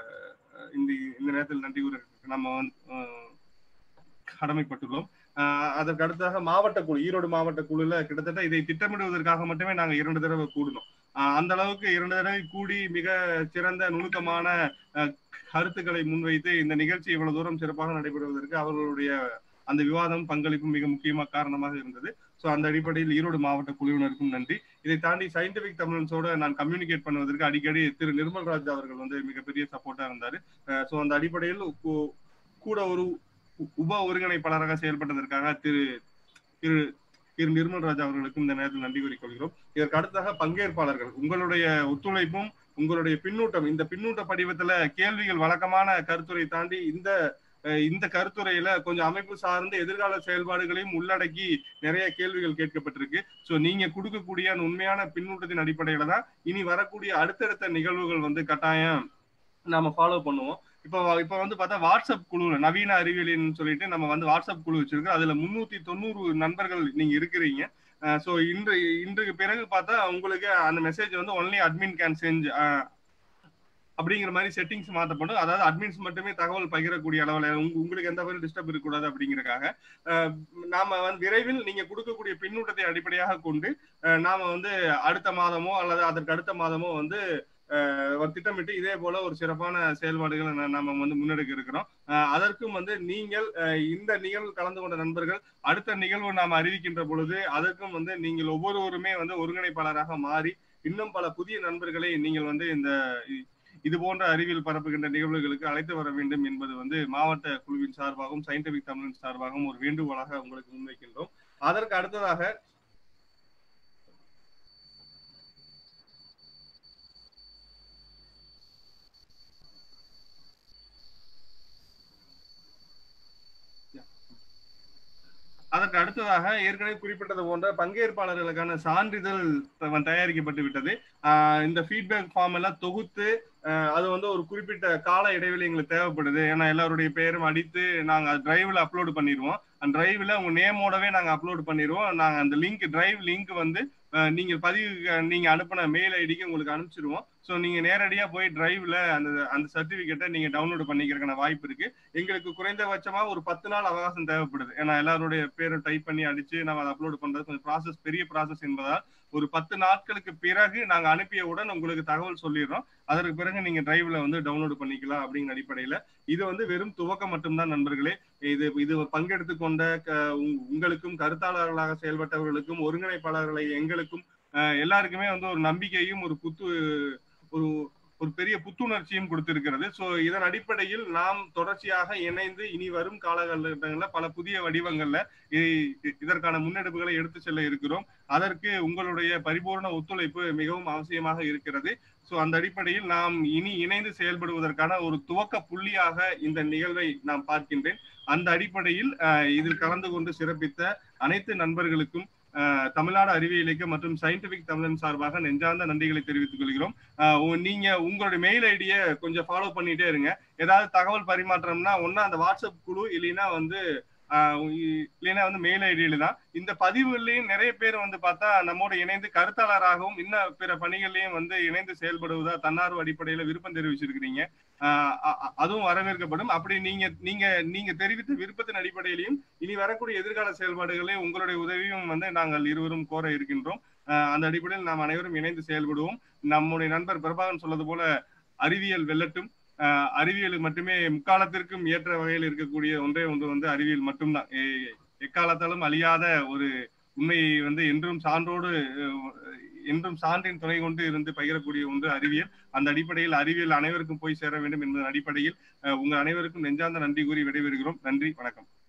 இந்த இந்த நேரத்தில் நன்றி கூற நம்ம வந்து, அஹ், கடமைப்பட்டுள்ளோம் ஆஹ் அதற்கு அடுத்ததாக மாவட்ட குழு ஈரோடு மாவட்ட குழுல கிட்டத்தட்ட இதை திட்டமிடுவதற்காக மட்டுமே நாங்க இரண்டு தடவை கூடணும் ஆஹ் அந்த அளவுக்கு இரண்டு தடவை கூடி மிக சிறந்த நுணுக்கமான ஆஹ் கருத்துக்களை முன்வைத்து இந்த நிகழ்ச்சி இவ்வளவு தூரம் சிறப்பாக நடைபெறுவதற்கு அவர்களுடைய அந்த விவாதம் பங்களிப்பும் மிக முக்கியமா காரணமாக இருந்தது ஸோ அந்த அடிப்படையில் ஈரோடு மாவட்ட குழுவினருக்கும் நன்றி இதை தாண்டி சயின்டிபிக் தமிழன்ஸோட நான் கம்யூனிகேட் பண்ணுவதற்கு அடிக்கடி திரு நிர்மல்ராஜ் அவர்கள் வந்து மிகப்பெரிய சப்போர்ட்டா இருந்தாரு ஸோ அந்த அடிப்படையில் கூ- கூட ஒரு உ- உப ஒருங்கிணைப்பாளராக செயல்பட்டதற்காக திரு திரு திரு நிர்மல்ராஜ் அவர்களுக்கும் இந்த நேரத்தில் நன்றி கூறிக்கொள்கிறோம் இதற்கு அடுத்ததாக பங்கேற்பாளர்கள் உங்களுடைய ஒத்துழைப்பும் உங்களுடைய பின்னூட்டம் இந்த பின்னூட்ட படிவத்துல கேள்விகள் வழக்கமான கருத்துரை தாண்டி இந்த அஹ், இந்த கருத்துரையில கொஞ்சம் அமைப்பு சார்ந்த எதிர்கால செயல்பாடுகளையும் உள்ளடக்கி நிறைய கேள்விகள் கேட்கப்பட்டிருக்கு ஸோ நீங்க கொடுக்கக்கூடிய அந்த உண்மையான பின்னூட்டத்தின் அடிப்படையில தான் இனி வரக்கூடிய அடுத்தடுத்த நிகழ்வுகள் வந்து கட்டாயம் நாம ஃபாலோ பண்ணுவோம் இப்போ இப்போ வந்து பார்த்தா வாட்ஸ்அப் குழுல நவீன அறிவியலின்னு சொல்லிட்டு நம்ம வந்து வாட்ஸ்அப் குழு வச்சிருக்கோம் அதுல முன்னூத்தி தொண்ணூறு நண்பர்கள் நீங்க இருக்கிறீங்க ஸோ இன்று இன்றைக்கு பிறகு பார்த்தா உங்களுக்கு அந்த மெசேஜ் வந்து ஒன்லி அட்மின் கேன் செஞ்ச் அப்படிங்கிற மாதிரி செட்டிங்ஸ் மாற்றப்படும் அதாவது அட்மின்ஸ் மட்டுமே தகவல் பகிரக்கூடிய அளவில் உங்க- உங்களுக்கு எந்த வகையில் டிஸ்டர்ப் இருக்கக்கூடாது அப்படிங்கறக்காக அஹ், நாம வந்து விரைவில் நீங்க கொடுக்கக்கூடிய பின்னூட்டத்தை அடிப்படையாக கொண்டு அஹ், நாம வந்து அடுத்த மாதமோ அல்லது அதற்கு அடுத்த மாதமோ வந்து அஹ், ஒரு திட்டமிட்டு இதே போல ஒரு சிறப்பான செயல்பாடுகளை நா- நாம வந்து முன்னெடுக்க இருக்கிறோம் அஹ், அதற்கும் வந்து நீங்கள் அஹ், இந்த நிகழ்வு கலந்து கொண்ட நண்பர்கள் அடுத்த நிகழ்வு நாம் அறிவிக்கின்ற பொழுது அதற்கும் வந்து நீங்கள் ஒவ்வொருவருமே வந்து ஒருங்கிணைப்பாளராக மாறி இன்னும் பல புதிய நண்பர்களை நீங்கள் வந்து இந்த இ- இது போன்ற அறிவியல் பரப்புகின்ற நிகழ்வுகளுக்கு அழைத்து வர வேண்டும் என்பது வந்து மாவட்ட குழுவின் சார்பாகவும் சயின்டிபிக் தமிழின் சார்பாகவும் ஒரு வேண்டுகோளாக உங்களுக்கு முன்வைக்கின்றோம் அதற்கு அடுத்ததாக அதற்கு அடுத்ததாக ஏற்கனவே குறிப்பிட்டது போன்ற பங்கேற்பாளர்களுக்கான சான்றிதழ் த- தயாரிக்கப்பட்டு விட்டது ஆஹ் இந்த ஃபீட்பேக் ஃபார்ம் எல்லாம் தொகுத்து ஆஹ் அது வந்து ஒரு குறிப்பிட்ட கால இடைவெளி எங்களுக்கு தேவைப்படுது ஏன்னா எல்லாருடைய பெயரும் அடித்து நாங்க டிரைவ்ல அப்லோட் பண்ணிடுவோம் அந்த டிரைவ்ல உங்க நேமோடவே நாங்க அப்லோட் பண்ணிடுவோம் நாங்க அந்த லிங்க் டிரைவ் லிங்க் வந்து ஆஹ் நீங்க பதிவு நீங்க அனுப்பின மெயில் ஐடிக்கு உங்களுக்கு அனுப்பிச்சிடுவோம் ஸோ நீங்க நேரடியா போய் டிரைவ்ல அந்த அந்த சர்டிபிகேட்டை நீங்க டவுன்லோட் பண்ணிக்கிறதுக்கான வாய்ப்பு இருக்கு எங்களுக்கு குறைந்தபட்சமா ஒரு பத்து நாள் அவகாசம் தேவைப்படுது ஏன்னா எல்லாருடைய பேரை டைப் பண்ணி அடிச்சு நம்ம அதை அப்லோட் பண்றது கொஞ்சம் ப்ராசஸ் பெரிய ப்ராசஸ் என்பதால் ஒரு பத்து நாட்களுக்கு பிறகு நாங்க அனுப்பியவுடன் உங்களுக்கு தகவல் சொல்லிடுறோம் அதற்கு பிறகு நீங்க டிரைவ்ல வந்து டவுன்லோட் பண்ணிக்கலாம் அப்படிங்கிற அடிப்படையில இது வந்து வெறும் துவக்கம் மட்டும்தான் நண்பர்களே இது இது பங்கெடுத்து கொண்ட க- உங்- உங்களுக்கும் கருத்தாளர்களாக செயல்பட்டவர்களுக்கும் ஒருங்கிணைப்பாளர்களை எங்களுக்கும் அஹ், எல்லாருக்குமே வந்து ஒரு நம்பிக்கையும் ஒரு புத்து ஒரு ஒரு பெரிய புத்துணர்ச்சியும் கொடுத்திருக்கிறது சோ இதன் அடிப்படையில் நாம் தொடர்ச்சியாக இணைந்து இனி வரும் காலகட்டங்களில் பல புதிய வடிவங்கள்ல இ- இதற்கான முன்னெடுப்புகளை எடுத்து செல்ல இருக்கிறோம் அதற்கு உங்களுடைய பரிபூர்ண ஒத்துழைப்பு மிகவும் அவசியமாக இருக்கிறது சோ அந்த அடிப்படையில் நாம் இனி இணைந்து செயல்படுவதற்கான ஒரு துவக்க புள்ளியாக இந்த நிகழ்வை நான் பார்க்கின்றேன் அந்த அடிப்படையில் அஹ், இதில் கலந்து கொண்டு சிறப்பித்த அனைத்து நண்பர்களுக்கும் அஹ், தமிழ்நாடு அறிவியல் இயக்கம் மற்றும் சயின்டிபிக் தமிழன் சார்பாக நெஞ்சார்ந்த நன்றிகளை தெரிவித்துக் கொள்கிறோம் அஹ், உ- நீங்க உங்களுடைய மெயில் ஐடியை கொஞ்சம் ஃபாலோ பண்ணிட்டே இருங்க ஏதாவது தகவல் பரிமாற்றம்னா ஒன்னா அந்த வாட்ஸ்அப் குழு இல்லைன்னா வந்து ஆஹ் இ- இல்லைன்னா வந்து மெயில் ஐடியில தான் இந்த பதிவுகள்லயும் நிறைய பேர் வந்து பார்த்தா நம்மோட இணைந்து கருத்தாளராகவும் இன்னும் பிற பணிகள்லயும் வந்து இணைந்து செயல்படுவதா தன்னார்வ அடிப்படையில விருப்பம் தெரிவிச்சிருக்கிறீங்க ஆஹ் அ- அ- அதுவும் வரவேற்கப்படும் அப்படி நீங்க நீங்க நீங்க தெரிவித்த விருப்பத்தின் அடிப்படையிலையும் இனி வரக்கூடிய எதிர்கால செயல்பாடுகளை உங்களுடைய உதவியும் வந்து நாங்கள் இருவரும் கோர இருக்கின்றோம் ஆஹ் அந்த அடிப்படையில் நாம் அனைவரும் இணைந்து செயல்படுவோம் நம்முடைய நண்பர் பிரபாகரன் சொல்வது போல அறிவியல் வெல்லட்டும் ஆஹ் அறிவியல் மட்டுமே முக்காலத்திற்கும் ஏற்ற வகையில் இருக்கக்கூடிய ஒன்றே ஒன்று வந்து அறிவியல் மட்டும்தான் எ- எக்காலத்தாலும் அழியாத ஒரு உண்மையை வந்து என்றும் சான்றோடு அஹ், என்றும் சான்றின் துணை கொண்டு இருந்து பகிரக்கூடிய ஒன்று அறிவியல் அந்த அடிப்படையில் அறிவியல் அனைவருக்கும் போய் சேர வேண்டும் என்பதன் அடிப்படையில் அஹ், உங்கள் அனைவருக்கும் நெஞ்சார்ந்த நன்றி கூறி விடைபெறுகிறோம் நன்றி வணக்கம்